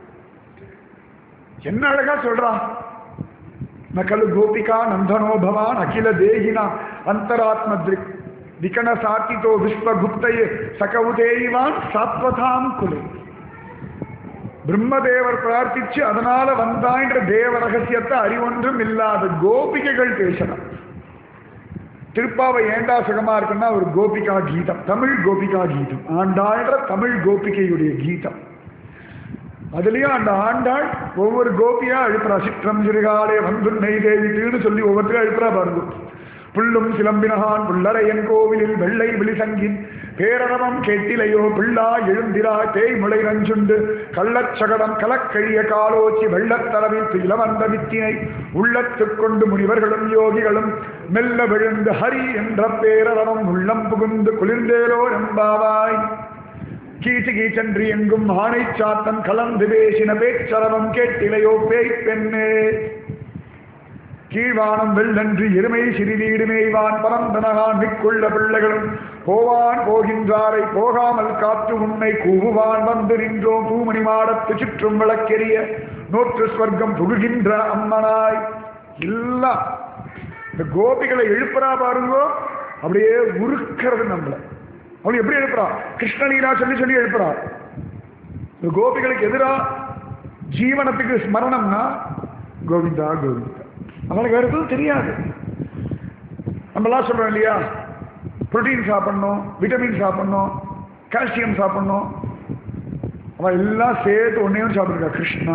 என்ன அழகா சொல்றா நகலு கோபிகா நந்தனோ பவான் அகில தேகினா அந்தராத்ம திரிக் விகன சாத்திதோ விஸ்வகுப்தையே சகவுதேய்வான் சாத்வதாம் குலே பிரம்மதேவர் பிரார்த்திச்சு அதனால வந்தான்ற தேவ ரகசியத்தை அறிவொன்றும் இல்லாத கோபிகைகள் பேசணும் திருப்பாவை ஏண்டா சுகமா இருக்குன்னா ஒரு கோபிகா கீதம் தமிழ் கோபிகா கீதம் ஆண்டாள்ன்ற தமிழ் கோபிகையுடைய கீதம் அதுலயும் அந்த ஆண்டாள் ஒவ்வொரு கோபியா எழுப்புறா சிற்றம் சிறுகாலே வந்துன்னை தேவிட்டுன்னு சொல்லி ஒவ்வொருத்தரும் எழுப்புறா பாருங்க புல்லும் சிலம்பினகான் புல்லரையன் கோவிலில் வெள்ளை விழிசங்கின் பேரரவம் கேட்டிலையோ பிள்ளா எழுந்திரா தேய்முளை நஞ்சுண்டு கள்ளச்சகடம் கலக்கழிய காலோச்சி வெள்ளத்தளவில் இளவந்த வித்தினை உள்ளத்துக் கொண்டு முனிவர்களும் யோகிகளும் மெல்ல விழுந்து ஹரி என்ற பேரரவம் உள்ளம் புகுந்து குளிர்ந்தேலோ நம்பாவாய் கீச்சு கீச்சன்றி எங்கும் ஆணை சாத்தன் கலந்து பேசின பேச்சரவம் கேட்டிலையோ பேய் பெண்ணே கீழ்வானம் வெள்ளன்று எருமை சிறிதீடு மேய்வான் பரந்தனகான் மிக்குள்ள பிள்ளைகளும் போவான் போகின்றாரை போகாமல் காற்று உன்னை கூவுவான் வந்து நின்றோம் பூமணி மாடத்து சுற்றும் விளக்கெரிய நூற்று ஸ்வர்க்கம் புகுகின்ற அம்மனாய் எல்லாம் இந்த கோபிகளை எழுப்புறா பாருங்கோ அப்படியே உருக்கிறது நம்மள அவளை எப்படி எழுப்புறா கிருஷ்ணலீலா சொல்லி சொல்லி எழுப்புறா இந்த கோபிகளுக்கு எதிரா ஜீவனத்துக்கு ஸ்மரணம்னா கோவிந்தா கோவிந்தா அவளுக்கு வேற எதுவும் தெரியாது நம்மளாம் சொல்றோம் இல்லையா புரோட்டீன் சாப்பிடணும் விட்டமின் சாப்பிடணும் கால்சியம் சாப்பிடணும் அவன் எல்லாம் சேர்த்து ஒன்னையும் சாப்பிட்டுருக்கா கிருஷ்ணா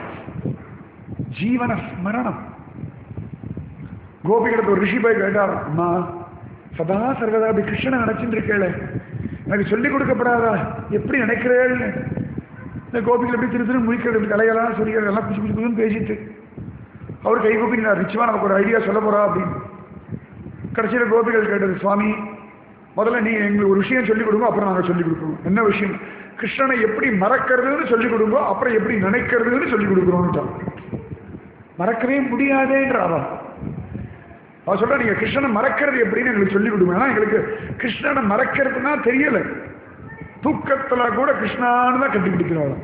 ஜீவன ஸ்மரணம் கோபிகிடத்து ஒரு ரிஷி போய் கேட்டார் அம்மா சதா சர்வதா அப்படி கிருஷ்ணனை நினைச்சுட்டு இருக்கேளே எனக்கு சொல்லிக் கொடுக்கப்படாதா எப்படி நினைக்கிறேன்னு இந்த கோபிகள் எப்படி திரு திரு முழிக்கிறது கலையெல்லாம் சொல்லிக்கிறது எல்லாம் குச்சி குச்சி குச்சுன்னு பேசிட்டு அவர் கை கூப்பி நான் ரிச்சுவா நமக்கு ஒரு ஐடியா சொல்ல போறா அப்படின்னு கடைசியில் கோபிகள் கேட்டது சுவாமி முதல்ல நீ எங்களுக்கு ஒரு விஷயம் சொல்லிக் கொடுங்க அப்புறம் நாங்கள் சொல்லிக் கொடுக்குறோம் என்ன விஷயம் கிருஷ்ணனை எப்படி மறக்கிறதுன்னு சொல்லிக் கொடுங்க அப்புறம் எப்படி நினைக்கிறதுன்னு சொல்லிக் கொடுக்குறோம்ட்டான் மறக்கவே முடியாதேன்ற அவன் அவன் சொல்ற நீங்க கிருஷ்ணனை மறக்கிறது எப்படின்னு எங்களுக்கு சொல்லிக் கொடுங்க ஏன்னா எங்களுக்கு கிருஷ்ணனை மறக்கிறதுனா தெரியல தூக்கத்துல கூட கிருஷ்ணான்னு தான் கண்டுபிடிக்கிறாள்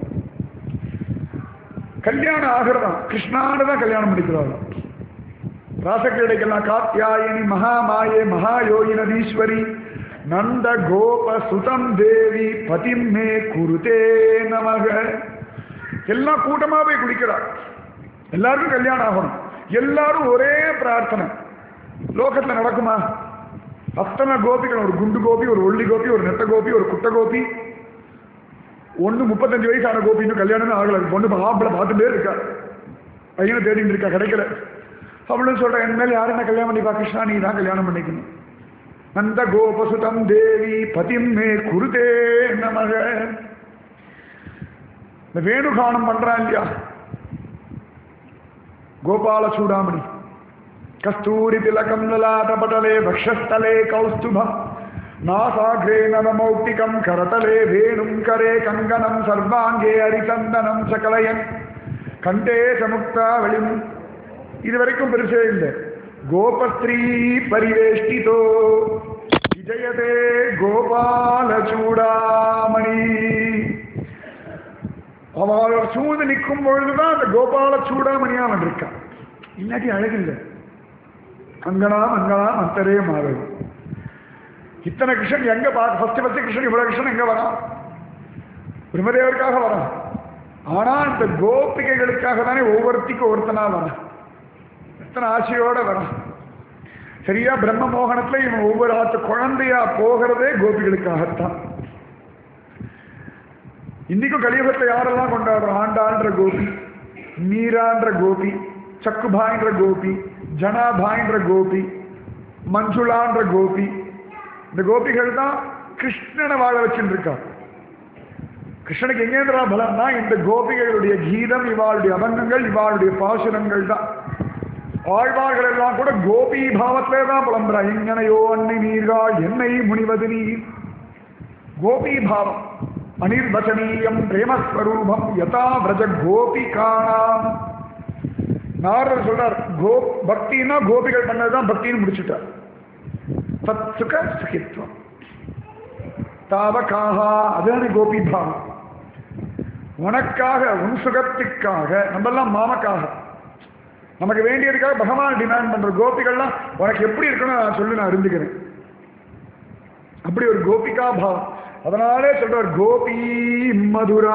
கல்யாணம் ஆகிறதா கிருஷ்ணான்னு தான் கல்யாணம் பண்ணிக்கிறாள் ராசக்கிரடைக்கெல்லாம் காத்தியாயனி மகாமாயே மகாயோகினதீஸ்வரி நந்த கோப சுதம் தேவி பதிம் மே குருதே நமக எல்லாம் கூட்டமா போய் குளிக்கிறார் எல்லாருக்கும் கல்யாணம் ஆகணும் எல்லாரும் ஒரே பிரார்த்தனை லோகத்துல நடக்குமா அத்தனை கோபிகள் ஒரு குண்டு கோபி ஒரு ஒள்ளி கோபி ஒரு நெட்ட கோபி ஒரு குட்டை கோபி ஒண்ணு முப்பத்தஞ்சு வயசான கோபி இன்னும் கல்யாணமே ஆகல பொண்ணு ஆம்பளை பார்த்துட்டே இருக்கா பையனை தேடிட்டு இருக்கா கிடைக்கல அவளும் சொல்ற என் மேல யாரும் என்ன கல்யாணம் பண்ணிப்பா கிருஷ்ணா நீ தான் கல்யாணம் பண்ணிக்கணும் நந்த கோபசுதம் தேவி பதிம் மே குருதே நமக இந்த வேணுகானம் பண்றான் இல்லையா கோபால சூடாமணி கஸ்தூரி திலகம் லலாட்டபடலே வக்ஷஸ்தலே கௌஸ்துபம் நாசாகிரே நவமௌக்திகம் கரதலே வேணும் கரே கங்கணம் சர்வாங்கே ஹரிசந்தனம் சகலயன் கண்டே சமுக்தா வெளிம் இது வரைக்கும் பெருசே இல்லை கோபஸ்திரீ பரிவேஷ்டிதோ விஜயதே கோபால சூடாமணி அவள் சூழ்ந்து நிற்கும் பொழுதுதான் அந்த கோபால சூடாமணியா அவன் இருக்கான் இல்லாட்டி அழகில்லை அங்கனா அங்கனா அந்தரே மாறுது இத்தனை கிருஷ்ணன் எங்க பார்க்க ஃபர்ஸ்ட் ஃபர்ஸ்ட் கிருஷ்ணன் இவ்வளவு கிருஷ்ணன் எங்க வரான் பிரம்மதேவருக்காக வரான் ஆனா இந்த கோபிகைகளுக்காக தானே ஒவ்வொருத்திக்கும் ஒருத்தனா வரான் எத்தனை ஆசையோட வரான் சரியா பிரம்ம மோகனத்துல இவன் ஒவ்வொரு ஆத்து குழந்தையா போகிறதே கோபிகளுக்காகத்தான் இன்னைக்கும் கலியுகத்தில் யாரெல்லாம் கொண்டாடுறோம் ஆண்டான்ற கோபி மீரான்ற கோபி சக்குபாயின்ற கோபி ஜனாபாயின்ற கோபி மஞ்சுளான்ற கோபி இந்த கோபிகள் தான் கிருஷ்ணனை வாழ வச்சுட்டு இருக்கா கிருஷ்ணனுக்கு எங்கேந்திரா பலம்னா இந்த கோபிகளுடைய கீதம் இவாளுடைய அபங்கங்கள் இவாளுடைய பாசுரங்கள் தான் ஆழ்வார்கள் எல்லாம் கூட கோபி பாவத்திலே தான் புலம்புறா எங்கனையோ அன்னை நீர்கள் என்னை முனிவது நீர் கோபி பாவம் அனிர்வச்சனீயம் பிரேமஸ்வரூபம் யதா விரஜ கோபிகாணாம் நாரர் சொல்றார் கோ பக்தினா கோபிகள் பண்ணதுதான் பக்தின்னு முடிச்சுட்டார் தத் சுக சுகித்வம் தாவகாகா அதுதானே கோபி பாவம் உனக்காக உன் சுகத்துக்காக நம்மெல்லாம் மாமக்காக நமக்கு வேண்டியதுக்காக பகவான் டிமாண்ட் பண்ற கோபிகள்லாம் உனக்கு எப்படி இருக்கணும் நான் சொல்லி நான் இருந்துக்கிறேன் அப்படி ஒரு கோபிகா பாவம் அதனாலே சொல்றார் கோபி மதுரா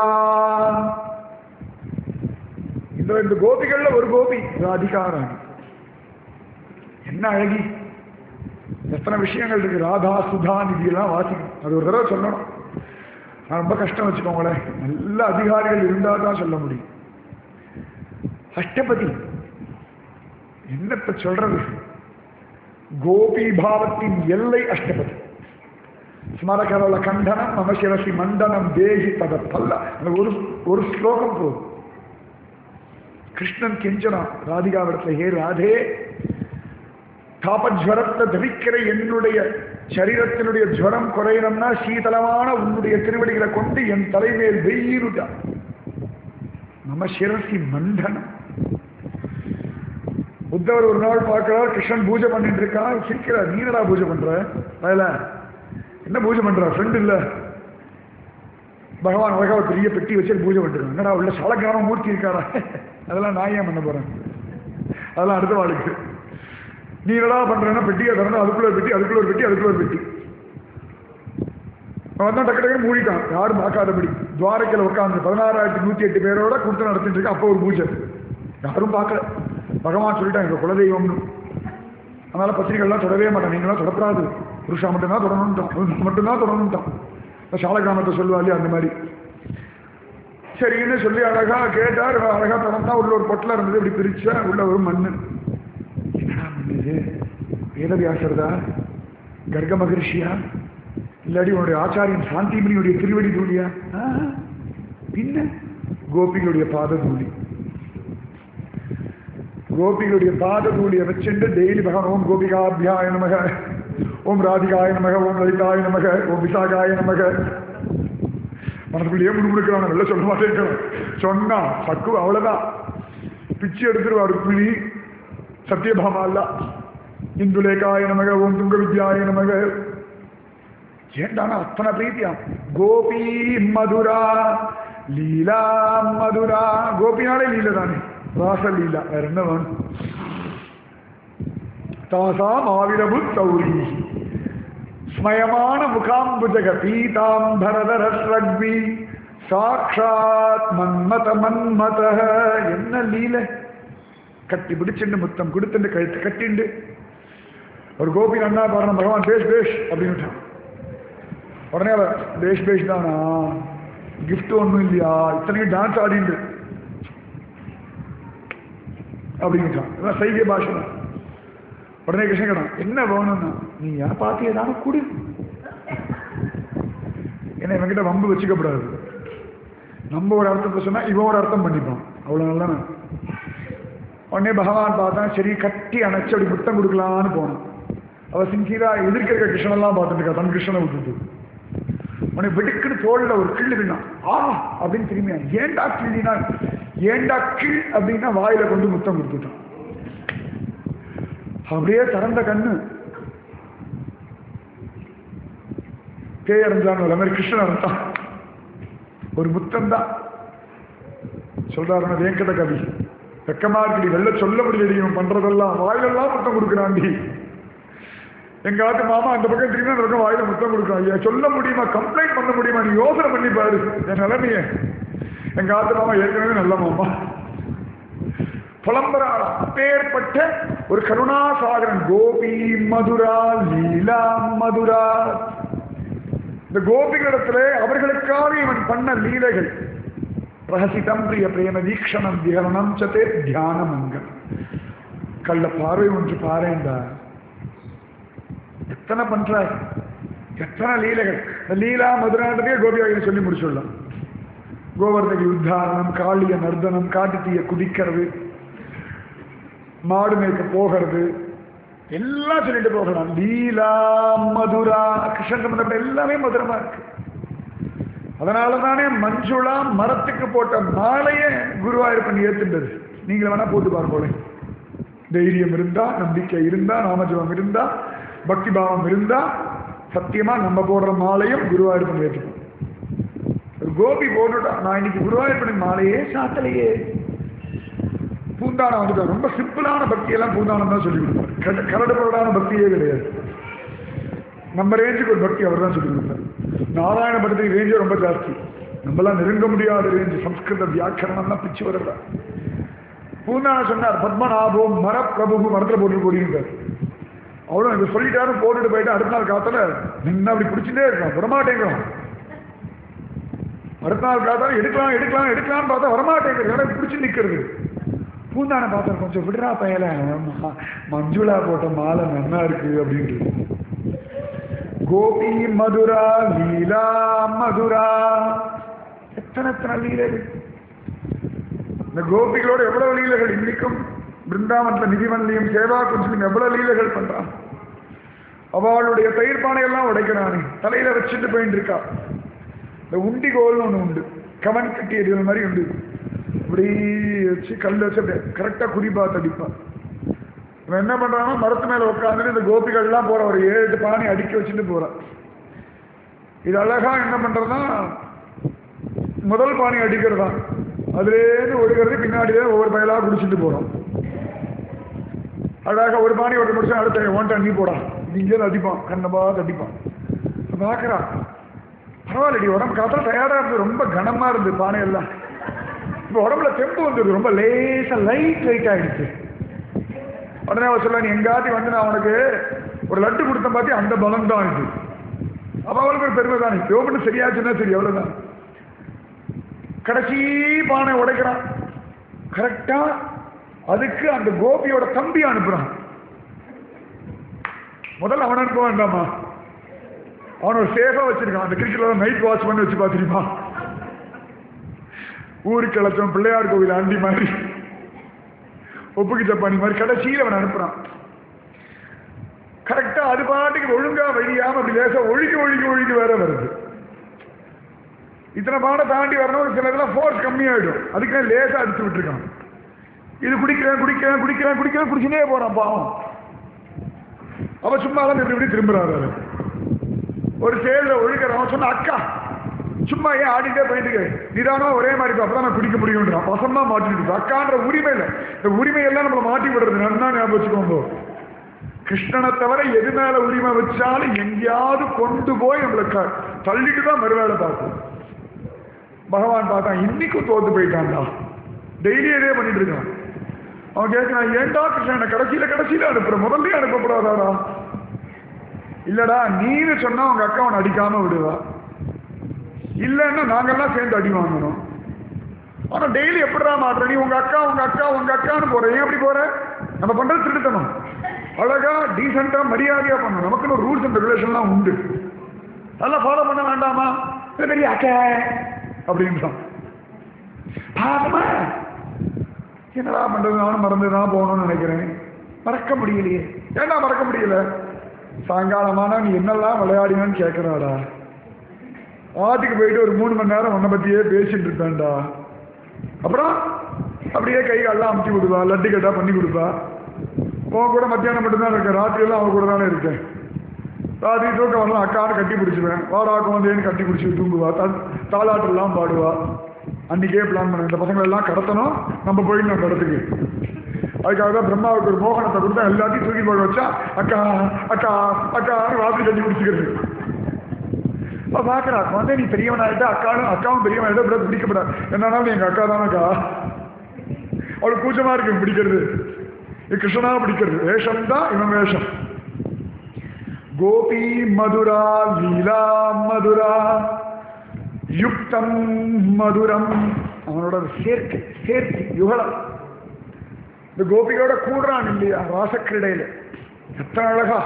இந்த ரெண்டு கோபிகள்ல ஒரு கோபி ராதிகாராணி என்ன அழகி அத்தனை விஷயங்கள் இருக்கு ராதா சுதா நிதியெல்லாம் வாசிக்கணும் அது ஒரு தடவை சொல்லணும் நான் ரொம்ப கஷ்டம் வச்சுக்கோங்களேன் நல்ல அதிகாரிகள் இருந்தால் தான் சொல்ல முடியும் அஷ்டபதி என்ன இப்ப சொல்றது கோபி பாவத்தின் எல்லை அஷ்டபதி ஸ்மரகரல கண்டனம் மம சிரசி மண்டனம் தேகி தத பல்ல அந்த ஒரு ஒரு ஸ்லோகம் போதும் கிருஷ்ணன் கெஞ்சனா ராதிகாவிடத்துல ஹே ராதே தாபஜ்வரத்தை தவிக்கிற என்னுடைய சரீரத்தினுடைய ஜுவரம் குறையணும்னா சீதளமான உன்னுடைய திருவடிகளை கொண்டு என் தலைமேல் வெயிலுடா மம சிரசி மண்டனம் புத்தவர் ஒரு நாள் பார்க்கிறார் கிருஷ்ணன் பூஜை பண்ணிட்டு இருக்கான் சிரிக்கிறார் நீனடா பூஜை பண்ற அதில் என்ன பூஜை பண்ற ஃப்ரெண்ட் இல்ல பகவான் அழகா ஒரு பெரிய பெட்டி வச்சு பூஜை பண்ணிருக்கான் என்னடா உள்ள சலக்கிராம மூர்த்தி இருக்காரா அதெல்லாம் நான் ஏன் பண்ண போறேன் அதெல்லாம் அடுத்த வாழ்க்கை நீ என்னடா பண்றேன்னா பெட்டியை திறந்து அதுக்குள்ள ஒரு பெட்டி அதுக்குள்ள ஒரு பெட்டி அதுக்குள்ள ஒரு பெட்டி அவன் வந்தா டக்கு டக்குன்னு மூடிட்டான் யாரும் பார்க்காதபடி துவாரக்கையில் உட்காந்து பதினாறாயிரத்தி நூற்றி எட்டு பேரோட கொடுத்து நடத்திட்டு இருக்கா அப்போ ஒரு பூஜை யாரும் பார்க்கல பகவான் சொல்லிட்டான் எங்க குலதெய்வம்னு அதனால பத்திரிகைலாம் தொடவே மாட்டேன் நீங்களாம் தொடப்படாது புருஷா மட்டும்தான் தொடரணும்ட்டான் மட்டும்தான் தொடரணும்ட்டான் சால கிராமத்தை சொல்லுவா இல்லையா அந்த மாதிரி சரின்னு சொல்லி அழகா கேட்டார் அழகா திறந்தா உள்ள ஒரு பொட்டில் இருந்தது இப்படி பிரிச்சா உள்ள ஒரு மண்ணு என்னடா மண்ணு இது வேதவியாசர்தா கர்க மகரிஷியா இல்லாடி உன்னுடைய ஆச்சாரியன் சாந்திமணியுடைய திருவடி தூளியா ஆ, பின்ன கோபிகளுடைய பாத தூளி கோபிகளுடைய பாத தூளியை வச்சுட்டு டெய்லி பகவான் ஓம் கோபிகாபியாய நமக ஓம் ராதிகாய நமக ஓம் லலிதாய நமக ஓம் விசாகாய நமக மனசுக்குள்ளேயே முடுமுடுக்கிறான் வெளில சொல்ல மாட்டேங்கிறான் சொன்னா சக்கு அவ்வளவுதான் பிச்சு எடுத்துருவா ருக்மிணி சத்யபாமா அல்ல இந்துலேகாய நமக ஓம் துங்க வித்யாய நமக ஏண்டானா அத்தனை பிரீத்தியா கோபி மதுரா லீலா மதுரா கோபினாலே லீல தானே ராச லீலா வேற என்ன வேணும் தாசாம் ஆவிரபு தௌரி ஸ்மயமான முகாம்புஜக பீதாம்பரதரஸ்ரக்வி சாட்சாத் மன்மத மன்மத என்ன லீல கட்டி பிடிச்சுண்டு முத்தம் கொடுத்துண்டு கழுத்து கட்டிண்டு ஒரு கோபி அண்ணா பாருங்க பகவான் பேஷ் பேஷ் அப்படின்னு உடனே அவ பேஷ் பேஷ் தானா gift ஒன்றும் இல்லையா இத்தனையும் டான்ஸ் ஆடிண்டு அப்படின்ட்டான் இதான் சைகை பாஷை தான். உடனே கிருஷ்ணன் கேட்டான் என்ன வேணும்னா நீ யார் பார்த்து ஏதாவது கொடு ஏன்னா இவன்கிட்ட வம்பு வச்சுக்கப்படாது நம்ம ஒரு அர்த்தத்தை சொன்னா இவன் ஒரு அர்த்தம் பண்ணிப்பான் அவ்வளோ நல்லவன் உடனே பகவான் பார்த்தான் சரி கட்டி அணைச்சு அப்படி முத்தம் கொடுக்கலான்னு போனான் அவ சிங்கீரா எதிர்க்க இருக்க கிருஷ்ணனெல்லாம் பார்த்துட்டு இருக்கா தன் கிருஷ்ணனை விட்டுட்டு உன்னை வெடுக்குன்னு தோல்ல ஒரு கிள்ளு விண்ணான் ஆ அப்படின்னு திரும்பியா ஏண்டா கிள்ளினா ஏண்டா கிள் அப்படின்னா வாயில கொண்டு முத்தம் கொடுத்துட்டான் அப்படியே திறந்த கண்ணு பேய் அடைஞ்சான் ஒரு மாதிரி கிருஷ்ணன் அடைஞ்சான் ஒரு முத்தம் தான் சொல்றாருன்னா வேங்கட கவி வெக்கமா இருக்குடி வெளில சொல்ல முடியலடி இவன் பண்றதெல்லாம் வாயிலெல்லாம் முத்தம் கொடுக்குறான்டி எங்க ஆட்டு மாமா அந்த பக்கம் திரும்பி அந்த பக்கம் வாயில முத்தம் கொடுக்குறான் ஐயா சொல்ல முடியுமா கம்ப்ளைண்ட் பண்ண முடியுமா நீ யோசனை பண்ணி பாரு என் நிலைமைய எங்க ஆட்டு மாமா ஏற்கனவே நல்ல மாமா புலம்பராளா அப்பேற்பட்ட ஒரு கருணாசாகரன் கோபி மதுரா லீலா மதுரா இந்த கோபிகளிடத்துல அவர்களுக்காக இவன் பண்ண லீலைகள் ரகசிதம் பிரிய பிரேம வீக்ஷணம் விகரணம் சதே தியானமங்கம் கள்ள பார்வை ஒன்று பாருண்டா எத்தனை பண்றாய் எத்தனை லீலைகள் இந்த லீலா மதுராண்டதே கோபியாகிரி சொல்லி முடிச்சுடலாம் கோவர்தகி உத்தாரணம் காளிய நர்தனம் காட்டு தீய குதிக்கிறது மாடு மேய்க்க போகிறது எல்லாம் சொல்லிட்டு போகலாம் லீலா மதுரா கிருஷ்ணன் சம்பந்தப்பட்ட எல்லாமே மதுரமா இருக்கு அதனால தானே மஞ்சுளா மரத்துக்கு போட்ட மாலையே குருவாயூரப்பன் ஏத்துண்டது நீங்க வேணா போட்டு பார்ப்போம் தைரியம் இருந்தா நம்பிக்கை இருந்தா நாமஜபம் இருந்தா பக்தி பாவம் இருந்தா சத்தியமா நம்ம போடுற மாலையும் குருவாயூரப்பன் ஏற்றுக்கும் ஒரு கோபி போட்டுட்டா நான் இன்னைக்கு குருவாயூரப்பனின் மாலையே சாத்தலையே பூந்தானம் வந்துட்டான் ரொம்ப சிம்பிளான பக்தியெல்லாம் பூந்தானம் தான் சொல்லி கொடுப்பார் கர- கரடுபரடான பக்தியே கிடையாது நம்ம ரேஞ்சுக்கு ஒரு பக்தி அவர் தான் சொல்லி கொடுப்பார் நாராயண படத்துக்கு ரேஞ்சே ரொம்ப ஜாஸ்தி நம்மளாம் நெருங்க முடியாத ரேஞ்சு சம்ஸ்கிருத வியாக்கரணம்லாம் பிச்சு வரல பூந்தான சொன்னார் பத்மநாபோம் மர பிரபு மரத்தில் போட்டு போடுகிறார் அவ்வளோ இது சொல்லிட்டாரு போட்டுட்டு போயிட்டு அடுத்த நாள் காத்தால நின்று அப்படி பிடிச்சிட்டே இருக்கான் விடமாட்டேங்கிறான் அடுத்த நாள் காத்தால எடுக்கலாம் எடுக்கலாம் எடுக்கலாம்னு பார்த்தா வரமாட்டேங்கிறது எனக்கு பிடிச்சி நிற்கிறது பூந்தானை பார்த்தா கொஞ்சம் விடுறா பயல ம- மஞ்சுளா போட்ட மாலை நன்னா இருக்கு அப்படின்ட்டு கோபி மதுரா லீலா மதுரா எத்தனை எத்தனை லீலைகள் இந்த கோபிகளோட எவ்வளவு லீலைகள் இன்னைக்கும் பிருந்தாவனத்துல நிதிவன்லியும் சேவா குஞ்சிலும் எவ்வளவு லீலைகள் பண்றான் அவளுடைய தயிர் பானையெல்லாம் உடைக்கிறானே தலையில வச்சுட்டு போயிட்டு இருக்கா இந்த உண்டிகோல்னு ஒண்ணு உண்டு கவன் கட்டி எறிகிற மாதிரி உண்டு இப்படி வச்சு கல் வச்சு அப்படியே கரெக்டாக குறி பார்த்து அடிப்பான் இவன் என்ன பண்றான்னா மரத்து மேல உட்காந்துட்டு இந்த கோபிகள்லாம் போற ஒரு ஏழு எட்டு பானை அடுக்கி வச்சுட்டு போறான் இது அழகா என்ன பண்றதுன்னா முதல் பானை அடிக்கிறதா அதுலேருந்து ஒடுக்கிறது பின்னாடியே ஒவ்வொரு பயலா குடிச்சிட்டு போறோம் அழகா ஒரு பானை ஒரு முடிச்சா அடுத்த ஓன்ட்ட நீ போடா இது இங்கேருந்து அடிப்பான் கண்ணபா அடிப்பான் பார்க்கறா பரவாயில்லடி உடம்பு காத்தால டயர்டா இருந்து ரொம்ப கனமா இருந்து பானை எல்லாம் இப்போ உடம்புல தெம்பு வந்துருது ரொம்ப லேசா லைட் வெயிட் ஆயிடுச்சு உடனே அவ சொல்ல நீ எங்காத்தி வந்து நான் உனக்கு ஒரு லட்டு கொடுத்த பாத்தி அந்த பலம் தான் இது அப்ப அவளுக்கு ஒரு பெருமை தானே யோகன்னு சரியாச்சுன்னா சரி அவ்வளவுதான் கடைசி பானை உடைக்கிறான் கரெக்டா அதுக்கு அந்த கோபியோட தம்பி அனுப்புறான் முதல்ல அவன் அனுப்ப வேண்டாமா அவன் ஒரு சேஃபா வச்சிருக்கான் அந்த கிரிக்கெட்ல நைட் வாட்ச் பண்ணி வச்சு பார்த்துருப்பா ஊருக்கு கிளச்சம் பிள்ளையார் கோவில் ஆண்டி மாதிரி ஒப்புக்கு ஜப்பானி மாதிரி கடைசியில் அவன் அனுப்புறான் கரெக்டா அது பாட்டுக்கு ஒழுங்கா வழியாம அப்படி லேசா ஒழுகி ஒழுகி ஒழுகி வேற வருது இத்தனை பாடம் தாண்டி வரணும் சிலதெல்லாம் ஃபோர்ஸ் கம்மியாயிடும் அதுக்கு லேசா அடிச்சு விட்டுருக்கான் இது குடிக்கிறேன் குடிக்கிறேன் குடிக்கிறேன் குடிக்கிறேன் குடிச்சுனே போறான் பாவம் அவ சும்மா தான் இப்படி இப்படி திரும்புறாரு அவரு. ஒரு செயல்ல ஒழுகிறவன் சொன்ன அக்கா சும்மா ஏன் ஆடிட்டே போயிட்டு நிதானமா ஒரே மாதிரி இருக்கும் அப்பதான் நான் குடிக்க முடியும்ன்றான் வசமா மாட்டிட்டு இருக்கு அக்கான்ற உரிமை இல்லை இந்த உரிமை எல்லாம் நம்மளை மாட்டி விடுறது நன்னா ஞாபகம் வச்சுக்கோங்க கிருஷ்ணனை தவிர எது மேல உரிமை வச்சாலும் எங்கேயாவது கொண்டு போய் நம்மளை க- தள்ளிட்டு தான் மறுவேளை பார்க்கும் பகவான் பார்த்தான் இன்னைக்கும் தோத்து போயிட்டான்டா டெய்லி இதே பண்ணிட்டு இருக்கான் அவன் கேட்கிறான் ஏன்டா கிருஷ்ணன் கடைசியில கடைசியில அனுப்புற முதல்ல அனுப்பப்படாதாடா இல்லடா நீனு சொன்னா உங்க அக்கா அவனை அடிக்காம விடுவா இல்லைன்னா நாங்கெல்லாம் சேர்ந்து அடி வாங்கணும் ஆனா டெய்லி எப்படிடா மாட்டுற நீ உங்க அக்கா உங்க அக்கா உங்க அக்கான்னு போற ஏன் அப்படி போற நம்ம பண்றது திருத்தணும் அழகா டீசெண்டா மரியாதையா பண்ணணும் நமக்குன்னு ஒரு ரூல்ஸ் அண்ட் ரெகுலேஷன்லாம் உண்டு நல்லா ஃபாலோ பண்ண வேண்டாமா இது பெரிய அக்கா அப்படின்றான் பாவமா என்னடா பண்றது நானும் மறந்து தான் போகணும்னு நினைக்கிறேன் மறக்க முடியலையே ஏன்டா மறக்க முடியல சாயங்காலமானா நீ என்னெல்லாம் விளையாடினான்னு கேட்கிறாடா ஆத்துக்கு போயிட்டு ஒரு மூணு மணி நேரம் உன்னை பத்தியே பேசிட்டு இருப்பேன்டா அப்புறம் அப்படியே கை காலெல்லாம் அமுத்தி விடுவா லட்டு கட்டா பண்ணி கொடுப்பா உன் கூட மத்தியானம் மட்டும்தான் இருக்கேன் ராத்திரியெல்லாம் அவன் கூட தானே இருக்கேன் ராத்திரி தூக்கம் வரலாம் அக்கான்னு கட்டி பிடிச்சிருவேன் வாடா குழந்தைன்னு கட்டி பிடிச்சி தூங்குவா தன் தாலாட்டெல்லாம் பாடுவா அன்னைக்கே பிளான் பண்ணேன் இந்த பசங்களை எல்லாம் கடத்தணும் நம்ம போயிடணும் அந்த இடத்துக்கு அதுக்காக தான் பிரம்மாவுக்கு ஒரு மோகனத்தை கொடுத்தா எல்லாத்தையும் தூக்கி போட வச்சா அக்கா அக்கா அக்கான்னு ராத்திரி கட்டி பிடிச்சிக்கிறது இப்போ பார்க்குறா குழந்தை நீ பெரியவனாயிட்டா அக்காவும் அக்காவும் பெரியவனாயிட்டா இப்படி பிடிக்கப்படாது என்னன்னாலும் எங்கள் அக்கா தானக்கா அவளுக்கு கூச்சமா இருக்கு பிடிக்கிறது இது கிருஷ்ணனா பிடிக்கிறது வேஷம் தான் இவன் வேஷம் கோபி மதுரா லீலா மதுரா யுக்தம் மதுரம் அவனோட சேர்க்கை சேர்க்கை யுகலம் இந்த கோபியோட கூடுறான் இல்லையா ராசக்கிரடையில எத்தனை அழகா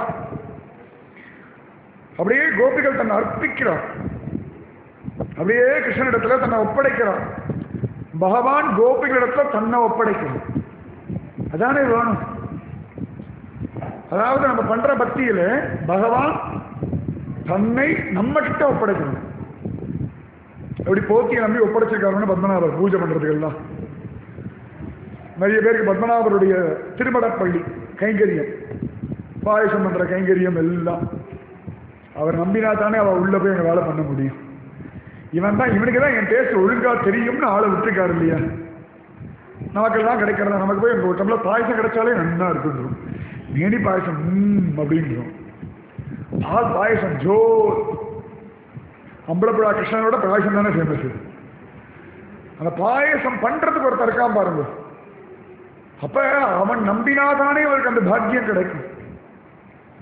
அப்படியே கோபிகள் தன்னை அர்ப்பிக்கிறார் அப்படியே கிருஷ்ணனிடத்துல தன்னை ஒப்படைக்கிறார் பகவான் கோபிகளிடத்துல தன்னை ஒப்படைக்கிறார் அதானே வேணும் அதாவது நம்ம பண்ற பக்தியில பகவான் தன்னை நம்ம கிட்ட ஒப்படைக்கணும் அப்படி போத்தியை நம்பி ஒப்படைச்சிருக்காருன்னு பத்மநாபர் பூஜை பண்றதுக்கெல்லாம் நிறைய பேருக்கு பத்மநாபருடைய திருமடப்பள்ளி கைங்கரியம் பாயசம் பண்ற கைங்கரியம் எல்லாம் அவர் நம்பினா தானே அவ உள்ள போய் எங்க வேலை பண்ண முடியும் இவன் தான் இவனுக்கு தான் என் டேஸ்ட் ஒழுங்கா தெரியும்னு ஆளை விட்டுருக்காரு இல்லையா நமக்கெல்லாம் கிடைக்கிறதா நமக்கு போய் ஒரு டம்ளர் பாயசம் கிடைச்சாலே நன்னா இருக்குன்றோம் மேனி பாயசம் ம் அப்படின்றோம் பால் பாயசம் ஜோ அம்பலப்புழா கிருஷ்ணனோட பாயசம் தானே ஃபேமஸ் அந்த பாயசம் பண்றதுக்கு ஒருத்தர் இருக்கான் பாருங்க அப்ப அவன் நம்பினாதானே அவருக்கு அந்த பாக்கியம் கிடைக்கும்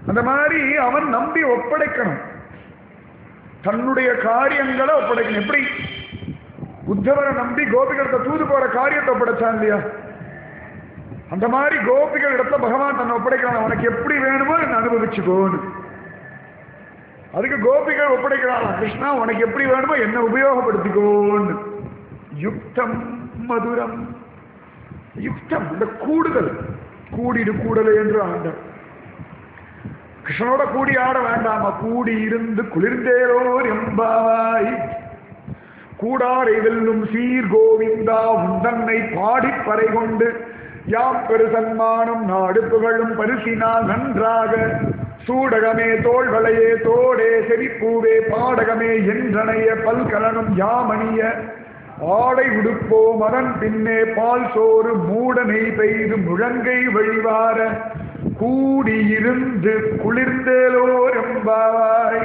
அந்த மாதிரி அவன் நம்பி ஒப்படைக்கணும் தன்னுடைய காரியங்களை ஒப்படைக்கணும் எப்படி உத்தவரை நம்பி கோபிகளிடத்த தூது போற காரியத்தை ஒப்படைச்சான் இல்லையா அந்த மாதிரி கோபிகள் இடத்துல பகவான் தன்னை ஒப்படைக்கிறான் உனக்கு எப்படி வேணுமோ என்ன அனுபவிச்சுக்கோன்னு அதுக்கு கோபிகள் ஒப்படைக்கிறான் கிருஷ்ணா உனக்கு எப்படி வேணுமோ என்ன உபயோகப்படுத்திக்கோன்னு யுக்தம் மதுரம் யுக்தம் இந்த கூடுதல் கூடிடு கூடல் என்று ஆண்டார் கிருஷ்ணனோட கூடி ஆட வேண்டாமா கூடி இருந்து குளிர்ந்தேரோர் எம்பாய் கூடாரை வெல்லும் சீர் கோவிந்தா உந்தன்னை பாடிப் பறை கொண்டு யாம் பெரு சன்மானம் நாடு புகழும் பரிசினால் நன்றாக சூடகமே தோள்வளையே தோடே செறிப்பூவே பாடகமே என்றனைய பல்கலனும் யாமணிய ஆடை உடுப்போம் அதன் பின்னே பால் சோறு மூட நெய் பெய்து முழங்கை வழிவார கூடியிருந்து குளிர்ந்தேலோரம்பாய்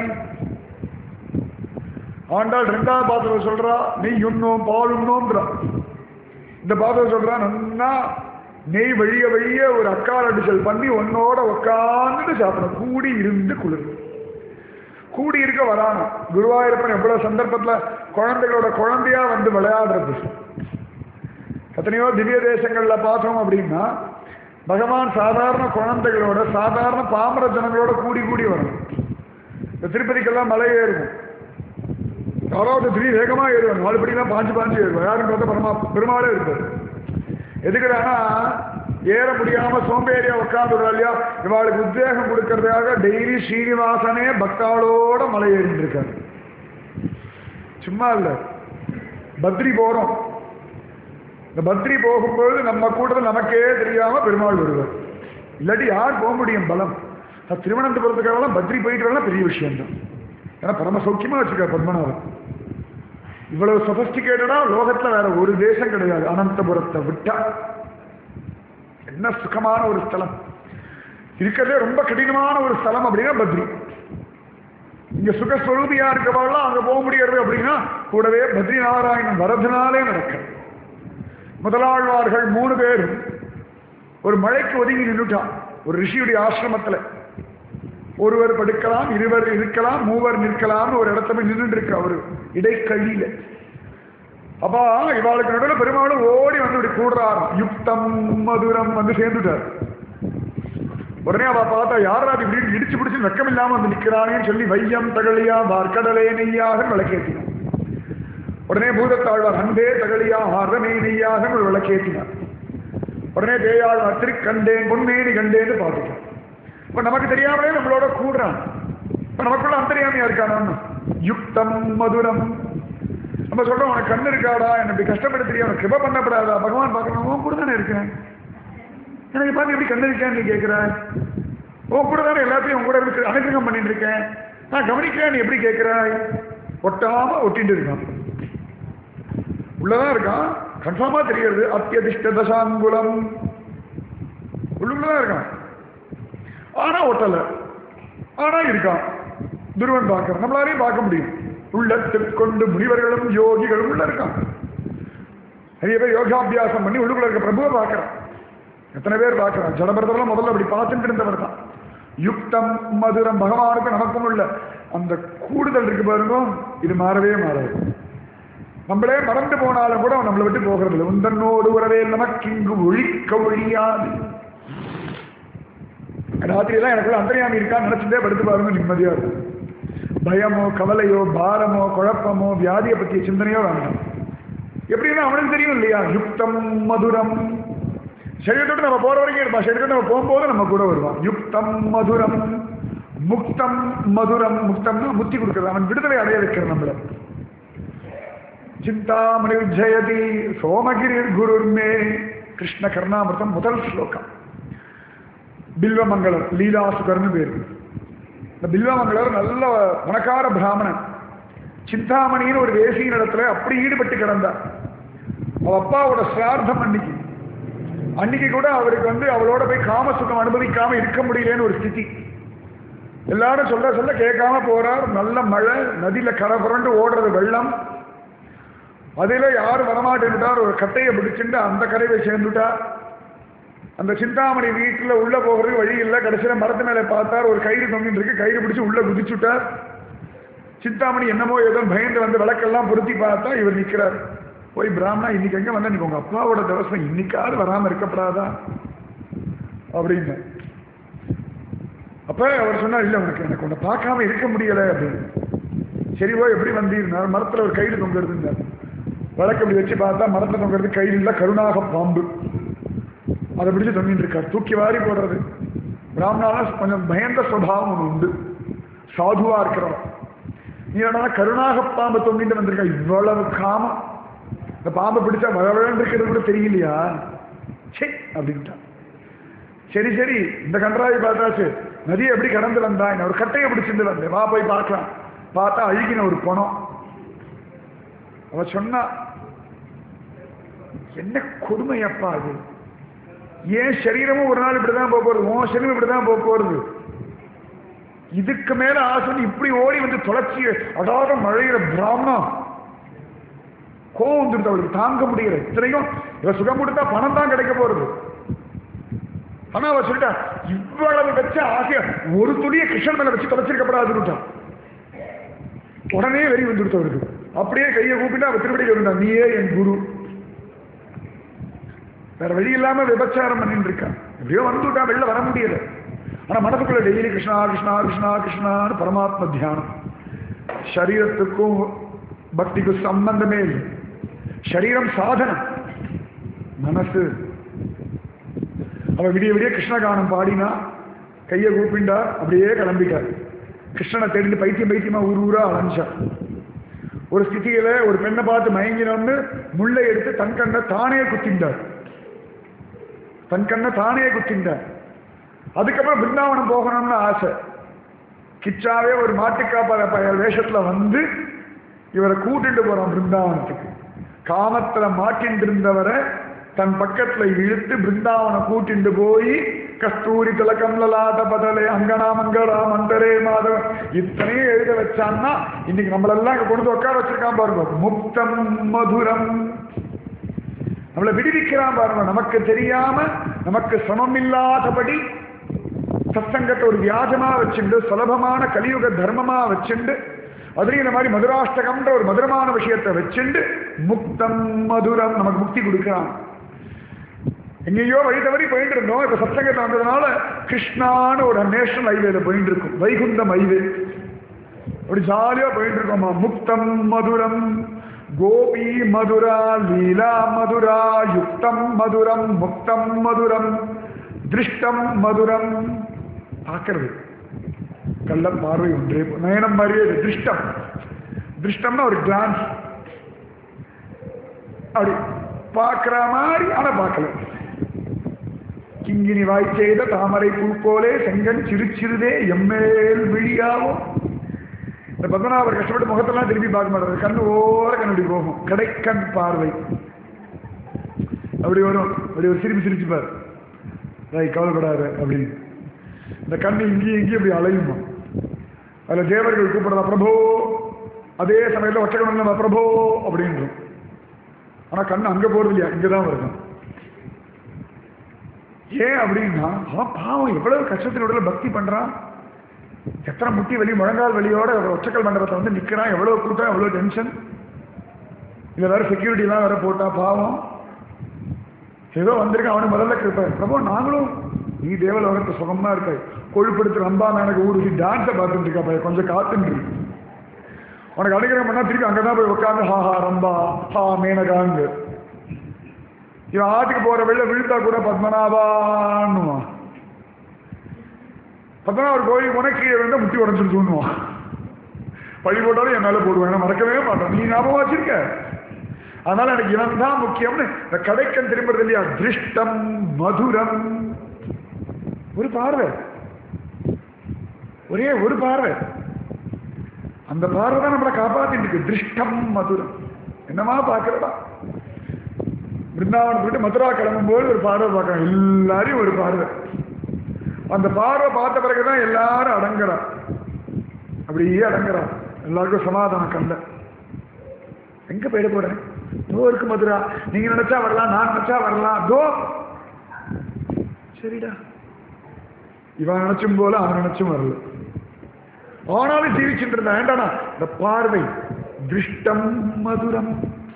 ஆண்டாள் ரெண்டாவது பாத்திரம் சொல்றா நெய் உண்ணோம் பால் உண்ணோன்றா இந்த பாத்திரம் சொல்றா நன்னா நெய் வழிய வழிய ஒரு அக்கால் அடிச்சல் பண்ணி உன்னோட உட்காந்துட்டு சாப்பிடணும் கூடி இருந்து குளிர் கூடி இருக்க வரானா குருவாயூரப்பன் எவ்வளவு சந்தர்ப்பத்துல குழந்தைகளோட குழந்தையா வந்து விளையாடுறது எத்தனையோ திவ்ய தேசங்கள்ல பார்த்தோம் அப்படின்னா பகவான் சாதாரண குழந்தைகளோட சாதாரண பாமர ஜனங்களோட கூடி கூடி வரும் இந்த திருப்பதிக்கெல்லாம் மலை ஏறும் யாராவது திடீர் வேகமா ஏறுவாங்க நாலு படிலாம் பாஞ்சு பாஞ்சு ஏறுவாங்க யாரும் பார்த்தா பரமா பெருமாளே இருப்பார் எதுக்குடானா ஏற முடியாம சோம்பேறியா உட்காந்துடுறா இல்லையா இவாளுக்கு உத்வேகம் கொடுக்கறதுக்காக டெய்லி ஸ்ரீனிவாசனே பக்தாளோட மலை ஏறிட்டு இருக்காரு சும்மா இல்ல பத்ரி போறோம் இந்த பத்ரி போகும்போது நம்ம கூட்டத்தில் நமக்கே தெரியாம பெருமாள் வருவார் இல்லாட்டி யார் போக முடியும் பலம் நான் திருவனந்தபுரத்துக்காகலாம் பத்ரி போயிட்டு வரலாம் பெரிய விஷயம் தான் ஏன்னா பரம சௌக்கியமா வச்சுக்க பத்மநாபன் இவ்வளவு சொபஸ்டிகேட்டடா லோகத்துல வேற ஒரு தேசம் கிடையாது அனந்தபுரத்தை விட்டா என்ன சுகமான ஒரு ஸ்தலம் இருக்கிறதே ரொம்ப கடினமான ஒரு ஸ்தலம் அப்படின்னா பத்ரி இங்க சுகஸ்வரூபியா இருக்கவாள்லாம் அங்க போக முடியாது அப்படின்னா கூடவே பத்ரி நாராயணன் வரதுனாலே நடக்க முதலாழ்வார்கள் மூணு பேரும் ஒரு மழைக்கு ஒதுங்கி நின்றுட்டான் ஒரு ரிஷியுடைய ஆசிரமத்துல ஒருவர் படுக்கலாம் இருவர் இருக்கலாம் மூவர் நிற்கலாம்னு ஒரு இடத்துல போய் நின்றுட்டு இருக்கு அவரு இடைக்கழியில அப்பா இவாளுக்கு நடுவில் பெருமாளும் ஓடி வந்து இப்படி கூடுறாராம் யுக்தம் மதுரம் வந்து சேர்ந்துட்டார் உடனே அவ பார்த்தா யாரா இப்படி இடிச்சு பிடிச்சு வெக்கம் இல்லாம வந்து நிக்கிறானேன்னு சொல்லி வையம் தகழியா வார்க்கடலே நெய்யாக விளக்கேற்றினார் உடனே பூதத்தாழ்வார் அன்பே தகழியா ஆர்வமே நெய்யாக ஒரு விளக்கேற்றினார் உடனே தேயாழ்வார் திருக்கண்டேன் பொன்மேனி கண்டேன்னு பார்த்துட்டார் இப்ப நமக்கு தெரியாமலே நம்மளோட கூடுறான் இப்ப நமக்குள்ள அந்தரியாமையா இருக்கானு யுக்தம் மதுரம் நம்ம சொல்றோம் உனக்கு கண்ணு இருக்காடா என்ன இப்படி கஷ்டப்படுத்துறியா உனக்கு கிருப பண்ணப்படாதா பகவான் பார்க்கணும் உன் கூட தானே இருக்கேன் எனக்கு பார்த்து எப்படி கண்ணு இருக்கான்னு நீ கேட்கிற உன் கூட தானே எல்லாத்தையும் உன் கூட இருக்கு அனுகிரகம் பண்ணிட்டு இருக்கேன் நான் கவனிக்கிறேன் நீ எப்படி கேட்கிறாய் ஒட்டாம ஒட்டிட்டு இருக்கான் உள்ளதான் இருக்கான் கன்ஃபார்மா தெரிகிறது அத்தியதிஷ்ட தசாங்குலம் உள்ளுக்குள்ளதான் இருக்கான் ஆனா ஒட்டல ஆனா இருக்கான் துருவன் பார்க்கறான் நம்மளாலையும் பார்க்க முடியும் உள்ளத்தில் கொண்டு முனிவர்களும் யோகிகளும் உள்ள இருக்கான் நிறைய பேர் யோகாபியாசம் பண்ணி உள்ளுக்குள்ள இருக்க பிரபுவை பார்க்கறான் எத்தனை பேர் பார்க்கறான் ஜடபரதெல்லாம் முதல்ல அப்படி பார்த்துட்டு இருந்தவர் தான் யுக்தம் மதுரம் பகவானுக்கும் நமக்கும் உள்ள அந்த கூடுதல் இருக்கு பாருங்க இது மாறவே மாறாது நம்மளே மறந்து போனாலும் கூட அவன் நம்மளை விட்டு போகிறது இல்லை உந்தன்னோடு உறவே நமக்கு இங்கு ஒழிக்க ஒழியாது ராத்திரியெல்லாம் எனக்குள்ள அந்தரியாமி இருக்கான்னு நினைச்சுட்டே படுத்து பாருங்க நிம்மதியா இருக்கும் பயமோ கவலையோ பாரமோ குழப்பமோ வியாதியை பற்றிய சிந்தனையோ வேண்டாம் எப்படின்னா அவனுக்கு தெரியும் இல்லையா யுக்தம் மதுரம் சரீரத்தோடு நம்ம போற வரைக்கும் இருப்பான் சரீரத்தோடு நம்ம போகும்போது நம்ம கூட வருவான் யுக்தம் மதுரம் முக்தம் மதுரம் முக்தம்னா முத்தி கொடுக்கிறது அவன் விடுதலை அடைய வைக்கிறது நம்மள சிந்தாமணி ஜெயதி சோமகிரி குருர்மே கிருஷ்ண கர்ணாமிருதம் முதல் ஸ்லோகம் பில்வமங்கலம் லீலாசுகர்னு பேர் இந்த பில்வமங்கலர் நல்ல பணக்கார பிராமணன் சிந்தாமணின்னு ஒரு வேசியின் இடத்துல அப்படி ஈடுபட்டு கிடந்தார் அவ அப்பாவோட சிரார்த்தம் அன்னைக்கு அன்னைக்கு கூட அவருக்கு வந்து அவளோட போய் காம சுகம் அனுபவிக்காம இருக்க முடியலன்னு ஒரு ஸ்திதி எல்லாரும் சொல்ல சொல்ல கேட்காம போறார் நல்ல மழை நதியில கரை புரண்டு ஓடுறது வெள்ளம் அதுல யாரும் வரமாட்டேன்னுட்டார் ஒரு கட்டையை பிடிச்சிட்டு அந்த கரையை சேர்ந்துட்டார் அந்த சிந்தாமணி வீட்டுல உள்ள போகிறதுக்கு வழி இல்லை கடைசியில மரத்து மேல பார்த்தார் ஒரு கயிறு தொங்கிட்டு இருக்கு கயிறு பிடிச்சு உள்ள குதிச்சுட்டார் சிந்தாமணி என்னமோ ஏதோ பயந்து வந்து விளக்கெல்லாம் பொருத்தி பார்த்தா இவர் நிக்கிறார் போய் பிராமணா இன்னைக்கு எங்க வந்தா நீங்க உங்க அப்பாவோட தவசம் இன்னைக்காவது வராம இருக்கப்படாதா அப்படின்னு அப்ப அவர் சொன்னார் இல்ல உனக்கு எனக்கு உன்னை பார்க்காம இருக்க முடியல அப்படின்னு சரிவோ எப்படி வந்தீர்னார் மரத்துல ஒரு கயிறு தொங்குறதுன்னார் வழக்கு அப்படி வச்சு பார்த்தா மரத்துல தொங்குறது கயிறு இல்ல கருணாக பாம்பு அதை பிடிச்சு தொங்கிட்டு இருக்கார் தூக்கி வாரி போடுறது பிராமணால கொஞ்சம் பயந்த சுபாவம் ஒன்று உண்டு சாதுவா இருக்கிறவன் நீ என்னன்னா கருணாக பாம்பு தொங்கிட்டு வந்திருக்க இவ்வளவு காமம் இந்த பாம்பை பிடிச்சா வளவழன்னு இருக்கிறது கூட தெரியலையா சே அப்படின்ட்டான் சரி சரி இந்த கன்றாவி பார்த்தாச்சு நதியை எப்படி கடந்து வந்தா என்ன ஒரு கட்டையை பிடிச்சிட்டு வந்தேன் வா போய் பார்க்கலாம் பார்த்தா அழுகின ஒரு பணம் அவ சொன்னா என்ன கொடுமை அப்பா அது ஏன் சரீரமும் ஒரு நாள் இப்படிதான் போக போறது உன் சரீரம் இப்படிதான் போக போறது இதுக்கு மேல ஆசை இப்படி ஓடி வந்து தொலைச்சி அடாத மழையிற பிராமணம் கோவம் வந்துருது அவளுக்கு தாங்க முடியல இத்தனைக்கும் இவ சுகம் கொடுத்தா பணம் தான் கிடைக்க போறது ஆனா அவ சொல்லிட்டா இவ்வளவு வச்ச ஆசைய ஒரு துணியை கிருஷ்ணன் மேல வச்சு தொலைச்சிருக்கப்படாதுன்னு உடனே வெறி வந்துடுத்து அவருக்கு அப்படியே கையை கூப்பிட்டு அவ திருப்படி இருந்தா நீயே என் குரு வேற வழி இல்லாம விபச்சாரம் பண்ணிட்டு இருக்கான் எப்படியோ வந்துட்டா வெளில வர முடியல ஆனா மனதுக்குள்ள டெய்லி கிருஷ்ணா கிருஷ்ணா கிருஷ்ணா கிருஷ்ணான்னு பரமாத்ம தியானம் சரீரத்துக்கும் பக்திக்கும் சம்பந்தமே இல்லை சரீரம் சாதனம் மனசு அவ விடிய விடிய கிருஷ்ணகானம் பாடினா கையை கூப்பிண்டா அப்படியே கிளம்பிட்டார் கிருஷ்ணனை தேடிட்டு பைத்தியம் பைத்தியமா ஊர் ஊரா அலைஞ்சார் ஒரு ஸ்திதியில ஒரு பெண்ணை பார்த்து மயங்கினோம்னு முள்ளை எடுத்து தன் கண்ணை தானே குத்திண்டார் தன் கண்ணை தானே குத்திண்டார் அதுக்கப்புறம் பிருந்தாவனம் போகணும்னு ஆசை கிச்சாவே ஒரு மாட்டுக்காப்பாத பயல் வேஷத்துல வந்து இவரை கூட்டிட்டு போறான் பிருந்தாவனத்துக்கு காமத்துல மாட்டின்னு இருந்தவரை தன் பக்கத்துல இழுத்து பிருந்தாவனம் கூட்டிட்டு போய் கஸ்தூரி திலகம் லலாட்ட பதலே அங்கனா மங்களா மந்தரே மாதவ இத்தனையும் எழுத வச்சான்னா இன்னைக்கு நம்மளெல்லாம் இங்க கொண்டு வந்து உட்கார வச்சிருக்கான் பாருங்க முக்தம் மதுரம் நம்மளை விடுவிக்கிறான் பாருங்க நமக்கு தெரியாம நமக்கு சமம் இல்லாதபடி சத்சங்கத்தை ஒரு வியாஜமா வச்சுண்டு சுலபமான கலியுக தர்மமா வச்சுண்டு அதுலயும் இந்த மாதிரி மதுராஷ்டகம்ன்ற ஒரு மதுரமான விஷயத்தை வச்சுண்டு முக்தம் மதுரம் நமக்கு முக்தி கொடுக்கிறான் எங்கேயோ வழி தவறி போயிட்டு இருந்தோம் இப்ப சத்சங்கத்தில் வந்ததுனால கிருஷ்ணான்னு ஒரு நேஷனல் ஹைவேல போயிட்டு இருக்கும் வைகுண்டம் ஹைவே அப்படி ஜாலியா போயிட்டு இருக்கோமா முக்தம் மதுரம் கோபி மதுரா லீலா மதுரா யுக்தம் மதுரம் முக்தம் மதுரம் திருஷ்டம் மதுரம் பார்க்கறது கள்ள பார்வை ஒன்றே போ- நயனம் மாதிரியே இது திருஷ்டம் திருஷ்டம்னா ஒரு கிளான்ஸ் அப்படி பார்க்கிற மாதிரி ஆனா பார்க்கல கிங்கினி வாய் செய்த தாமரை பூ போலே செங்கன் சிறு சிறுதே எம்மேல் விழியாவும் இந்த பத்மநாபர் கஷ்டப்பட்டு முகத்தெல்லாம் திருப்பி பார்க்க மாட்டாரு கண்ணு ஓர கண்ணு இப்படி போகும் கடைக்கண் பார்வை அப்படி வரும் அப்படி ஒரு சிரிப்பு சிரிச்சுப்பார் ரை கவலைப்படாத அப்படின்னு இந்த கண்ணு இங்கேயும் இங்கேயும் இப்படி அலையுமா அதில் தேவர்கள் கூப்பிடுறதா பிரபோ அதே சமயத்தில் ஒற்றக்கணும் பிரபோ அப்படின்றோம் ஆனால் கண்ணு அங்கே போகிறது இல்லையா இங்கே தான் வருது ஏன் அப்படின்னா அவன் பாவம் எவ்வளவு கஷ்டத்தினோட பக்தி பண்றான் எத்தனை முட்டி வலி முழங்கால் வலியோட ஒரு ஒற்றைக்கல் மண்டபத்தை வந்து நிக்கிறான் எவ்வளவு கூட்டம் எவ்வளவு டென்ஷன் இதுல வேற செக்யூரிட்டி எல்லாம் வேற போட்டா பாவம் ஏதோ வந்திருக்கான் அவனு முதல்ல கேட்பார் பிரபு நாங்களும் நீ தேவலோகத்தை சுகமா இருக்க கொழுப்படுத்து ரம்பா எனக்கு ஊருக்கு டான்ஸை பார்த்துட்டு இருக்கா பையன் கொஞ்சம் காத்துட்டு இரு. உனக்கு அனுகிரகம் பண்ணா திருப்பி அங்கதான் போய் உட்காந்து ஹா ஹா ரம்பா ஹா மேனகாங்கு இவன் ஆட்டுக்கு போற வெளில விழுத்தா கூட பத்மநாபான்னுவான் பத்மநாபர் கோயில் போனா கீழே விழுந்தா முட்டி உடஞ்சிட்டு தூணுவான் பழி போட்டாலும் என் மேல போடுவேன் நான் மறக்கவே மாட்டேன் நீ ஞாபகம் வச்சிருக்க அதனால எனக்கு இவன் தான் முக்கியம்னு இந்த கடைக்கன் திரும்புறது இல்லையா திருஷ்டம் மதுரம் ஒரு பார்வை ஒரே ஒரு பார்வை அந்த பார்வை தான் நம்மளை காப்பாத்திட்டு இருக்கு திருஷ்டம் மதுரம் என்னமா பார்க்கிறடா பிருந்தாவனம் போயிட்டு மதுரா கிளம்பும்போது ஒரு பார்வை பார்க்கறான் எல்லாரையும் ஒரு பார்வை அந்த பார்வை பார்த்த பிறகுதான் எல்லாரும் அடங்குறா அப்படியே அடங்குறா எல்லாருக்கும் சமாதானம் கண்ட எங்க போயிட போறேன் தோ இருக்கு மதுரா நீங்க நினைச்சா வரலாம் நான் நினைச்சா வரலாம் தோ சரிடா இவன் நினைச்சும் போல அவன் நினைச்சும் வரல ஆனாலும் ஜீவிச்சுட்டு இருந்தான் ஏண்டானா இந்த பார்வை திருஷ்டம் மதுரம்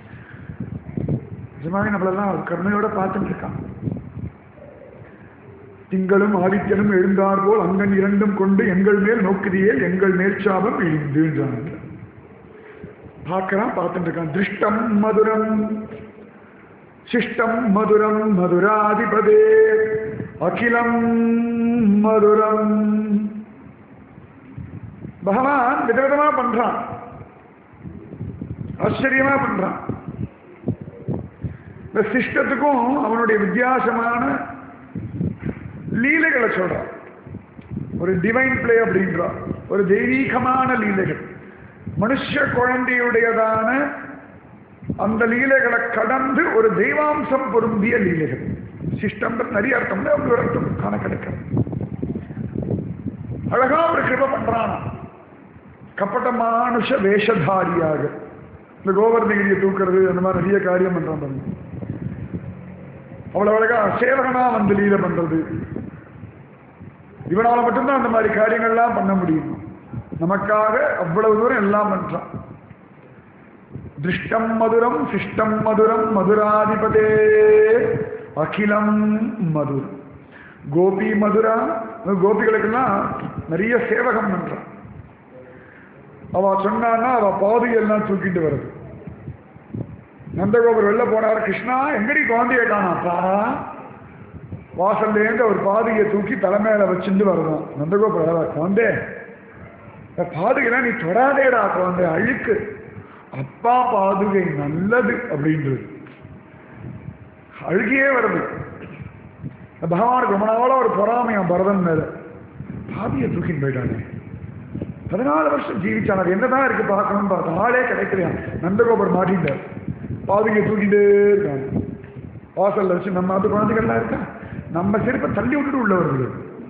நிஜமாவே நம்மளெல்லாம் கருணையோட பார்த்துட்டு இருக்கான் திங்களும் ஆதித்யனும் எழுந்தார் போல் அங்கன் இரண்டும் கொண்டு எங்கள் மேல் நோக்குதியே எங்கள் மேற்சாபம் இழிந்துன்றாங்க பார்க்கறான் பார்த்துட்டு இருக்கான் திருஷ்டம் மதுரம் சிஷ்டம் மதுரம் மதுராதிபதே அகிலம் மதுரம் பகவான் விதவிதமா பண்றான் ஆச்சரியமா பண்றான் இந்த சிஷ்டத்துக்கும் அவனுடைய வித்தியாசமான லீலைகளை சொல்றான் ஒரு டிவைன் பிளே அப்படின்றான் ஒரு தெய்வீகமான லீலைகள் மனுஷ குழந்தையுடையதான அந்த லீலைகளை கடந்து ஒரு தெய்வாம்சம் பொருந்திய லீலைகள் சிஷ்டம் நிறைய அர்த்தம் அப்படி ஒரு அர்த்தம் காண கிடைக்கிறது அழகா ஒரு கிருப பண்றான் கப்பட்ட மானுஷ வேஷதாரியாக இந்த கோவர்ணகிரியை தூக்குறது அந்த மாதிரி நிறைய காரியம் பண்றான் பாருங்க அவ்வளவு அழகா சேவகனா வந்து லீலை பண்றது இவனால மட்டும்தான் அந்த மாதிரி காரியங்கள்லாம் பண்ண முடியும் நமக்காக அவ்வளவு தூரம் எல்லாம் பண்றான் திருஷ்டம் மதுரம் சிஷ்டம் மதுரம் மதுராதிபதே அகிலம் மதுரம் கோபி மதுரா கோபிகளுக்கெல்லாம் நிறைய சேவகம் பண்றான் அவ சொன்னான்னா அவ பாதையெல்லாம் தூக்கிட்டு வருது நந்தகோபுர் வெளில போனார் கிருஷ்ணா எங்கடி குழந்தைய காணாப்பா வாசல்லேருந்து அவர் பாதையை தூக்கி தலைமையில வச்சுட்டு வருதான் நந்தகோபுரம் குழந்தை பாதுகைலாம் நீ தொடாதேடா குழந்தை அழுக்கு அப்பா பாதுகை நல்லது அப்படின்றது அழுகியே வருது பகவானுக்கு ரொம்ப நாளா ஒரு பொறாமையாம் பரதன் மேல பாதியை தூக்கின்னு போயிட்டானே பதினாலு வருஷம் ஜீவிச்சான் அது என்னதான் இருக்கு பார்க்கணும்னு பார்த்தா ஆளே கிடைக்கலையா நந்தகோபர் மாட்டிட்டார் பாதுகையை தூக்கிட்டே இருக்காங்க வாசல்ல வச்சு நம்ம அது குழந்தைகள்லாம் இருக்கா நம்ம செருப்பை தள்ளி விட்டுட்டு உள்ள வருது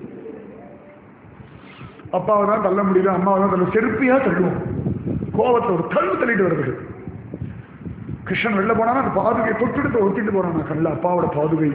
அப்பாவை தான் தள்ள முடியல அம்மாவை தான் தள்ள செருப்பியா தள்ளுவோம் கோபத்தை ஒரு தள்ளு தள்ளிட்டு வருது கிருஷ்ணன் வெளில போனானா அந்த பாதுகை தொட்டுட்டு ஒத்திட்டு போறான் கல்ல அப்பாவோட பாதுகை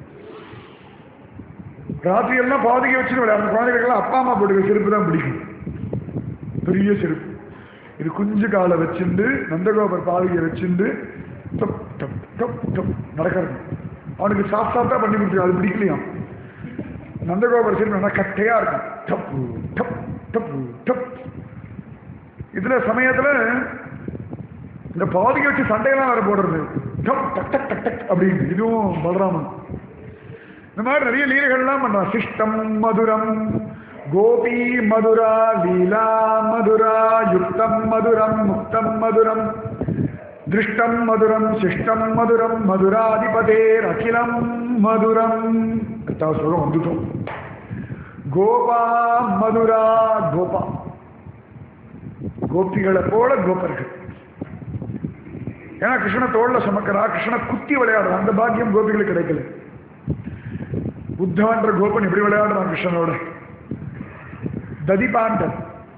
ராத்திரி எல்லாம் பாதுகை வச்சுட்டு விளையாடுற குழந்தைகளுக்கெல்லாம் அப்பா அம்மா போட்டுக்க செருப்பு தான் பிடிக்கும் பெரிய செருப்பு இது குஞ்சு காலை வச்சுண்டு நந்தகோபர் பாதுகையை வச்சுண்டு டப் டப் டப் டப் நடக்கிறது அவனுக்கு சாஃப்ட் சாஃப்டா பண்ணி கொடுத்துருக்கு அது பிடிக்கலையாம் நந்தகோபுர செருப்பு நல்லா கட்டையா இருக்கும் டப்பு டப் டப்பு டப் இதுல சமயத்துல இந்த பாதிக்கு வச்சு சண்டையெல்லாம் வேற போடுறது டப் டக் டக் டக் டக் அப்படின்னு இதுவும் பலராமன் இந்த மாதிரி நிறைய லீலைகள்லாம் பண்றான் சிஷ்டம் மதுரம் கோபி மதுரா லீலா மதுரா யுக்தம் மதுரம் முக்தம் மதுரம் திருஷ்டம் மதுரம் சிஷ்டம் மதுரம் மதுராதிபதேர் அகிலம் மதுரம் எட்டாவது ஸ்லோகம் வந்துட்டோம் கோபா மதுரா கோபா கோபிகளை போல கோபர்கள் ஏன்னா கிருஷ்ண தோல்ல சுமக்கிறா கிருஷ்ண குத்தி விளையாடுறா அந்த பாக்கியம் கோபிகளுக்கு கிடைக்கல புத்தான்ற கோபன் இப்படி விளையாடுறான் கிருஷ்ணனோட ததிபாண்டன்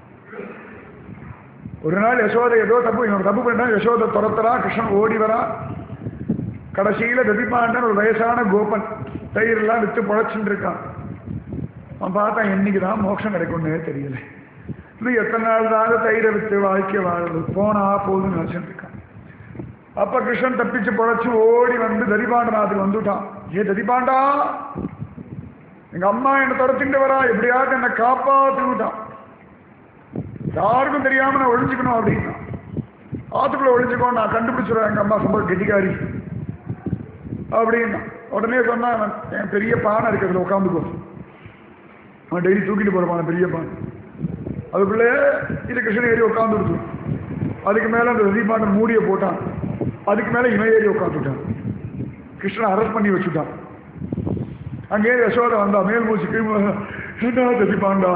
ஒரு நாள் யசோதை ஏதோ தப்பு இன்னொரு தப்பு பண்ணா யசோதை துரத்துறா கிருஷ்ணன் ஓடி வரா கடைசியில ததிபாண்டன் ஒரு வயசான கோபன் தயிரெல்லாம் வித்து பொழைச்சுட்டு இருக்கான் அவன் பார்த்தான் என்னைக்கு தான் மோட்சம் கிடைக்கும்னே தெரியல இது எத்தனை நாள் தான் தயிரை வித்து வாழ்க்கை வாழ்றது போனா போதுன்னு நினைச்சுட்டு இருக்கான் அப்ப கிருஷ்ணன் தப்பிச்சு பொழைச்சு ஓடி வந்து ததிபாண்டநாத்துக்கு வந்துட்டான் ஏ ததிபாண்டா எங்க அம்மா என்னை துரத்திட்டு வரா எப்படியாவது என்னை காப்பாத்திட்டான் யாருக்கும் தெரியாம நான் ஒழிஞ்சுக்கணும் அப்படின்னா ஆத்துக்குள்ள ஒழிஞ்சுக்கோ நான் கண்டுபிடிச்சிருவேன் எங்க அம்மா ரொம்ப கெட்டிக்காரி அப்படின்னா உடனே சொன்னா என் பெரிய பானை இருக்கு அதுல உட்காந்துக்கோ அவன் டெய்லி தூக்கிட்டு போறப்பான பெரிய பானை அதுக்குள்ளே இது கிருஷ்ணன் ஏறி உட்காந்து கொடுத்து அதுக்கு மேல அந்த ரதிபாண்டன் மூடிய போட்டான் அதுக்கு மேல இவன் ஏறி உட்காந்துட்டான் கிருஷ்ணன் அரெஸ்ட் பண்ணி வச்சுட்டான் அங்கே யசோதை வந்தா மேல் மூச்சு கீழ் என்ன ரதிபாண்டா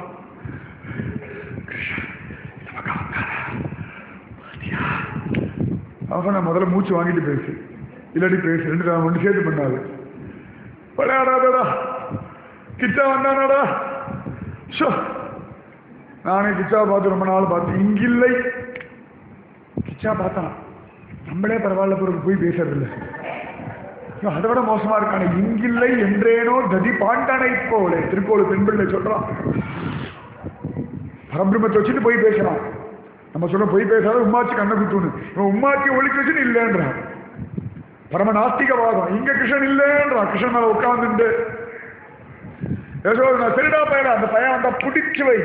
அவன் நான் முதல்ல மூச்சு வாங்கிட்டு பேசு இல்லாட்டி பேசு ரெண்டு நான் ஒன்று சேர்த்து பண்ணாது விளையாடாதடா கிட்டா வந்தானடா ஷோ நானே கிச்சா பார்த்து ரொம்ப நாள் பார்த்தேன் இங்கில்லை கிச்சா பார்த்தான் நம்மளே பரவாயில்ல பிறகு போய் பேசுறது இல்லை இவன் அதை விட மோசமா இருக்கானே இங்கில்லை என்றேனோ ததி பாண்டனை போலே திருக்கோள் பெண்பிள்ளை சொல்றான் பரபிரம்மத்தை வச்சுட்டு போய் பேசுறான் நம்ம சொல்ல போய் பேசாத உம்மாச்சி கண்ணை குத்துன்னு இவன் உம்மாச்சி ஒழிக்க வச்சுன்னு இல்லைன்றான் பரம நாஸ்திகவாதம் இங்க கிருஷ்ணன் இல்லைன்றான் கிருஷ்ணன் மேல உட்கார்ந்துட்டு யசோதா நான் திருடா பையன் அந்த பையன் வந்தா பிடிச்சு வை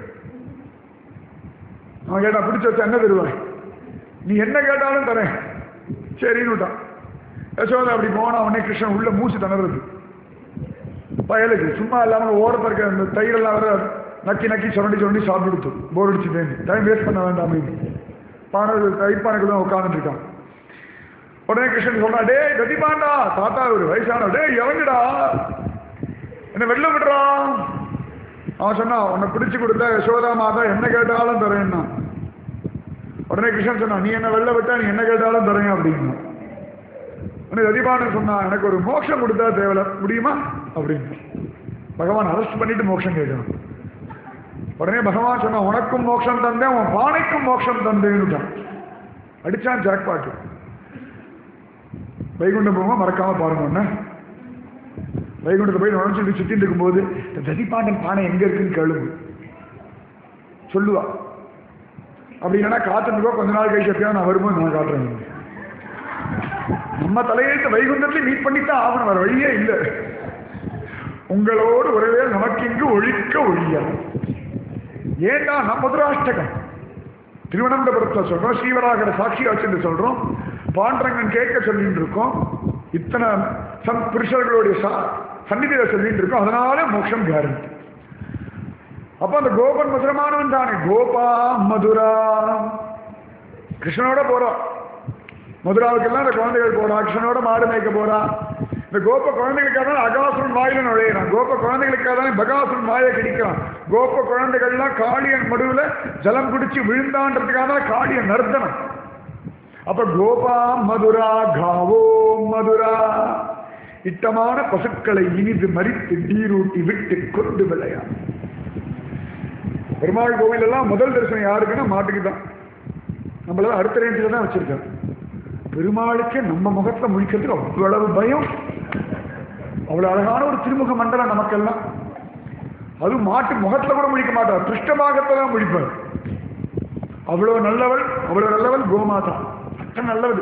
அவன் கேட்டா பிடிச்சு வச்சா என்ன தருவாய் நீ என்ன கேட்டாலும் தரேன் சரின்னு விட்டான் யசோதா அப்படி போனா உடனே கிருஷ்ணன் உள்ள மூச்சு திணறது பயலுக்கு சும்மா இல்லாமல் ஓரத்தில் இருக்க அந்த தயிரெல்லாம் வர நக்கி நக்கி சுரண்டி சுரண்டி சாப்பிடுத்து போர் அடிச்சுட்டேன் டைம் வேஸ்ட் பண்ண வேண்டாம் அப்படின்னு பானை தைப்பானைக்கு தான் உட்காந்துட்டு இருக்கான் உடனே கிருஷ்ணன் சொல்றான் டேய் கதிபாண்டா தாத்தா ஒரு வயசான டேய் இறங்குடா என்ன வெளில விடுறான் அவன் சொன்னான் உன்னை பிடிச்சு கொடுத்தா யசோதா மாதா என்ன கேட்டாலும் தரேன்னா உடனே கிருஷ்ணன் சொன்னான் நீ என்ன வெளில விட்டா நீ என்ன கேட்டாலும் தரேன் அப்படின்னு உடனே ரதிபானன் சொன்னான் எனக்கு ஒரு மோட்சம் கொடுத்தா தேவையில்ல முடியுமா அப்படின்னு பகவான் அரெஸ்ட் பண்ணிட்டு மோட்சம் கேட்கணும் உடனே பகவான் சொன்னான் உனக்கும் மோட்சம் தந்தேன் உன் பானைக்கும் மோட்சம் தந்தேன்னுட்டான் அடிச்சான் ஜாக்பாட்டு வைகுண்டம் போக மறக்காம பாருங்க ஒண்ணு வைகுண்டத்தை போய் நுழைச்சு சுத்திட்டு இருக்கும்போது இந்த ததிப்பாண்டன் பானை எங்க இருக்குன்னு கேளுங்க சொல்லுவா அப்படி இல்லைன்னா காத்துருக்கோ கொஞ்ச நாள் கழிச்சு எப்படியா நான் வரும்போது நான் காட்டுறேன் உங்களுக்கு. நம்ம தலையெழுத்து வைகுண்டத்தில் மீட் பண்ணித்தான் ஆகணும் வேற வழியே இல்லை உங்களோடு ஒருவே நமக்கு இங்கு ஒழிக்க ஒழியா ஏண்டா நம்ம மதுராஷ்டகம் திருவனந்தபுரத்தில் சொல்றோம் ஸ்ரீவராகர சாட்சியா வச்சுட்டு சொல்றோம் பாண்டரங்கன் கேட்க சொல்லிட்டு இருக்கோம் இத்தனை சம் புருஷர்களுடைய சா- சந்நிதியில சொல்லிட்டு இருக்கோம் அதனால மோட்சம் கேரண்டி அப்ப அந்த கோபன் மதுரமானவன் தானே கோபா மதுரா கிருஷ்ணனோட போறோம் மதுராவுக்கெல்லாம் அந்த குழந்தைகள் போறா கிருஷ்ணனோட மாடு மேய்க்க போறா இந்த கோப குழந்தைகளுக்காக தான் அகாசுரன் வாயில நுழையிறான் கோப குழந்தைகளுக்காக தான் பகாசுரன் வாயை கிடிக்கிறான் கோப குழந்தைகள்லாம் காளியன் மடுவுல ஜலம் குடிச்சு விழுந்தான்றதுக்காக தான் காளியன் நர்த்தனம் அப்ப கோபா மதுரா காவோ மதுரா இட்டமான பசுக்களை இனிது மறித்து நீரூட்டி விட்டு கொண்டு விளையா பெருமாள் கோவில் எல்லாம் முதல் தரிசனம் யாருக்குன்னா மாட்டுக்கு தான் நம்மள அடுத்த ரேஞ்சில் தான் வச்சிருக்கோம் பெருமாளுக்கு நம்ம முகத்தை முழிக்கிறதுக்கு அவ்வளவு பயம் அவ்வளவு அழகான ஒரு திருமுக மண்டலம் நமக்கெல்லாம் அதுவும் மாட்டு முகத்துல கூட முழிக்க மாட்டார் பிருஷ்டபாகத்தை தான் முழிப்பார் அவ்வளவு நல்லவள் அவ்வளவு நல்லவள் கோமாதா அத்தனை நல்லவள்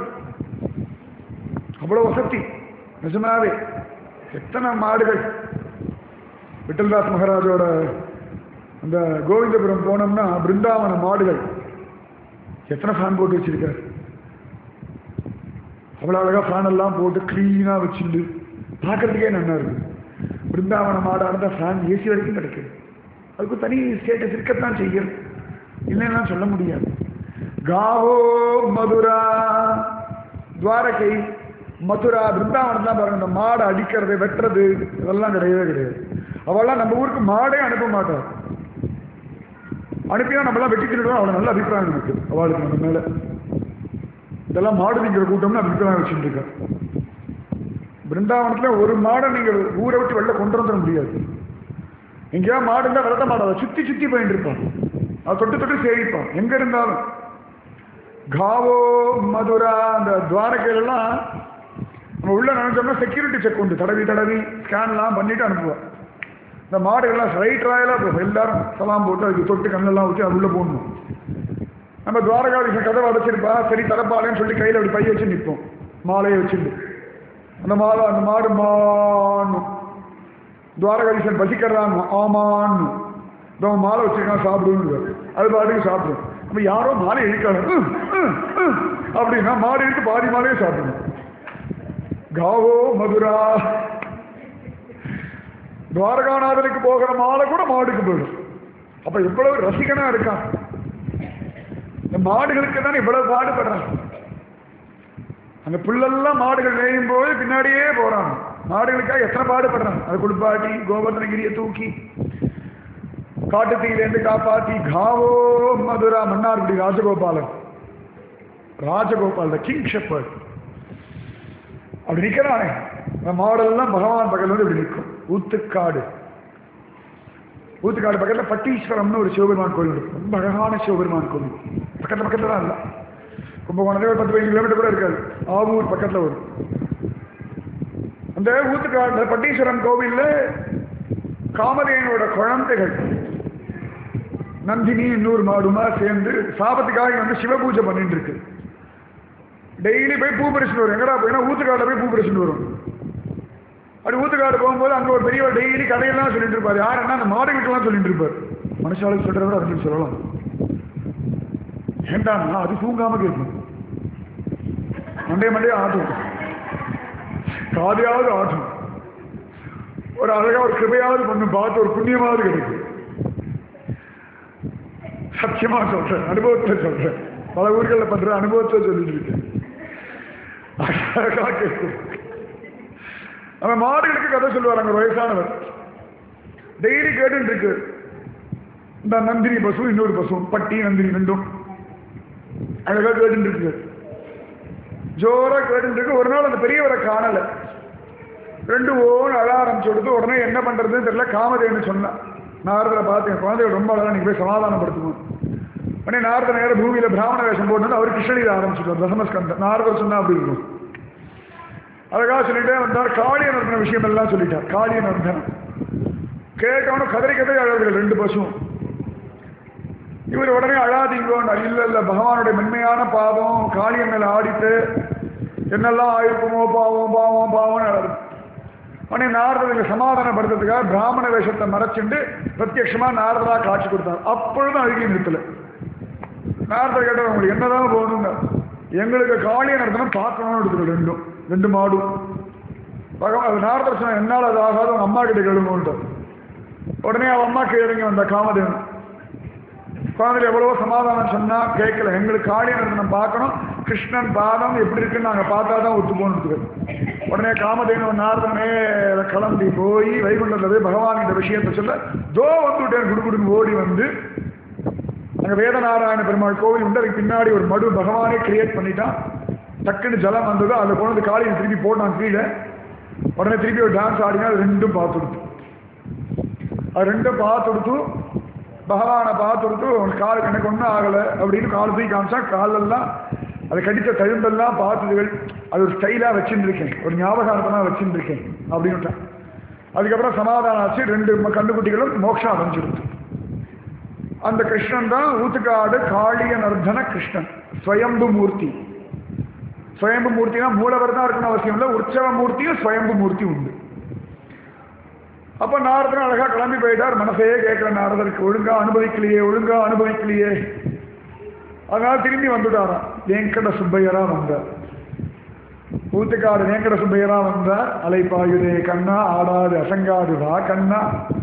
அவ்வளவு வசதி நிஜமாவே எத்தனை மாடுகள் விட்டல்தாஸ் மகாராஜோட அந்த கோவிந்தபுரம் போனோம்னா பிருந்தாவன மாடுகள் எத்தனை ஃபேன் போட்டு வச்சிருக்காரு அவ்வளோ அழகா ஃபேன் எல்லாம் போட்டு க்ளீனாக வச்சுட்டு பார்க்கறதுக்கே நல்லா இருக்கு பிருந்தாவன மாடாக இருந்தால் ஃபேன் ஏசி வரைக்கும் கிடைக்குது அதுக்கு தனி ஸ்டேட்டஸ் இருக்கத்தான் செய்யும் இல்லைன்னா சொல்ல முடியாது காவோ மதுரா துவாரகை மதுரா பிருந்தாவனம் தான் பாருங்க இந்த மாடை அடிக்கிறது வெட்டுறது இதெல்லாம் கிடையவே கிடையாது அவெல்லாம் நம்ம ஊருக்கு மாடே அனுப்ப மாட்டார் அனுப்பினா நம்மளாம் வெட்டி தின்னுடுவோம் அவ்வளோ நல்ல அபிப்பிராயம் நமக்கு அவளுக்கு நம்ம மேல இதெல்லாம் மாடு திங்கிற கூட்டம்னு அபிப்பிராயம் வச்சுட்டு இருக்கேன் பிருந்தாவனத்துல ஒரு மாடை நீங்க ஊரை விட்டு வெளில கொண்டு வந்துட முடியாது எங்கேயா மாடு இருந்தால் விரட்ட மாடு அதை சுத்தி சுத்தி போயிட்டு இருப்பான் அதை தொட்டு தொட்டு சேவிப்பான் எங்க இருந்தாலும் காவோ மதுரா அந்த துவாரகையிலலாம் நம்ம உள்ள நினைச்சோம்னா செக்யூரிட்டி செக் உண்டு தடவி தடவி ஸ்கேன்லாம் பண்ணிட்டு அனுப்புவோம் இந்த மாடுகள்லாம் ரைட் ராயலாக போகும் எல்லாரும் சலாம் போட்டு அதுக்கு தொட்டு கண்ணெல்லாம் ஊற்றி அது உள்ள போடணும் நம்ம துவாரகாதீசன் கதவை அடைச்சிருப்பா சரி தரப்பாளேன்னு சொல்லி கையில் அப்படி பை வச்சு நிற்போம் மாலையை வச்சுட்டு அந்த மாலை அந்த மாடு மான்னு துவாரகாதீசன் பசிக்கிறான் ஆமான்னு இதோ மாலை வச்சிருக்கான் சாப்பிடுன்னு அது பாட்டுக்கு சாப்பிடும் நம்ம யாரோ மாலை இழுக்காது அப்படின்னா மாடு இழுத்து பாதி மாலையே சாப்பிடணும் காவோ மதுரா துவாரகாநாதனுக்கு போகிற மாலை கூட மாடுக்கு போயிடும் அப்ப எவ்வளவு ரசிகனா இருக்கான் இந்த மாடுகளுக்கு தான் இவ்வளவு பாடுபடுறான் அந்த புல்லெல்லாம் மாடுகள் மேயும் போது பின்னாடியே போறான் மாடுகளுக்காக எத்தனை பாடுபடுறான் அதை குளிப்பாட்டி கோவர்தனகிரியை தூக்கி காட்டு தீயிலேருந்து காப்பாத்தி காவோ Mathura Mannargudi Rajagopalan Rajagopal the king shepherd அப்படி நிக்கிறானே அந்த மாடெல்லாம் பகவான் பக்கத்துல வந்து இப்படி நிற்கும் ஊத்துக்காடு ஊத்துக்காடு பக்கத்துல பட்டீஸ்வரம்னு ஒரு சிவபெருமான் கோயில் இருக்கும் ரொம்ப அழகான சிவபெருமான் கோவில் பக்கத்துல பக்கத்துல தான் இல்லை கும்பகோணத்துல ஒரு பத்து பதினஞ்சு கிலோமீட்டர் கூட இருக்காது ஆவூர் பக்கத்துல வரும் அந்த ஊத்துக்காடு பட்டீஸ்வரம் கோவில்ல காமதேனோட குழந்தைகள் நந்தினி இன்னொரு மாடுமா சேர்ந்து சாபத்துக்காக வந்து சிவபூஜை பண்ணிட்டு இருக்கு டெய்லி போய் பூ பறிச்சுட்டு வரும் எங்கடா போயினா ஊத்துக்காட்டில் போய் பூ பறிச்சுட்டு வரும் அப்படி ஊத்துக்காடு போகும்போது அங்கே ஒரு பெரியவர் டெய்லி கதையெல்லாம் சொல்லிட்டு இருப்பார் யாருன்னா அந்த மாடு வீட்டெல்லாம் சொல்லிட்டு இருப்பார் மனுஷாளுக்கு சொல்கிறத விட அதுக்கு சொல்லலாம் ஏண்டான்னா அது தூங்காம கேட்கும் மண்டே மண்டே ஆட்டும் காதையாவது ஆட்டும் ஒரு அழகா ஒரு கிருபையாவது பண்ணு பார்த்து ஒரு புண்ணியமாவது கிடைக்கும் சத்தியமா சொல்றேன் அனுபவத்துல சொல்றேன் பல ஊர்களில் பண்ற அனுபவத்தை சொல்லிட்டு இருக்கேன் அழகா கேட்கும் அவன் மாடுகளுக்கு கதை சொல்லுவார் அங்க வயசானவர் டெய்லி கேட்டுட்டு இருக்கு இந்த நந்தினி பசு இன்னொரு பசு பட்டி நந்தினி ரெண்டும் அழகா கேட்டுட்டு இருக்கு ஜோரா கேட்டுட்டு இருக்கு ஒரு நாள் அந்த பெரியவரை காணல ரெண்டு ஓன் அழ ஆரம்பிச்சு கொடுத்து உடனே என்ன பண்றதுன்னு தெரியல காமதேன்னு சொன்னான் நாரதில் பார்த்து என் குழந்தைய ரொம்ப அழகா நீங்க போய் சமாதானப்படுத்தணும் உடனே நாரத நேரம் பூமியில பிராமண வேஷம் போட்டு அவர் கிருஷ்ணகிரி ஆரம்பிச்சுட்டார் தசமஸ்கந்தன் நாரதர் சொன்னா அப்படி இருக்கும் அழகா சொல்லிட்டே வந்தார் காளிய நடத்தின விஷயம் எல்லாம் சொல்லிட்டார் காளிய நடத்தின கேட்கணும் கதறி கதறி அழகுகள் ரெண்டு பசும் இவர் உடனே அழாதீங்கோன்னு இல்ல இல்ல பகவானுடைய மென்மையான பாதம் காளியன் மேல ஆடிட்டு என்னெல்லாம் ஆயிருக்குமோ பாவம் பாவம் பாவம்னு அழகு உடனே நாரதனுக்கு சமாதானப்படுத்துறதுக்காக பிராமண வேஷத்தை மறைச்சுண்டு பிரத்யட்சமா நாரதா காட்சி கொடுத்தார் அப்பொழுதும் அழுகி நிறுத்தல நாரதர் கேட்டார் உங்களுக்கு என்னதான் போகணுங்க எங்களுக்கு காளியை நடத்தணும் பார்க்கணும்னு எடுத்துக்கோ ரெண்டும் ரெண்டு மாடும் பகவான் அது நாரதர் சொன்ன என்னால் அது ஆகாது அவங்க அம்மா கிட்ட கேளுங்கன்ட்டு உடனே அவன் அம்மா கேளுங்க வந்த காமதேவன் குழந்தைகள் எவ்வளவோ சமாதானம் சொன்னா கேட்கல எங்களுக்கு காளியை நடத்தணும் பார்க்கணும் கிருஷ்ணன் பாதம் எப்படி இருக்குன்னு நாங்கள் பார்த்தா தான் ஒத்து போகணும் உடனே காமதேவன் நாரதனே கிளம்பி போய் வைகுண்டத்தில் போய் பகவான் இந்த விஷயத்தை சொல்ல தோ வந்துவிட்டேன் குடுகுடுன்னு ஓடி வந்து அங்கே வேதநாராயண பெருமாள் கோவில் உண்டு அதுக்கு பின்னாடி ஒரு மடு பகவானே கிரியேட் பண்ணிட்டான் டக்குன்னு ஜலம் வந்தது அதில் கொண்டு வந்து காலையில் திருப்பி போட்டான் கீழே உடனே திருப்பி ஒரு டான்ஸ் ஆடினா அது ரெண்டும் பார்த்து கொடுத்து அது ரெண்டும் பார்த்து கொடுத்து பகவானை பார்த்து கொடுத்து உனக்கு காலுக்கு எனக்கு ஒன்றும் ஆகலை அப்படின்னு கால் தூக்கி காமிச்சா காலெல்லாம் அதை கடித்த தழும்பெல்லாம் பார்த்ததுகள் அது ஒரு ஸ்டைலாக வச்சுட்டு இருக்கேன் ஒரு ஞாபகார்த்தமாக வச்சுட்டு இருக்கேன் அப்படின்னுட்டான் அதுக்கப்புறம் சமாதானம் ஆச்சு ரெண்டு ம- கண்டுக்குட்டிகளும் மோட்சம் அடைஞ்சிருச்சு அந்த கிருஷ்ணன் தான் ஊத்துக்காடு காளிய நர்தன கிருஷ்ணன் ஸ்வயம்பு மூர்த்தி ஸ்வயம்பு மூர்த்தினா மூலவர் தான் இருக்கணும் அவசியம் இல்லை உற்சவ மூர்த்தியும் ஸ்வயம்பு மூர்த்தி உண்டு அப்ப நாரதன் அழகா கிளம்பி போயிட்டார் மனசே கேட்கிற நாரதருக்கு ஒழுங்கா அனுபவிக்கலையே ஒழுங்கா அனுபவிக்கலையே அதனால திரும்பி வந்துட்டாராம் வேங்கட சுப்பையரா வந்தார் ஊத்துக்காடு வேங்கட சுப்பையரா வந்தார் அலைப்பாயுதே கண்ணா ஆடாது அசங்காது வா கண்ணா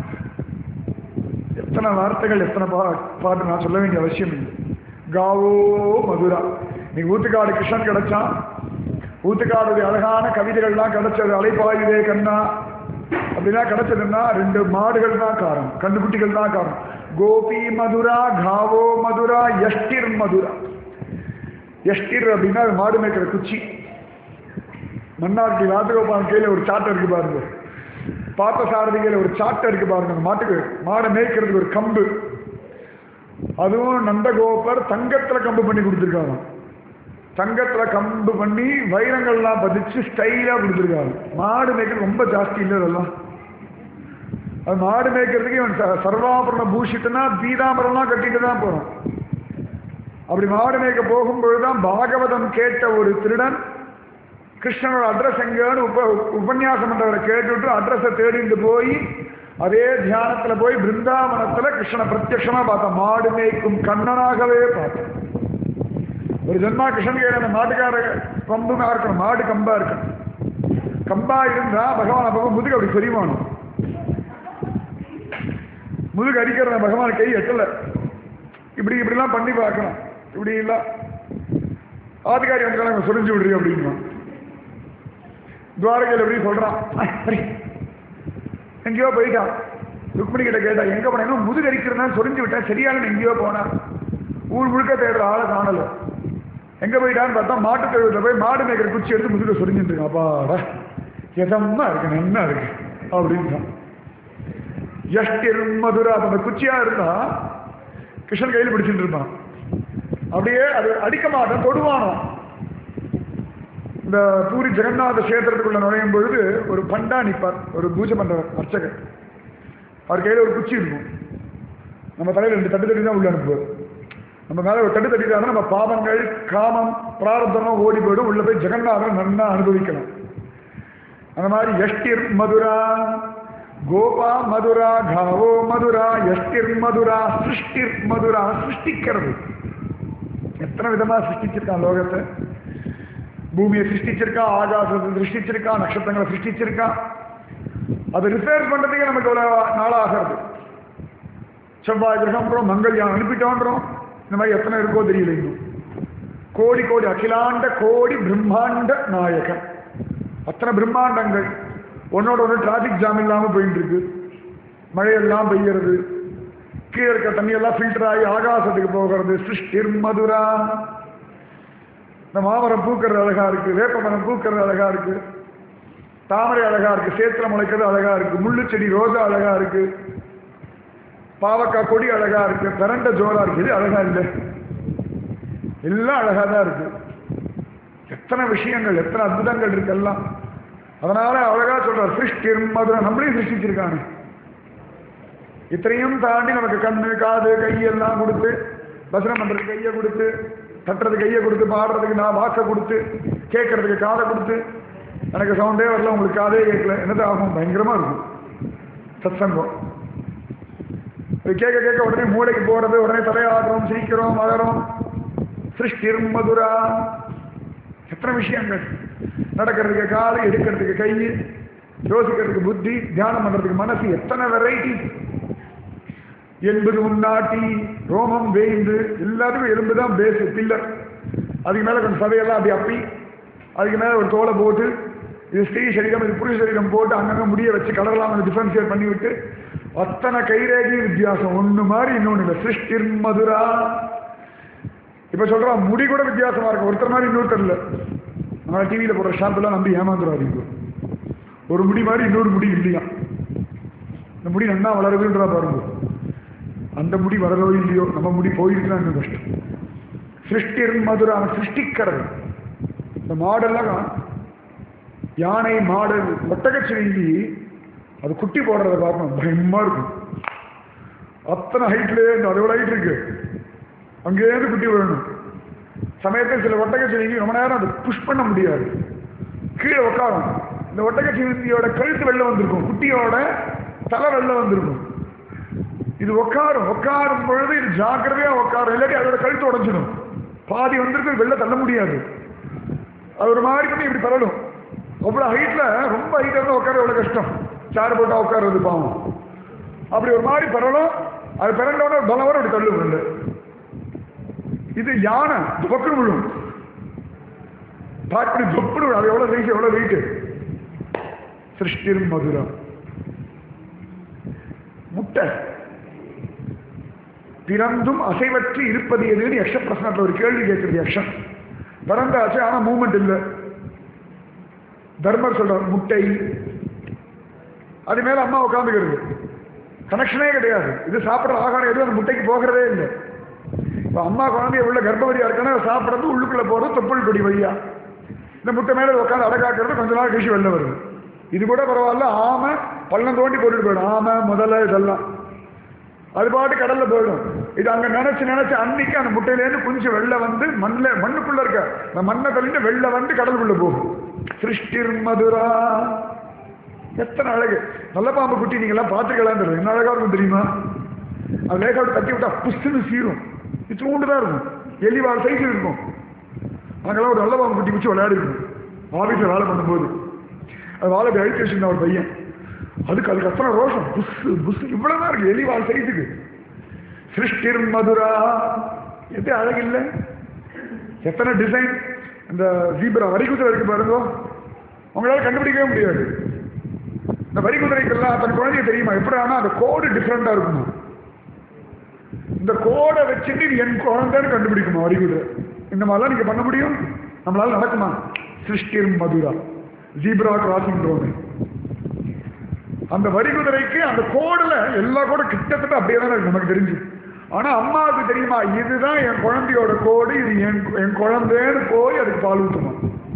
எத்தனை வார்த்தைகள் எத்தனை பா பாட்டு நான் சொல்ல வேண்டிய அவசியம் இல்லை காவோ மதுரா நீ ஊத்துக்காடு கிருஷ்ணன் கிடைச்சான் ஊத்துக்காடுடைய அழகான கவிதைகள்லாம் கிடைச்சது அலைப்பாயுதே கண்ணா அப்படிலாம் கிடைச்சதுன்னா ரெண்டு மாடுகள் தான் காரணம் கண்டுக்குட்டிகள் தான் காரணம் கோபி மதுரா காவோ மதுரா யஷ்டிர் மதுரா யஷ்டிர் அப்படின்னா அது மாடு மேய்க்கிற குச்சி மன்னார்டி ராஜகோபாலன் கையில் ஒரு சாட்டை இருக்கு பாருங்க பார்த்த சாரதிகையில் ஒரு சாட்டை இருக்கு பாருங்க அந்த மாட்டுக்கு மாடை மேய்க்கிறதுக்கு ஒரு கம்பு அதுவும் நந்தகோபர் தங்கத்துல கம்பு பண்ணி கொடுத்துருக்காங்க தங்கத்துல கம்பு பண்ணி வைரங்கள்லாம் பதிச்சு ஸ்டைலா கொடுத்துருக்காங்க மாடு மேய்க்கிறது ரொம்ப ஜாஸ்தி இல்லை அதெல்லாம் அது மாடு மேய்க்கிறதுக்கு இவன் ச- சர்வாபரண பூஷிட்டுனா பீதாம்பரம்லாம் கட்டிட்டு தான் போறான் அப்படி மாடு மேய்க்க போகும்பொழுதுதான் பாகவதம் கேட்ட ஒரு திருடன் கிருஷ்ணனோட அட்ரஸ் எங்கன்னு உப உபன்யாசம் பண்றவரை கேட்டுவிட்டு அட்ரஸை தேடிட்டு போய் அதே தியானத்துல போய் பிருந்தாவனத்துல கிருஷ்ணனை பிரத்யட்சமா பார்த்தான் மாடு மேய்க்கும் கண்ணனாகவே பார்த்தேன் ஒரு ஜென்மா கிருஷ்ணன் கேட்ட அந்த மாட்டுக்கார கம்புமா இருக்கணும் மாடு கம்பா இருக்கணும் கம்பா இருந்தா பகவான் அப்போ முதுகு அப்படி சொரிவானும் முதுகு அடிக்கிற பகவான் கை எட்டல இப்படி இப்படிலாம் பண்ணி பார்க்கணும் இப்படி இல்ல ஆதிகாரி வந்து சொரிஞ்சு விடுறீங்க அப்படின்னா துவாரகையில் எப்படி சொல்றான் "ஐ, சரி எங்கேயோ போயிட்டான் ருக்மிணி கிட்ட கேட்டா எங்க போனா முதுகு அடிக்கிறதா சொரிஞ்சு விட்டேன் சரியான எங்கேயோ போனா ஊர் முழுக்க தேடுற ஆளை காணல எங்க போயிட்டான்னு பார்த்தா மாட்டு தெருவில் போய் மாடு மேய்க்கிற குச்சி எடுத்து முதுக சொரிஞ்சுட்டு இருக்கான் அப்பாடா எதமா இருக்கு நல்லா இருக்கு அப்படின்னு எஷ்டிர் மதுரா அந்த குச்சியா இருந்தா கிருஷ்ணன் கையில் பிடிச்சிட்டு இருப்பான் அப்படியே அது அடிக்க மாட்டான் தொடுவானோ இந்த பூரி ஜெகநாத கஷேத்திரத்துக்குள்ள நுழையும் பொழுது ஒரு பண்டா நிற்பார் ஒரு பூஜை பண்றவர் அர்ச்சகர் அவர் கையில் ஒரு குச்சி இருக்கும் நம்ம தலையில் ரெண்டு தட்டு தட்டி தான் உள்ள அனுப்புவார் நம்ம மேலே ஒரு தட்டு தட்டிட்டாருன்னா நம்ம பாவங்கள் காமம் பிராரத்தனம் ஓடி போயிடும் உள்ள போய் ஜெகநாதன் நன்னா அனுபவிக்கலாம் அந்த மாதிரி எஷ்டிர் மதுரா கோபா மதுரா காவோ மதுரா எஷ்டிர் மதுரா சிருஷ்டிர் மதுரா சிருஷ்டிக்கிறது எத்தனை விதமா சிருஷ்டிச்சிருக்கான் லோகத்தை பூமியை சிருஷ்டிச்சிருக்கான் ஆகாசத்தை சிருஷ்டிச்சிருக்கான் நட்சத்திரங்களை சிருஷ்டிச்சிருக்கான் அதை ரிப்பேர் பண்றதுக்கே நமக்கு இவ்வளவு நாளாகிறது செவ்வாய் கிரகம்ன்றோம் மங்கள்யான் அனுப்பிட்டோன்றோம் இந்த மாதிரி எத்தனை இருக்கோ தெரியல இன்னும் கோடி கோடி அகிலாண்ட கோடி பிரம்மாண்ட நாயகன் அத்தனை பிரம்மாண்டங்கள் ஒன்னோட ஒன்று டிராஃபிக் ஜாம் இல்லாமல் போயிட்டு இருக்கு மழையெல்லாம் பெய்யறது கீழே இருக்க தண்ணியெல்லாம் ஃபில்டர் ஆகி ஆகாசத்துக்கு போகிறது சிருஷ்டிர் மதுரா இந்த மாமரம் பூக்கிறது அழகா இருக்கு வேப்பமரம் பூக்கிறது அழகா இருக்கு தாமரை அழகா இருக்கு சேத்துல முளைக்கிறது அழகா இருக்கு முள்ளு செடி ரோஜா அழகா இருக்கு பாவக்காய் கொடி அழகா இருக்கு பிரண்ட ஜோரா இருக்கு இது அழகா இல்லை எல்லாம் அழகா தான் இருக்கு எத்தனை விஷயங்கள் எத்தனை அற்புதங்கள் இருக்கு எல்லாம் அதனால அழகா சொல்றார் சிருஷ்டிர் மதுரை நம்மளையும் சிருஷ்டிச்சிருக்கானே இத்தனையும் தாண்டி நமக்கு கண்ணு காது கையெல்லாம் கொடுத்து பசனம் பண்றதுக்கு கையை கொடுத்து தட்டுறதுக்கு கையை கொடுத்து பாடுறதுக்கு நான் வாக்கை கொடுத்து கேட்கறதுக்கு காதை கொடுத்து எனக்கு சவுண்டே வரல உங்களுக்கு காதே கேட்கல என்னது ஆகும் பயங்கரமா இருக்கும் சத்சங்கம் இது கேட்க கேட்க உடனே மூளைக்கு போறது உடனே தலையாடுறோம் சிரிக்கிறோம் வளரும் சிருஷ்டிர் மதுரா எத்தனை விஷயங்கள் நடக்கிறதுக்கு காலு எடுக்கிறதுக்கு கை யோசிக்கிறதுக்கு புத்தி தியானம் பண்றதுக்கு மனசு எத்தனை வெரைட்டி எண்பது உன்னாட்டி ரோமம் வேய்ந்து எல்லாத்துக்கும் எலும்பு தான் பேஸ் பில்லர் அதுக்கு மேலே கொஞ்சம் சதையெல்லாம் அப்படி அப்பி அதுக்கு மேலே ஒரு தோலை போட்டு இது ஸ்ரீ சரீரம் இது புருஷ சரீரம் போட்டு அங்கங்கே முடிய வச்சு கலர்லாம் டிஃபரன்ஷியேட் பண்ணி விட்டு அத்தனை கைரேகி வித்தியாசம் ஒன்று மாதிரி இன்னொன்று இல்லை சிருஷ்டிர் மதுரா இப்போ சொல்கிறோம் முடி கூட வித்தியாசமாக இருக்கும் ஒருத்தர் மாதிரி இன்னொருத்தர் இல்லை நம்ம டிவியில் போடுற ஷாம்பெல்லாம் நம்பி ஏமாந்துடாதீங்க ஒரு முடி மாதிரி இன்னொரு முடி இல்லையா இந்த முடி நன்னா வளருதுன்றா பாருங்க அந்த முடி வளரோ இல்லையோ நம்ம முடி போயிருக்குன்னா இன்னும் கஷ்டம் சிருஷ்டிர் மதுரை அவன் சிருஷ்டிக்கிறது இந்த மாடெல்லாம் யானை மாடு ஒட்டகச்சிவிங்கி அது குட்டி போடுறத பார்க்கணும் பயமா இருக்கும் அத்தனை ஹைட்லேயே அதோட ஹைட் இருக்கு அங்கேயிருந்து குட்டி விழணும் சமயத்தில் சில ஒட்டகச்சிவிங்கி ரொம்ப நேரம் அதை புஷ் பண்ண முடியாது கீழே உட்காரும் இந்த ஒட்டகச்சிவிங்கியோட கழுத்து வெளில வந்திருக்கும் குட்டியோட தலை வெளில வந்திருக்கும் இது உட்காரும் உட்காரும் பொழுது இது ஜாக்கிரதையா உட்காரும் இல்லாட்டி அதோட கழுத்து உடைஞ்சிடும் பாதி வந்திருக்கு வெளில தள்ள முடியாது அது ஒரு மாதிரி பண்ணி இப்படி பரலும் அவ்வளோ ஹைட்ல ரொம்ப ஹைட்ல இருந்தால் உட்கார எவ்வளோ கஷ்டம் சேர் போட்டா உட்காருறது பாவம் அப்படி ஒரு மாதிரி பரலும் அது பிறந்தவொடனே பலம் வரும் அப்படி தள்ளு ரெண்டு இது யானை துவக்கு விழும் பாட்டு தொப்புடு விழும் அது எவ்வளோ சைஸ் எவ்வளோ வெயிட் சிருஷ்டிர் மதுரா முட்டை பிறந்தும் அசைவற்று இருப்பது எதுன்னு யக்ஷ பிரசனத்தில் ஒரு கேள்வி கேட்குறது யக்ஷன் பிறந்தாச்சு ஆனால் மூமெண்ட் இல்லை தர்மர் சொல்றார் முட்டை அது மேல அம்மா உட்காந்துக்கிறது கனெக்ஷனே கிடையாது இது சாப்பிட்ற ஆகாரம் எதுவும் அந்த முட்டைக்கு போகிறதே இல்லை இப்போ அம்மா குழந்தைய உள்ள கர்ப்பவதியா இருக்கானா சாப்பிட்றது உள்ளுக்குள்ள போகிறது தொப்புள் கொடி வழியா இந்த முட்டை மேலே உட்காந்து அடக்காக்குறது கொஞ்ச நாள் கழிச்சு வெளில வருது இது கூட பரவாயில்ல ஆமை பள்ளம் தோண்டி போட்டுட்டு போயிடும் ஆமை முதல்ல இதெல்லாம் அது பாட்டு கடல்ல போயிடும் இது அங்க நினைச்சு நினைச்சு அன்னைக்கு அந்த முட்டையிலேருந்து குஞ்சு வெளில வந்து மண்ணில் மண்ணுக்குள்ள இருக்க அந்த மண்ணை தள்ளிட்டு வெளில வந்து கடலுக்குள்ள போகும் சிருஷ்டிர் மதுரா எத்தனை அழகு நல்ல பாம்பு குட்டி நீங்க எல்லாம் பார்த்துக்கலாம் தெரியும் என்ன அழகா இருக்கும் தெரியுமா அது லேசாக தட்டி விட்டா புஷ்டுன்னு சீரும் இத்தூண்டு தான் இருக்கும் எலி வாழ் சைஸ் இருக்கும் அங்கெல்லாம் ஒரு நல்ல பாம்பு குட்டி பிடிச்சி விளையாடி இருக்கும் ஆஃபீஸில் வேலை பண்ணும்போது அது வாழை அப்படி அழிச்சு வச்சிருந்தா ஒரு பையன் அதுக்கு அதுக்கு அத்தனை ரோஷம் புஷ் புஷ் இவ்வளவுதான் இருக்கு எலி வாழ் சைஸுக்கு சிருஷ்டிர் மதுரா எது அழகில்லை எத்தனை டிசைன் இந்த ஜீப்ரா வரிகுதிரை இருக்கு பாருங்க உங்களால கண்டுபிடிக்கவே முடியாது இந்த வரிகுதிரைக்கெல்லாம் தன் குழந்தைய தெரியுமா எப்படி ஆனா அந்த கோடு டிஃப்ரெண்டா இருக்குமா இந்த கோடை வச்சுட்டு இது என் குழந்தைன்னு கண்டுபிடிக்குமா வரிகுதிரை இந்த மாதிரிலாம் நீங்க பண்ண முடியும் நம்மளால நடக்குமா சிருஷ்டிர் மதுரா ஜீப்ரா கிராசிங் ரோடு அந்த வரிகுதிரைக்கு அந்த கோடுல எல்லா கோடும் கிட்டத்தட்ட அப்படியே தான் இருக்கு நமக்கு தெரிஞ்சு ஆனா அம்மாவுக்கு தெரியுமா இதுதான் என் குழந்தையோட கோடு இது என் என் குழந்தைன்னு போய் அதுக்கு பால் ஊற்றணும்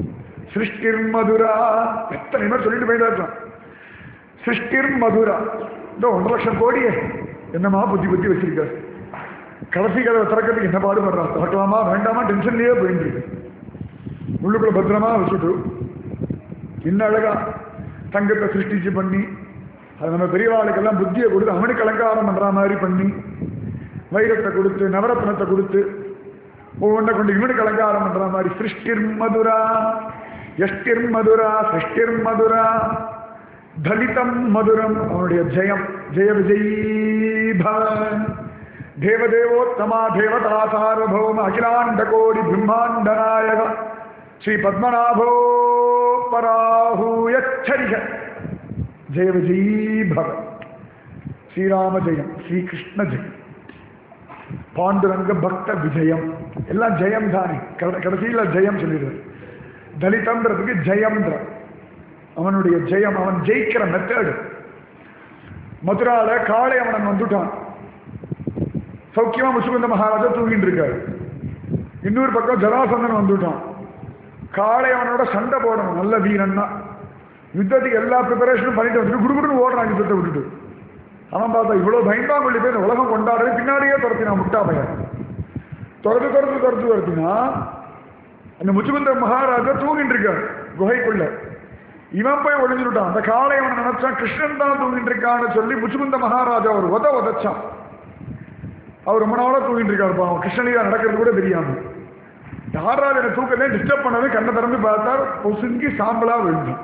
சிருஷ்டிர் மதுரா எத்தனை பேர் சொல்லிட்டு போயிட்டு இருக்கலாம் சிருஷ்டிர் மதுரா இந்த ஒன்றரை லட்சம் கோடியே என்னமா புத்தி புத்தி வச்சிருக்காரு கடைசி கதவை திறக்கிறதுக்கு என்ன பாடுபடுறா திறக்கலாமா வேண்டாமா டென்ஷன்லயே போயிட்டு இருக்கு உள்ளுக்குள்ள பத்திரமா வச்சுட்டு இன்னும் அழகா தங்கத்தை சிருஷ்டிச்சு பண்ணி அது நம்ம பெரியவாளுக்கெல்லாம் புத்தியை கொடுத்து அவனுக்கு அலங்காரம் பண்ற மாதிரி பண்ணி வைரத்தை கொடுத்து நவரத்னத்தை கொடுத்து ஒவ்வொன்றை கொண்டு இவனுக்கு அலங்காரம் பண்ற மாதிரி சிருஷ்டிர் மதுரா எஷ்டிர் மதுரா சிருஷ்டிர் மதுரா தலிதம் மதுரம் அவனுடைய ஜெயம் ஜெய விஜயீ பவன் தேவதேவோத்தமா தேவதா சார்வபௌம அகிலாண்ட கோடி பிரம்மாண்ட நாயக ஸ்ரீ பத்மநாபோ பராஹூயச்சரிக ஜெய விஜயீ பவ ஸ்ரீராம ஜெயம் ஸ்ரீகிருஷ்ண ஜெயம் பாண்டுரங்க பக்த விஜயம் எல்லாம் ஜெயம் தானே கட- கடைசியில ஜெயம் சொல்லிடுறது தலிதம்ன்றதுக்கு ஜெயம்ன்ற அவனுடைய ஜெயம் அவன் ஜெயிக்கிற மெத்தடு மதுரால காளை அவன் வந்துட்டான் சௌக்கியமா முசுகுந்த மகாராஜா தூங்கிட்டு இருக்காரு இன்னொரு பக்கம் ஜராசந்தன் வந்துட்டான் காளை அவனோட சண்டை போடணும் நல்ல வீரன்னா யுத்தத்துக்கு எல்லா ப்ரிப்பரேஷனும் பண்ணிட்டு வந்துட்டு குடுகுடுன்னு ஓடுறான் யுத்தத்தை விட்டுட்டு அவன் பார்த்தா இவ்வளவு பயந்தாங்கொள்ளி பேர் உலகம் கொண்டாடுறது பின்னாடியே துரத்தினான் முட்டா பையன் துரத்து துரத்து துரத்து துரத்தினா அந்த முச்சுகுந்த மகாராஜா தூங்கிட்டு இருக்கார் குகைக்குள்ள இவன் போய் ஒளிஞ்சுட்டான் அந்த காளை அவனை நினைச்சான் கிருஷ்ணன் தான் தூங்கிட்டு இருக்கான்னு சொல்லி முச்சுகுந்த மகாராஜா ஒரு உத உதச்சான் அவர் ரொம்ப நாளா தூங்கிட்டு இருக்காரு பாவம் கிருஷ்ணலீலா நடக்கிறது கூட தெரியாம யாராவது என்ன தூக்கத்தை டிஸ்டர்ப் பண்ணவே கண்ணை திறந்து பார்த்தா பொசுங்கி சாம்பலா விழுந்தான்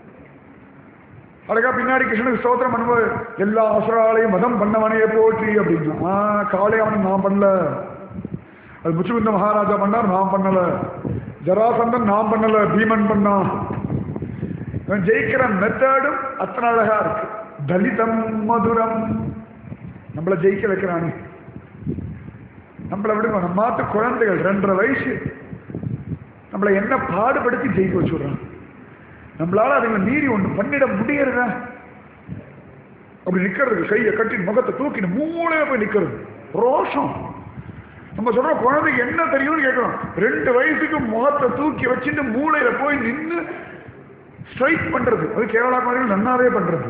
அழகா பின்னாடி கிருஷ்ணனுக்கு ஸ்தோத்திரம் பண்ணும்போது எல்லா அசுராலையும் மதம் பண்ணவனையே போற்றி அப்படின்னா ஆ காளை அவனுக்கு நான் பண்ணல அது முச்சுகுந்த மகாராஜா பண்ணார் நான் பண்ணல ஜராசந்தன் நான் பண்ணல பீமன் பண்ணான் இவன் ஜெயிக்கிற மெத்தடும் அத்தனை அழகா இருக்கு தலிதம் மதுரம் நம்மளை ஜெயிக்க வைக்கிறானே நம்மளை விடுங்க நம்ம மாத்து குழந்தைகள் ரெண்டரை வயசு நம்மளை என்ன பாடுபடுத்தி ஜெயிக்க வச்சுடுறான் நம்மளால அதுங்களை மீறி ஒன்று பண்ணிட முடியறதா அப்படி நிக்கிறது கையை கட்டி முகத்தை தூக்கிட்டு மூளையில போய் நிக்கிறது ரோஷம் நம்ம சொல்ற குழந்தைக்கு என்ன தெரியும்னு கேட்கிறோம் ரெண்டு வயசுக்கு முகத்தை தூக்கி வச்சுட்டு மூளையில போய் நின்று ஸ்ட்ரைக் பண்றது அது கேரளா மாதிரி நன்னாவே பண்றது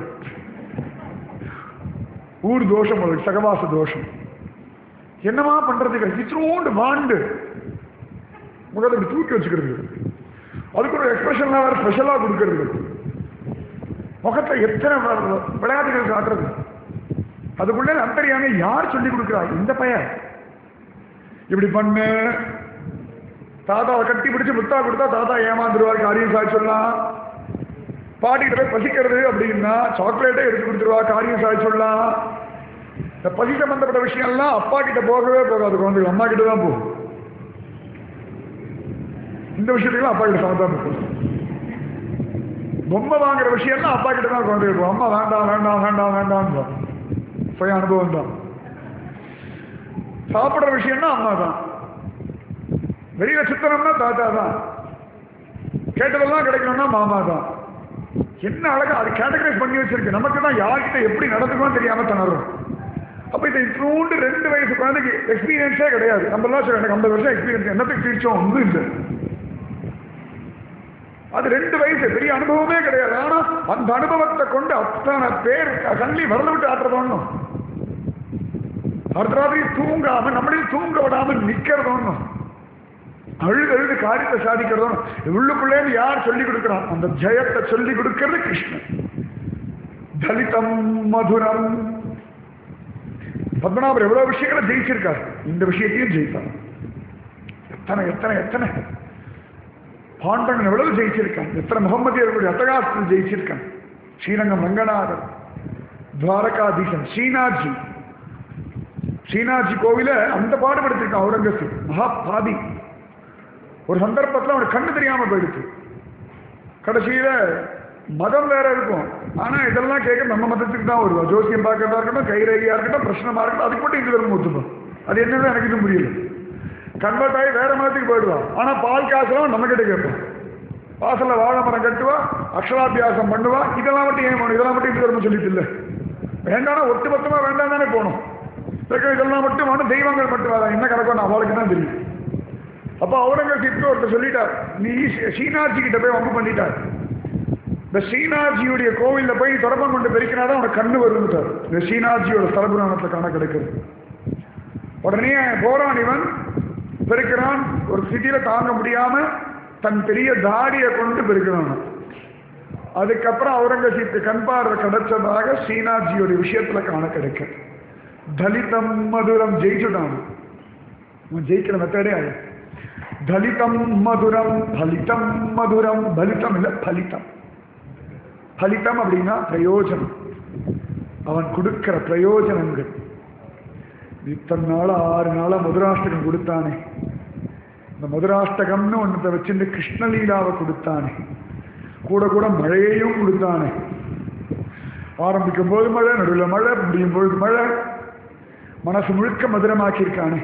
ஊர் தோஷம் உங்களுக்கு சகவாச தோஷம் என்னமா பண்றதுக்கு இத்திரோண்டு வாண்டு முகத்தை இப்படி தூக்கி வச்சுக்கிறது அதுக்கு ஒரு எக்ஸ்பிரஷன்லாம் வேற ஸ்பெஷலாக கொடுக்கறது முகத்தை எத்தனை வ- விளையாட்டுகள் காட்டுறது அதுக்குள்ளே அந்தரியாம யார் சொல்லி கொடுக்குறா இந்த பையன் இப்படி பண்ணு தாத்தாவை கட்டி பிடிச்சு முத்தா கொடுத்தா தாத்தா ஏமாந்துருவார் காரியம் சாய் சொல்லலாம் பாட்டிகிட்ட போய் பசிக்கிறது அப்படின்னா சாக்லேட்டே எடுத்து கொடுத்துருவா காரியம் சாய் சொல்லலாம் இந்த பசி சம்பந்தப்பட்ட விஷயம்லாம் அப்பா கிட்ட போகவே போகாது குழந்தைகள் அம்மா கிட்ட தான் போகும் இந்த விஷயத்துக்குலாம் அப்பா கிட்ட சமாதானம் இருக்கும் பொம்மை வாங்குற விஷயம்லாம் அப்பா கிட்ட தான் குழந்தைகள் போகும் அம்மா வேண்டாம் வேண்டாம் வேண்டாம் வேண்டாம் சுய அனுபவம் தான் சாப்பிடுற விஷயம்னா அம்மா தான் வெளியில சுத்தனம்னா தாத்தா தான் கேட்டதெல்லாம் கிடைக்கணும்னா மாமா தான் என்ன அழகா அது கேட்டகரைஸ் பண்ணி வச்சிருக்கு நமக்கு தான் யார்கிட்ட எப்படி நடந்துக்கணும் தெரியாம திணறும் அப்ப இதை இத்தூண்டு ரெண்டு வயசு குழந்தைக்கு எக்ஸ்பீரியன்ஸே கிடையாது நம்ம எல்லாம் சொல்ல எனக்கு ஐம்பது வருஷம் எக்ஸ்பீரியன்ஸ் என்னத்துக்கு தீர்ச்சோம் ஒன்றும் இல்லை அது ரெண்டு வயசு பெரிய அனுபவமே கிடையாது ஆனா அந்த அனுபவத்தை கொண்டு அத்தனை பேர் கண்ணி வரல விட்டு ஆட்டுறது ஒண்ணும் அடுத்த ராத்திரி தூங்காம நம்மளையும் தூங்க விடாம நிக்கிறது ஒண்ணும் அழுது அழுது காரியத்தை சாதிக்கிறதும் உள்ளுக்குள்ளே யார் சொல்லி கொடுக்கிறான் அந்த ஜெயத்தை சொல்லி கொடுக்கிறது கிருஷ்ணன் தலிதம் மதுரம் பத்மநாபர் எவ்வளவு விஷயங்களை ஜெயிச்சிருக்கார் இந்த விஷயத்தையும் ஜெயித்தார் எத்தனை எத்தனை எத்தனை பாண்டவன் எவ்வளவு ஜெயிச்சிருக்கான் எத்தனை முகமதியர்களுடைய அட்டகாசத்தில் ஜெயிச்சிருக்கான் ஸ்ரீரங்கம் ரங்கநாதர் துவாரகாதீசன் ஸ்ரீநாத்ஜி ஸ்ரீநாத்ஜி கோவில அந்த பாடுபடுத்திருக்கான் அவுரங்கசீப் மகா பாதி ஒரு சந்தர்ப்பத்தில் அவனுக்கு கண்ணு தெரியாம போயிடுச்சு கடைசியில மதம் வேற இருக்கும் ஆனா இதெல்லாம் கேட்க நம்ம மதத்துக்கு தான் வருவா ஜோசியம் பார்க்கறதா இருக்கட்டும் கைரேகையா இருக்கட்டும் பிரச்சனமா இருக்கட்டும் அதுக்கு மட்டும் இந்து தர்மம் ஒத்துப்போம் அது என்னன்னு எனக்கு இது புரியல கன்வெர்ட் ஆகி வேற மதத்துக்கு போயிடுவா ஆனா பால் காசுலாம் நம்ம கிட்ட கேட்போம் வாசல்ல வாழை மரம் கட்டுவா அக்ஷராபியாசம் பண்ணுவா இதெல்லாம் மட்டும் ஏன் போகணும் இதெல்லாம் மட்டும் இந்து தர்மம் சொல்லிட்டு இல்லை வேண்டாம்னா ஒட்டுமொத்தமா வேண்டாம் தானே போகணும் இதற்கு இதெல்லாம் மட்டும் வேணும் தெய்வங்கள் மட்டும் வேணாம் என்ன கணக்கோ நான் அவளுக்கு தான் தெரியும் அப்போ அவுரங்கசீப்க்கு ஒருத்தர் சொல்லிட்டார் நீ ஸ்ரீநாத்ஜி கிட்ட போய் வம்பு பண்ணிட்டார் இந்த ஸ்ரீநாத்ஜியுடைய கோவிலில் போய் தொடப்பம் கொண்டு பெருக்கினாதான் அவனுக்கு கண்ணு வரும்ட்டார் இந்த ஸ்ரீநாத்ஜியோட ஸ்தலபுராணத்தில் காண கிடைக்குது உடனே போறான் இவன் பெருக்கிறான் ஒரு சிட்டியில தாங்க முடியாம தன் பெரிய தாடியை கொண்டு பெருக்கிறான் அதுக்கப்புறம் அவுரங்கசீப்க்கு கண் பார்வை கிடைச்சதாக ஸ்ரீநாத்ஜியோட விஷயத்துல காண கிடைக்கும் தலிதம் மதுரம் ஜெயிச்சுட்டான் அவன் ஜெயிக்கிற மெத்தடே அது தலிதம் மதுரம் பலிதம் மதுரம் பலிதம் இல்ல பலிதம் பலிதம் அப்படின்னா பிரயோஜனம் அவன் கொடுக்கிற பிரயோஜனங்கள் இத்தனை நாள் ஆறு நாளா மதுராஷ்டகம் கொடுத்தானே இந்த மதுராஷ்டகம்னு ஒன்றத்தை வச்சிருந்து கிருஷ்ணலீலாவை கொடுத்தானே கூட கூட மழையையும் கொடுத்தானே ஆரம்பிக்கும் போது மழை நடுவில் மழை முடியும் பொழுது மழை மனசு முழுக்க மதுரமாக்கியிருக்கானே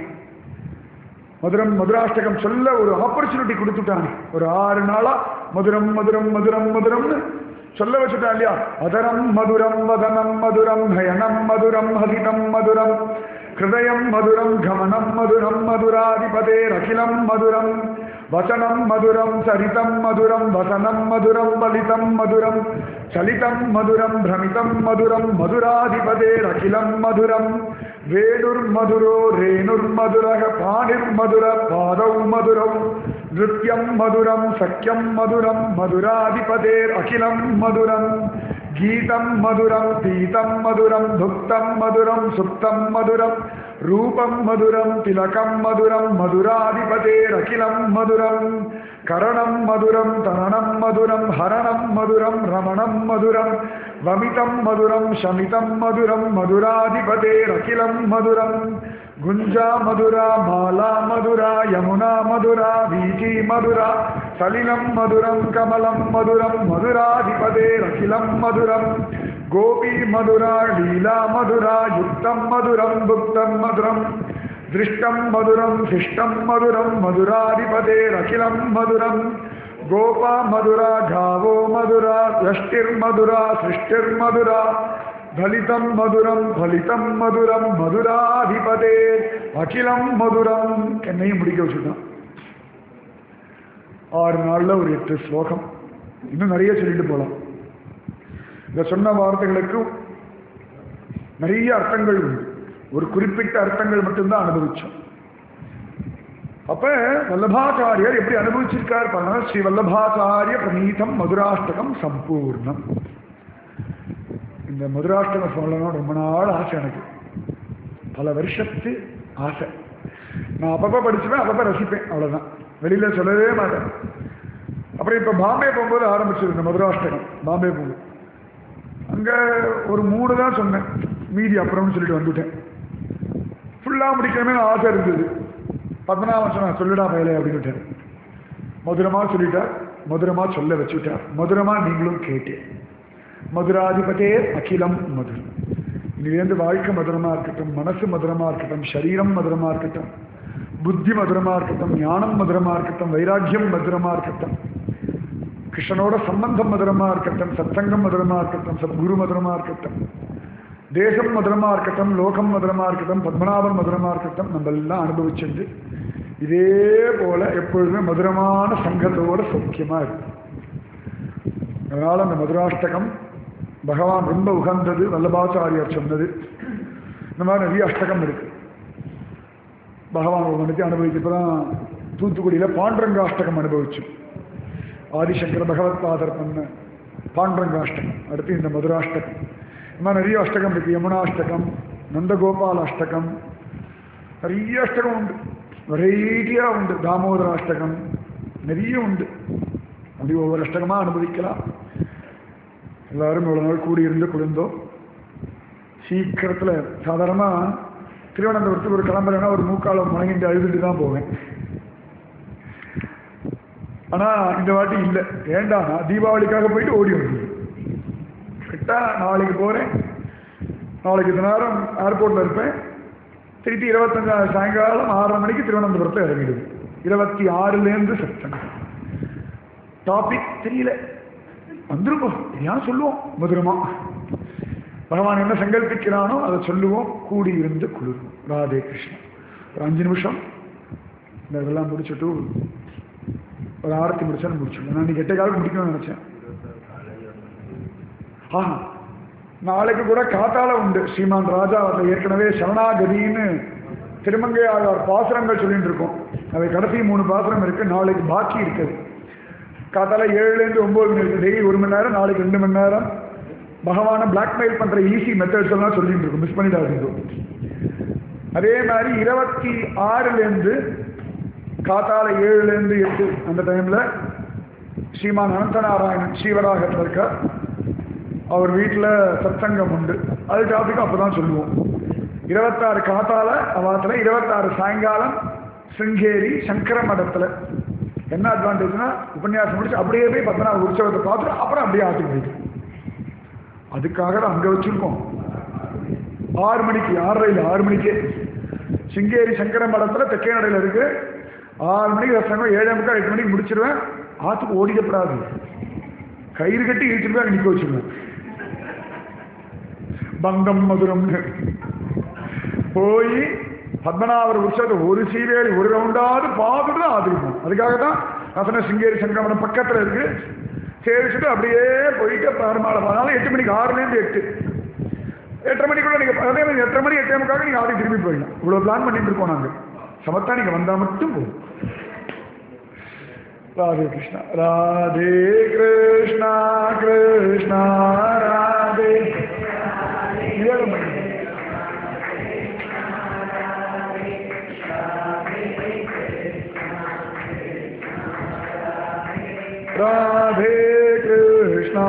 மதுரம் மதுராஷ்டகம் சொல்ல ஒரு ஆப்பர்ச்சுனிட்டி கொடுத்துட்டானே ஒரு ஆறு நாளா மதுரம் மதுரம் மதுரம் மதுரம்னு சொல்ல வச்சுட்டான் இல்லையா அதரம் மதுரம் வதனம் மதுரம் ஹயனம் மதுரம் ஹதிதம் மதுரம் ஹிருதயம் மதுரம் கமனம் மதுரம் மதுராதிபதேரகிலம் மதுரம் வசனம் மதுரம் சரிதம் மதுரம் வசனம் மதுரம் பலிதம் மதுரம் சலிதம் மதுரம் பிரமிதம் மதுரம் மதுராதிபதேரகிலம் மதுரம் வேணுர்மதுரோ ரேணுர்மதுரக பாணிர்மதுர பாதௌ மதுரௌ நிருத்யம் மதுரம் சக்கியம் மதுரம் மதுராதிபதேர் அகிலம் மதுரம் கீதம் மதுரம் பீதம் மதுரம் புக்தம் மதுரம் சுப்தம் மதுரம் ரூபம் மதுரம் திலகம் மதுரம் மதுராதிபதேர் அகிலம் மதுரம் கரணம் மதுரம் தரணம் மதுரம் ஹரணம் மதுரம் ரமணம் மதுரம் வமிதம் மதுரம் சமிதம் மதுரம் மதுராதிபதேர் அகிலம் மதுரம் குஞ்சா மதுரா மாலா மதுரா யமுனா மதுரா வீதி மதுரா சலிலம் மதுரம் கமலம் மதுரம் மதுராதிபதேர் அகிலம் மதுரம் கோபி மதுரா லீலா மதுரா யுக்தம் மதுரம் புக்தம் மதுரம் திருஷ்டம் மதுரம் சிஷ்டம் மதுரம் மதுராதிபதேரகிலம் மதுரம் கோபா மதுரா காவோ மதுரா யஷ்டிர்மதுரா சிருஷ்டிர்மதுரா பலிதம் மதுரம் பலிதம் மதுரம் மதுராதிபதே அகிலம் மதுரம் என்னையும் முடிக்க வச்சுட்டான் ஆறு நாள்ல ஒரு எட்டு ஸ்லோகம் இன்னும் நிறைய சொல்லிட்டு போலாம் இந்த சொன்ன வார்த்தைகளுக்கு நிறைய அர்த்தங்கள் உண்டு ஒரு குறிப்பிட்ட அர்த்தங்கள் மட்டும்தான் அனுபவிச்சோம் அப்ப வல்லபாச்சாரியர் எப்படி அனுபவிச்சிருக்கார் பாருங்க ஸ்ரீ வல்லபாச்சாரிய பிரணீதம் மதுராஷ்டகம் சம்பூர்ணம் இந்த மதுராஷ்டகம் சொல்லணும் ரொம்ப நாள் ஆசை எனக்கு பல வருஷத்து ஆசை நான் அப்பப்போ படிச்சுப்பேன் அப்பப்போ ரசிப்பேன் அவ்வளோதான் வெளியில சொல்லவே மாட்டேன் அப்புறம் இப்போ பாம்பே போகும்போது ஆரம்பிச்சது இந்த மதுராஷ்டகம் பாம்பே போகும்போது அங்கே ஒரு மூணு தான் சொன்னேன் மீதி அப்புறம்னு சொல்லிட்டு வந்துட்டேன் ஃபுல்லாக முடிக்கணுமே ஆசை இருந்தது பத்மநாபன் சொன்னா சொல்லுடா பயலே அப்படின்னு மதுரமா சொல்லிட்டார் மதுரமா சொல்ல வச்சுட்டார் மதுரமா நீங்களும் கேட்டேன் மதுராதிபதே அகிலம் மதுரம் இனிலேருந்து வாழ்க்கை மதுரமா இருக்கட்டும் மனசு மதுரமா இருக்கட்டும் சரீரம் மதுரமா இருக்கட்டும் புத்தி மதுரமா இருக்கட்டும் ஞானம் மதுரமா இருக்கட்டும் வைராக்கியம் மதுரமா இருக்கட்டும் கிருஷ்ணனோட சம்பந்தம் மதுரமா இருக்கட்டும் சத்சங்கம் மதுரமா இருக்கட்டும் சத்குரு மதுரமா இருக்கட்டும் தேசம் மதுரமா இருக்கட்டும் லோகம் மதுரமா இருக்கட்டும் பத்மநாபன் மதுரமா இருக்கட்டும் நம்ம எல்லாம் அனுபவிச்சுண்டு இதே போல எப்பொழுதுமே மதுரமான சங்கத்தோட சௌக்கியமா இருக்கும் அதனால அந்த மதுராஷ்டகம் பகவான் ரொம்ப உகந்தது வல்லபாச்சாரியார் சொன்னது இந்த மாதிரி நிறைய அஷ்டகம் இருக்கு பகவான் ஒரு மணிக்கு அனுபவிச்சு இப்பதான் தூத்துக்குடியில் பாண்டரங்காஷ்டகம் அனுபவிச்சோம் ஆதிசங்கர பகவத் பாதர் பண்ண பாண்டரங்காஷ்டகம் அடுத்து இந்த மதுராஷ்டகம் இந்த மாதிரி நிறைய அஷ்டகம் இருக்கு யமுனாஷ்டகம் நந்தகோபால அஷ்டகம் நிறைய அஷ்டகம் உண்டு வெரைட்டியாக உண்டு தாமோதர அஷ்டகம் நிறைய உண்டு அப்படி ஒவ்வொரு அஷ்டகமாக அனுபவிக்கலாம் எல்லாரும் இவ்வளோ நாள் கூடியிருந்து குளிர்ந்தோம் சீக்கிரத்தில் சாதாரணமாக திருவனந்தபுரத்துக்கு ஒரு கிளம்புறேன்னா ஒரு மூக்காலம் முழங்கிட்டு அழுதுட்டு தான் போவேன் ஆனால் இந்த வாட்டி இல்லை ஏண்டானா தீபாவளிக்காக போயிட்டு ஓடி வந்து கரெக்டாக நாளைக்கு போகிறேன் நாளைக்கு இந்த நேரம் ஏர்போர்ட்டில் இருப்பேன் திருப்பி இருபத்தஞ்சாவது சாயங்காலம் ஆறரை மணிக்கு திருவனந்தபுரத்தில் இறங்கிடுது இருபத்தி ஆறுலேருந்து செப்டம்பர் டாபிக் தெரியல வந்துருப்போம் ஏன் சொல்லுவோம் மதுரமா பகவான் என்ன சங்கல்பிக்கிறானோ அதை சொல்லுவோம் கூடி இருந்து குளிரும் ராதே கிருஷ்ணன் ஒரு அஞ்சு நிமிஷம் இந்த இதெல்லாம் முடிச்சுட்டு ஒரு ஆரத்தி முடிச்சா முடிச்சுடலாம் நான் இன்னைக்கு எட்டே காலுக்கு முடிக்கணும்னு நினச்சேன் ஆ நாளைக்கு கூட காத்தால உண்டு ஸ்ரீமான் ராஜா அதில் ஏற்கனவே சரணாகதின்னு திருமங்கை ஆழ்வார் பாசுரங்கள் சொல்லிட்டு இருக்கோம் அவை கடைசி மூணு பாசுரம் இருக்கு நாளைக்கு பாக்கி இருக்குது காத்தால ஏழுலேருந்து ஒம்பது மணி இருக்கு டெய்லி ஒரு மணி நேரம் நாளைக்கு ரெண்டு மணி நேரம் பகவானை பிளாக்மெயில் பண்ணுற ஈஸி மெத்தட்ஸ் எல்லாம் சொல்லிட்டு இருக்கும் மிஸ் பண்ணிடாதீங்க அதே மாதிரி இருபத்தி ஆறுலேருந்து காத்தால ஏழுலேருந்து எட்டு அந்த டைமில் ஸ்ரீமான் அனந்தநாராயணன் ஸ்ரீவராகத்தில் இருக்கார் அவர் வீட்டில் சத்சங்கம் உண்டு அது டாபிக் அப்போ தான் சொல்லுவோம் இருபத்தாறு காத்தால அவாத்தில் இருபத்தாறு சாயங்காலம் சிங்கேரி சங்கர மடத்தில் என்ன அட்வான்டேஜ்னா உபன்யாசம் முடிச்சு அப்படியே போய் பத்மநாப உற்சவத்தை பார்த்துட்டு அப்புறம் அப்படியே ஆற்றுக்கு போயிட்டு அதுக்காக தான் அங்கே வச்சுருக்கோம் ஆறு மணிக்கு ஆறரையில் ஆறு மணிக்கே சிங்கேரி சங்கர மடத்தில் தெக்கே நடையில் இருக்கு ஆறு மணிக்கு ரசங்கம் ஏழே முக்கால் எட்டு மணிக்கு முடிச்சிருவேன் ஆற்றுக்கு ஓடிக்கப்படாது கயிறு கட்டி இழுத்துட்டு போய் அங்கே நிற்க வச்சிருவேன் பங்கம் மதுரம்னு போய் பத்மநாபர் உற்சவத்தை ஒரு சீரியல் ஒரு ரவுண்டாவது பார்த்துட்டு தான் ஆதரிப்போம் அதுக்காக தான் நான் சொன்ன சிங்கேரி சங்கமனம் பக்கத்தில் இருக்கு சேவிச்சுட்டு அப்படியே போயிட்டு பெருமாளை பார்த்தாலும் எட்டு மணிக்கு ஆறுலேருந்து எட்டு எட்டரை மணிக்குள்ள நீங்கள் அதே மாதிரி எட்டரை மணி எட்டே முக்காக நீங்கள் ஆதி திரும்பி போயிடலாம் இவ்வளோ பிளான் பண்ணிட்டு இருக்கோம் நாங்கள் சமத்தா நீங்கள் வந்தால் மட்டும் போதும் ராதே கிருஷ்ணா ராதே கிருஷ்ணா கிருஷ்ணா ராதே விவேகம் பண்ணுங்க ராதே கிருஷ்ணா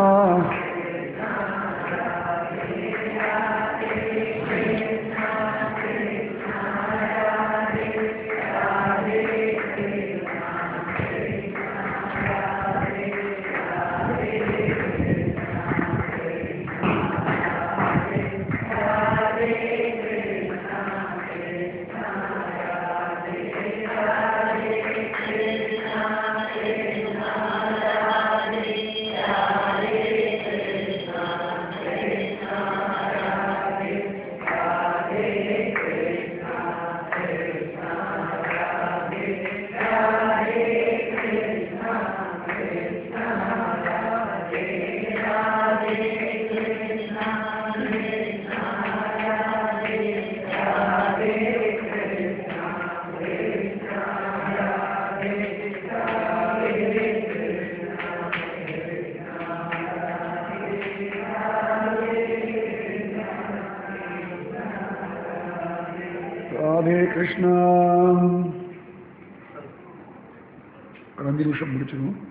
ராதே கிருஷ்ணா ஒரு அஞ்சு நிமிஷம் முடிச்சிருவோம்